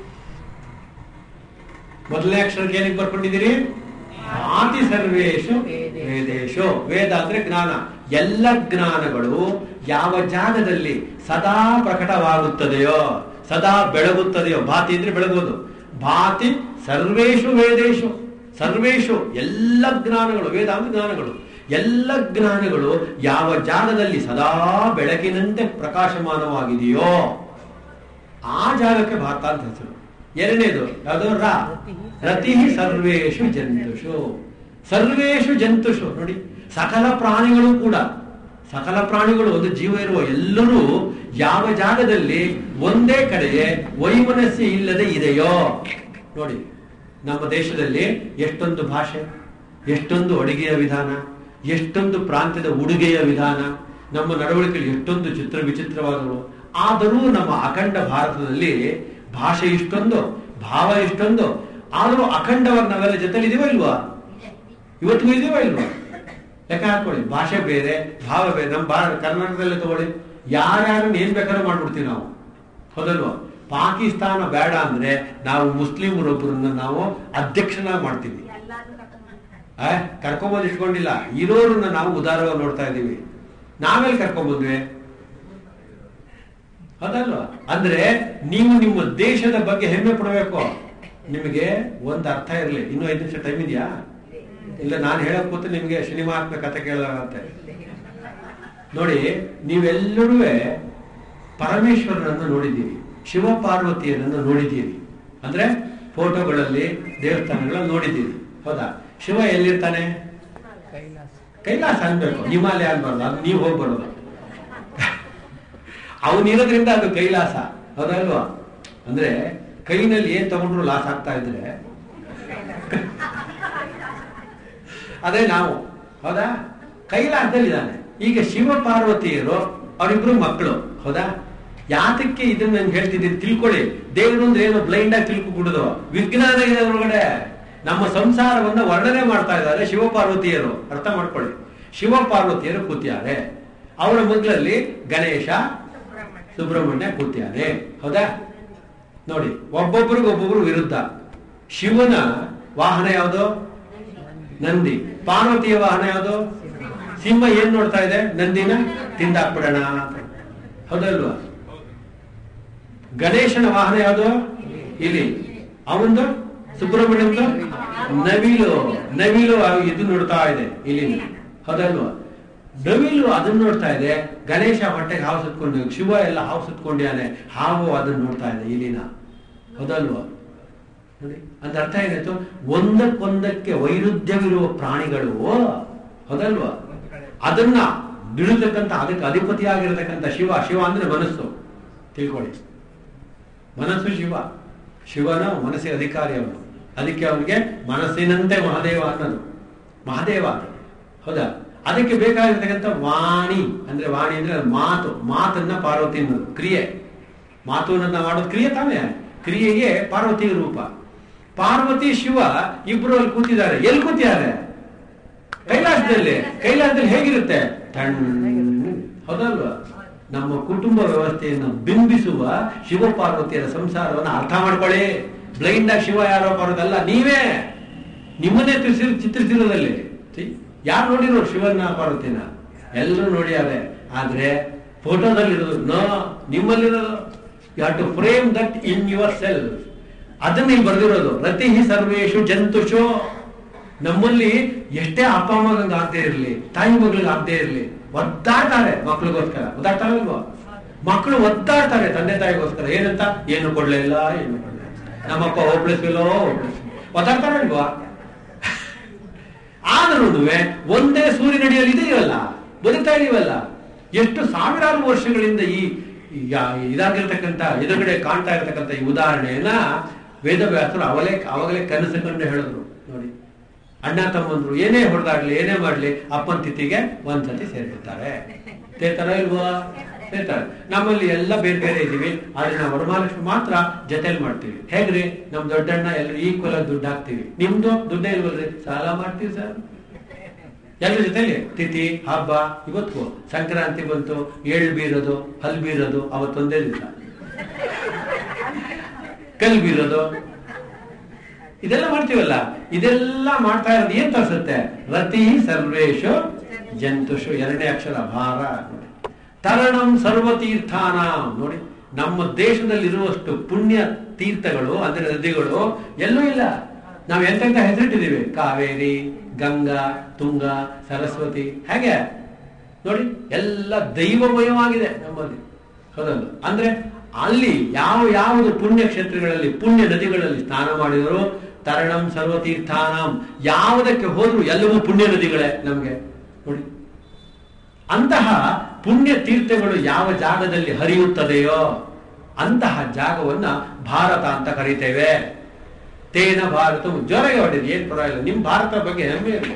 ಮೊದಲನೇ ಅಕ್ಷರಕ್ಕೆ ಏನಕ್ಕೆ ಬರ್ಕೊಂಡಿದ್ದೀರಿ ಆತಿ ಸರ್ವೇಶು ವೇದೇಶು ವೇದ ಅಂದ್ರೆ ಜ್ಞಾನ ಎಲ್ಲ ಜ್ಞಾನಗಳು ಯಾವ ಜಾಗದಲ್ಲಿ ಸದಾ ಪ್ರಕಟವಾಗುತ್ತದೆಯೋ ಸದಾ ಬೆಳಗುತ್ತದೆಯೋ ಭಾತಿ ಅಂದ್ರೆ ಬೆಳಗೋದು ಭಾತಿ ಸರ್ವೇಶು ವೇದೇಶು ಸರ್ವೇಶು ಎಲ್ಲ ಜ್ಞಾನಗಳು ವೇದ ಅಂದ್ರೆ ಜ್ಞಾನಗಳು ಎಲ್ಲ ಜ್ಞಾನಗಳು ಯಾವ ಜಾಗದಲ್ಲಿ ಸದಾ ಬೆಳಕಿನಂತೆ ಪ್ರಕಾಶಮಾನವಾಗಿದೆಯೋ ಆ ಜಾಗಕ್ಕೆ ಭಾರತ ಅಂತ ಹೆಸರು ಎರಡನೇದು ಯಾವುದು ರಾ ರತಿ ಸರ್ವೇಶು ಜಂತುಷು ಸರ್ವೇಶು ಜಂತುಷು ನೋಡಿ ಸಕಲ ಪ್ರಾಣಿಗಳು ಕೂಡ ಸಕಲ ಪ್ರಾಣಿಗಳು ಒಂದು ಜೀವ ಇರುವ ಎಲ್ಲರೂ ಯಾವ ಜಾಗದಲ್ಲಿ ಒಂದೇ ಕಡೆಗೆ ವೈಮನಸ್ಸು ಇಲ್ಲದೆ ಇದೆಯೋ ನೋಡಿ ನಮ್ಮ ದೇಶದಲ್ಲಿ ಎಷ್ಟೊಂದು ಭಾಷೆ ಎಷ್ಟೊಂದು ಅಡಿಗೆಯ ವಿಧಾನ ಎಷ್ಟೊಂದು ಪ್ರಾಂತ್ಯದ ಉಡುಗೆಯ ವಿಧಾನ ನಮ್ಮ ನಡವಳಿಕೆಯಲ್ಲಿ ಎಷ್ಟೊಂದು ಚಿತ್ರ ವಿಚಿತ್ರವಾದವು ಆದರೂ ನಮ್ಮ ಅಖಂಡ ಭಾರತದಲ್ಲಿ ಭಾಷೆ ಇಷ್ಟೊಂದು ಭಾವ ಇಷ್ಟೊಂದು ಆದರೂ ಅಖಂಡವಾಗಿ ನಾವೆಲ್ಲ ಜೊತೆಲಿ ಇದೀವ ಇಲ್ವಾ ಇವತ್ತಿಗೂ ಇದೀವ ಇಲ್ವಾ ಲೆಕ್ಕ ಹಾಕೊಳ್ಳಿ ಭಾಷೆ ಬೇರೆ ಭಾವ ಬೇರೆ ನಮ್ಮ ಭಾರ ಕರ್ನಾಟಕದಲ್ಲೇ ತಗೊಳ್ಳಿ ಯಾರ್ಯಾರನ್ನ ಏನ್ ಬೇಕಾದ್ರೂ ಮಾಡ್ಬಿಡ್ತೀವಿ ನಾವು ಹೌದಲ್ವಾ ಪಾಕಿಸ್ತಾನ ಬೇಡ ಅಂದ್ರೆ ನಾವು ಮುಸ್ಲಿಮರೊಬ್ಬರನ್ನ ನಾವು ಅಧ್ಯಕ್ಷನಾಗಿ ಮಾಡ್ತೀವಿ ಆ ಕರ್ಕೊಂಬಂದು ಇಟ್ಕೊಂಡಿಲ್ಲ ಇರೋರನ್ನ ನಾವು ಉದಾರವಾಗಿ ನೋಡ್ತಾ ಇದ್ದೀವಿ ನಾವೆಲ್ಲಿ ಕರ್ಕೊಂಬಂದ್ವಿ ಅದಲ್ವಾ ಅಂದ್ರೆ ನೀವು ನಿಮ್ಮ ದೇಶದ ಬಗ್ಗೆ ಹೆಮ್ಮೆ ಪಡಬೇಕು ನಿಮಗೆ ಒಂದು ಅರ್ಥ ಇರಲಿ ಇನ್ನು ಐದು ನಿಮಿಷ ಟೈಮ್ ಇದೆಯಾ ಇಲ್ಲ ನಾನು ಹೇಳಕ್ ಕೂತು ನಿಮ್ಗೆ ಸಿನಿಮಾತ್ಮ ಕಥೆ ಕೇಳಲಾಗತ್ತೆ ನೋಡಿ ನೀವೆಲ್ಲರೂ ಪರಮೇಶ್ವರನನ್ನು ನೋಡಿದ್ದೀರಿ ಶಿವ ಪಾರ್ವತಿಯರನ್ನು ನೋಡಿದ್ದೀರಿ ಅಂದ್ರೆ ಫೋಟೋಗಳಲ್ಲಿ ದೇವಸ್ಥಾನಗಳಲ್ಲಿ ನೋಡಿದ್ದೀರಿ ಹೌದಾ ಶಿವ ಎಲ್ಲಿರ್ತಾನೆ ಕೈಲಾಸ ಕೈಲಾಸ ಅನ್ಬೇಕು ಹಿಮಾಲಯ ಅನ್ಬಾರ್ದು ಅದು ನೀವು ಹೋಗಿ ಬರೋದು ಅವನಿರೋದ್ರಿಂದ ಅದು ಕೈಲಾಸ ಹೌದಲ್ವಾ ಅಂದ್ರೆ ಕೈನಲ್ಲಿ ಏನ್ ತಗೊಂಡ್ರು ಲಾಸ್ ಆಗ್ತಾ ಇದ್ರೆ ಅದೇ ನಾವು ಹೌದಾ ಕೈಲಾಸದಲ್ಲಿ ಇದ್ದಾನೆ ಈಗ ಶಿವ ಪಾರ್ವತಿಯರು ಅವರಿಬ್ರು ಮಕ್ಕಳು ಹೌದಾ ಯಾತಕ್ಕೆ ಇದನ್ನ ನಾನು ಹೇಳ್ತಿದ್ದೀನಿ ತಿಳ್ಕೊಳ್ಳಿ ದೇವರು ಅಂದ್ರೆ ಏನೋ ಬ್ಲೈಂಡ್ ಆಗಿ ತಿಳ್ಕೊಬಿಡುದು ವಿಜ್ಞಾನ ಇದೆ ಒಳಗಡೆ ನಮ್ಮ ಸಂಸಾರವನ್ನ ವರ್ಣನೆ ಮಾಡ್ತಾ ಇದ್ದಾರೆ ಶಿವ ಪಾರ್ವತಿಯರು ಅರ್ಥ ಮಾಡ್ಕೊಳ್ಳಿ ಶಿವ ಪಾರ್ವತಿಯರು ಕೂತಿದ್ದಾರೆ ಅವರ ಮಗ್ಲಲ್ಲಿ ಗಣೇಶ ಸುಬ್ರಹ್ಮಣ್ಯ ಕೂತಿಯಾನೆ ಹೌದಾ ನೋಡಿ ಒಬ್ಬೊಬ್ಬರಿಗೆ ಒಬ್ಬೊಬ್ರು ವಿರುದ್ಧ ಶಿವನ ವಾಹನ ಯಾವುದು ನಂದಿ ಪಾರ್ವತಿಯ ವಾಹನ ಯಾವುದು ಸಿಂಹ ಏನ್ ನೋಡ್ತಾ ಇದೆ ನಂದಿನ ತಿಂದಾಕ್ಬಿಡೋಣ ಅಂತ ಹೌದಲ್ವಾ ಗಣೇಶನ ವಾಹನ ಯಾವುದು ಇಲಿ ಅವಂದು ಸುಬ್ರಹ್ಮಣ್ಯಂದು ನವಿಲು ನವಿಲು ಇದು ನೋಡ್ತಾ ಇದೆ ಇಲಿನ ಹೌದಲ್ವಾ ನವಿಲು ಅದನ್ನ ನೋಡ್ತಾ ಇದೆ ಗಣೇಶ ಹೊಟ್ಟೆಗೆ ಹಾವು ಸುತ್ಕೊಂಡು ಶಿವ ಎಲ್ಲ ಹಾವು ಸುತ್ಕೊಂಡಿಯಾನೆ ಹಾವು ಅದನ್ನ ನೋಡ್ತಾ ಇದೆ ಇಲಿನ ಹೌದಲ್ವಾ ನೋಡಿ ಅಂತ ಅರ್ಥ ಏನಾಯ್ತು ಒಂದಕ್ಕೊಂದಕ್ಕೆ ವೈರುಧ್ಯವಿರುವ ಪ್ರಾಣಿಗಳು ಹೌದಲ್ವಾ ಅದನ್ನ ಬಿಡತಕ್ಕಂತ ಅದಕ್ಕೆ ಅಧಿಪತಿಯಾಗಿರತಕ್ಕಂಥ ಶಿವ ಶಿವ ಅಂದ್ರೆ ಮನಸ್ಸು ತಿಳ್ಕೊಳ್ಳಿ ಮನಸ್ಸು ಶಿವ ಶಿವನ ಮನಸ್ಸಿಗೆ ಅಧಿಕಾರಿ ಅವನು ಅದಕ್ಕೆ ಅವನಿಗೆ ಮನಸ್ಸಿನಂತೆ ಮಹಾದೇವ ಅನ್ನೋದು ಮಹಾದೇವ ಅದು. ಹೌದಾ ಅದಕ್ಕೆ ಬೇಕಾಗಿರ್ತಕ್ಕಂಥ ವಾಣಿ ಅಂದ್ರೆ ವಾಣಿ ಅಂದ್ರೆ ಮಾತು ಮಾತನ್ನ ಪಾರ್ವತಿ ಅನ್ನೋದು ಕ್ರಿಯೆ ಮಾತು ಅನ್ನೋದನ್ನ ಮಾಡೋದು ಕ್ರಿಯೆ ತಾನೇ ಕ್ರಿಯೆಗೆ ಪಾರ್ವತಿ ರೂಪ ಪಾರ್ವತಿ ಶಿವ ಇಬ್ರು ಅಲ್ಲಿ ಕೂತಿದ್ದಾರೆ ಎಲ್ಲಿ ಕೂತಿದ್ದಾರೆ ಕೈಲಾಸದಲ್ಲಿ ಕೈಲಾಸದಲ್ಲಿ ಹೇಗಿರುತ್ತೆ ತಣ್ಣ ಹೌದಲ್ವಾ ನಮ್ಮ ಕುಟುಂಬ ವ್ಯವಸ್ಥೆಯನ್ನು ಬಿಂಬಿಸುವ ಶಿವ ಪಾರ್ವತಿಯರ ಸಂಸಾರವನ್ನು ಅರ್ಥ ಮಾಡ್ಕೊಳ್ಳಿ ಬ್ಲೈಂಡ್ ಆಗಿ ಶಿವ ಯಾರೋ ಪಾರ್ವತಿ ಅಲ್ಲ ನೀವೇ ನಿಮ್ಮನ್ನೇ ತಿರ್ಸಿ ಚಿತ್ರಿಸಿರೋದಲ್ಲಿ ಯಾರು ನೋಡಿರೋ ಶಿವನ ಪಾರ್ವತಿನ ಎಲ್ಲರೂ ನೋಡಿಯಾರೆ ಆದ್ರೆ ಫೋಟೋದಲ್ಲಿರೋದು ನೋ ನಿಮ್ಮಲ್ಲಿರೋದು you have to frame that in yourself ಅದನ್ನ ಇಲ್ಲಿ ಬರೆದಿರೋದು ರತಿ ಸರ್ವೇಶು ಜಂತುಷು ನಮ್ಮಲ್ಲಿ ಎಷ್ಟೇ ಅಪ್ಪ ಅಮ್ಮಗಂಗೆ ಆಗದೆ ಇರಲಿ ತಾಯಿ ಮಗಳಿಗೆ ಆಗದೆ ಇರಲಿ ಒದ್ದಾಡ್ತಾರೆ ಮಕ್ಳಿಗೋಸ್ಕರ ಒದ್ದಾಡ್ತಾರಲ್ವಾ ಮಕ್ಕಳು ಒದ್ದಾಡ್ತಾರೆ ತಂದೆ ತಾಯಿಗೋಸ್ಕರ ಏನಂತ ಏನು ಕೊಡ್ಲೇ ಇಲ್ಲ ಏನು ಕೊಡ್ಲೇ ಇಲ್ಲ. ನಮ್ಮಪ್ಪ ಹೋಪ್ಲೆಸ್ವಿಲ್ಲೋ ಒತ್ತಾಡ್ತಾರ ಇಲ್ವಾ ಆದ್ರೂ ಒಂದೇ ಸೂರ್ಯನಡಿಯಲ್ಲಿ ಇದೆಯಲ್ಲ ಬದುಕ್ತಾ ಇದೀವಲ್ಲ ಎಷ್ಟು ಸಾವಿರಾರು ವರ್ಷಗಳಿಂದ ಈ ಈ ಯಾ- ಇದಾಗಿರ್ತಕ್ಕಂಥ ಎದುರುಗಡೆ ಕಾಣ್ತಾ ಇರತಕ್ಕಂಥ ಈ ಉದಾಹರಣೆಯನ್ನ ವೇದವ್ಯಾಸರು ಅವಲೇ ಅವಾಗಲೇ ಕನಸು ಕಂಡು ಹೇಳಿದ್ರು ನೋಡಿ ಅಣ್ಣ ತಮ್ಮಂದ್ರು ಏನೇ ಹೊಡೆದಾಗ್ಲಿ ಏನೇ ಮಾಡ್ಲಿ ಅಪ್ಪನ ತಿಥಿಗೆ ಒಂದ್ಸತಿ ಸೇರಿರ್ತಾರೆ ಸೇರ್ತಾರ ಇಲ್ವಾ ಸೇರ್ತಾರೆ ನಮ್ಮಲ್ಲಿ ಎಲ್ಲ ಬೇರೆ ಬೇರೆ ಇದೀವಿ ಆದ್ರೆ ನಾವು ವರಮಹಾಲಕ್ಷ್ಮಿ ಮಾತ್ರ ಜೊತೆಲಿ ಮಾಡ್ತೀವಿ ಹೇಗ್ರಿ ನಮ್ ದೊಡ್ಡಣ್ಣ ಎಲ್ಲರೂ ಈಕ್ವಲ್ ಆಗಿ ದುಡ್ಡು ಹಾಕ್ತೀವಿ ನಿಮ್ದು ದುಡ್ಡೇ ಇಲ್ವಲ್ರಿ ಸಾಲ ಮಾಡ್ತೀವಿ ಸರ್ ಎಲ್ಲರ ಜೊತೆಲಿ ತಿಥಿ ಹಬ್ಬ ಇವತ್ತು ಸಂಕ್ರಾಂತಿ ಬಂತು ಏಳ್ ಬೀರೋದು ಹಲ್ ಬೀರೋದು ಅವತ್ತೊಂದೇ ದಿವಸ ಕಲ್ ಬೀರೋದು ಇದೆಲ್ಲ ಮಾಡ್ತೀವಲ್ಲ ಇದೆಲ್ಲ ಮಾಡ್ತಾ ಇರೋದು ಏನ್ ತೋರಿಸುತ್ತೆ ರತಿ ಸರ್ವೇಶು ಜಂತುಷು ಎರಡನೇ ಅಕ್ಷರ ಭಾರ ನೋಡಿ ತರಣಂ ಸರ್ವತೀರ್ಥಾನ ನೋಡಿ ನಮ್ಮ ದೇಶದಲ್ಲಿರುವಷ್ಟು ಪುಣ್ಯ ತೀರ್ಥಗಳು ಅಂದ್ರೆ ನದಿಗಳು ಎಲ್ಲೂ ಇಲ್ಲ ನಾವು ಎಂತೆಂತ ಹೆಸರಿಟ್ಟಿದ್ದೀವಿ ಕಾವೇರಿ ಗಂಗಾ ತುಂಗ ಸರಸ್ವತಿ ಹೇಗೆ ನೋಡಿ ಎಲ್ಲ ದೈವಮಯವಾಗಿದೆ ನಮ್ಮಲ್ಲಿ ಹೌದಲ್ಲ ಅಂದ್ರೆ ಅಲ್ಲಿ ಯಾವ ಯಾವುದು ಪುಣ್ಯ ಕ್ಷೇತ್ರಗಳಲ್ಲಿ ಪುಣ್ಯ ನದಿಗಳಲ್ಲಿ ಸ್ನಾನ ಮಾಡಿದರು ತರಣಂ ಸರ್ವತೀರ್ಥಾನಂ ಯಾವುದಕ್ಕೆ ಹೋದ್ರು ಎಲ್ಲವೂ ಪುಣ್ಯ ನದಿಗಳೇ ನಮಗೆ ನೋಡಿ ಅಂತಹ ಪುಣ್ಯ ತೀರ್ಥಗಳು ಯಾವ ಜಾಗದಲ್ಲಿ ಹರಿಯುತ್ತದೆಯೋ ಅಂತಹ ಜಾಗವನ್ನ ಭಾರತ ಅಂತ ಕರೀತೇವೆ ತೇನ ಭಾರತ ಜೋರಾಗಿ ಹೊಡೆದು ಏನ್ ಪರವಾಗಿಲ್ಲ ನಿಮ್ ಭಾರತ ಬಗ್ಗೆ ಹೆಮ್ಮೆ ಇರಲಿ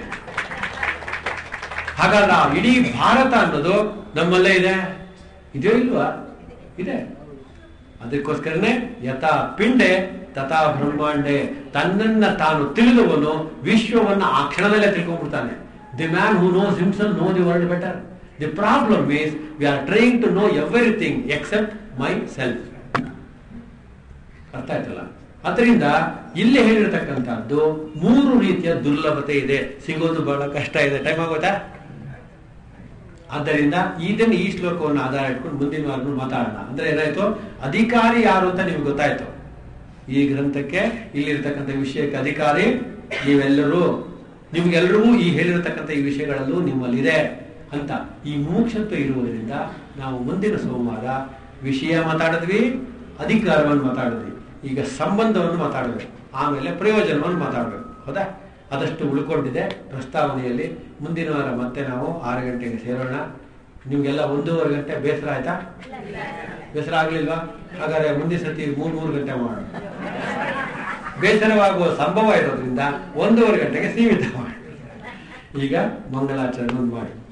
ಹಾಗಲ್ಲ ಇಡೀ ಭಾರತ ಅನ್ನೋದು ನಮ್ಮಲ್ಲೇ ಇದೆ ಇದೆಯೋ ಇಲ್ವಾ ಇದೆ ಅದಕ್ಕೋಸ್ಕರನೇ ಯಥಾ ಪಿಂಡೆ ತಥಾ ಬ್ರಹ್ಮಾಂಡೆ ತನ್ನನ್ನ ತಾನು ತಿಳಿದವನು ವಿಶ್ವವನ್ನ ಆ ಕ್ಷಣದಲ್ಲೇ ತಿಳ್ಕೊಂಡ್ಬಿಡ್ತಾನೆ the man who knows himself know the world better the problem is we are trying to know everything except myself ಅರ್ಥ ಆಯ್ತಲ್ಲ ಅದರಿಂದ ಇಲ್ಲಿ ಹೇಳಿರ್ತಕ್ಕಂಥದ್ದು ಮೂರು ರೀತಿಯ ದುರ್ಲಭತೆ ಇದೆ ಸಿಗೋದು ಬಹಳ ಕಷ್ಟ ಇದೆ ಟೈಮ್ ಆಗೋತಾ ಆದ್ದರಿಂದ ಇದನ್ನು ಈ ಶ್ಲೋಕವನ್ನು ಆಧಾರ ಇಟ್ಕೊಂಡು ಮುಂದಿನ ವಾರ ಮಾತಾಡೋಣ ಅಂದ್ರೆ ಏನಾಯ್ತು ಅಧಿಕಾರಿ ಯಾರು ಅಂತ ನಿಮ್ಗೆ ಗೊತ್ತಾಯ್ತು ಈ ಗ್ರಂಥಕ್ಕೆ ಇಲ್ಲಿರ್ತಕ್ಕಂಥ ವಿಷಯಕ್ಕೆ ಅಧಿಕಾರಿ ನೀವೆಲ್ಲರೂ ನಿಮ್ಗೆಲ್ಲರಿಗೂ ಈ ಹೇಳಿರತಕ್ಕಂಥ ಈ ವಿಷಯಗಳಲ್ಲೂ ನಿಮ್ಮಲ್ಲಿದೆ ಅಂತ ಈ ಮೂಕ್ಷತ್ವ ಇರುವುದರಿಂದ ನಾವು ಮುಂದಿನ ಸೋಮವಾರ ವಿಷಯ ಮಾತಾಡಿದ್ವಿ ಅಧಿಕಾರವನ್ನು ಮಾತಾಡಿದ್ವಿ ಈಗ ಸಂಬಂಧವನ್ನು ಮಾತಾಡಬೇಕು ಆಮೇಲೆ ಪ್ರಯೋಜನವನ್ನು ಮಾತಾಡಬೇಕು ಹೌದಾ ಅದಷ್ಟು ಉಳ್ಕೊಂಡಿದೆ ಪ್ರಸ್ತಾವನೆಯಲ್ಲಿ ಮುಂದಿನ ವಾರ ಮತ್ತೆ ನಾವು ಆರು ಗಂಟೆಗೆ ಸೇರೋಣ ನಿಮ್ಗೆಲ್ಲ ಒಂದೂವರೆ ಗಂಟೆ ಬೇಸರ ಆಯ್ತಾ ಬೇಸರ ಆಗ್ಲಿಲ್ವಾ ಹಾಗಾದ್ರೆ ಮುಂದಿನ ಸತಿ ಮೂರ್ ಮೂರು ಗಂಟೆ ಮಾಡೋಣ ಬೇಸರವಾಗುವ ಸಂಭವ ಇರೋದ್ರಿಂದ ಒಂದೂವರೆ ಗಂಟೆಗೆ ಸೀಮಿತ ಮಾಡಿ ಈಗ ಮಂಗಳಾಚರಣೆ ಮಾಡಿ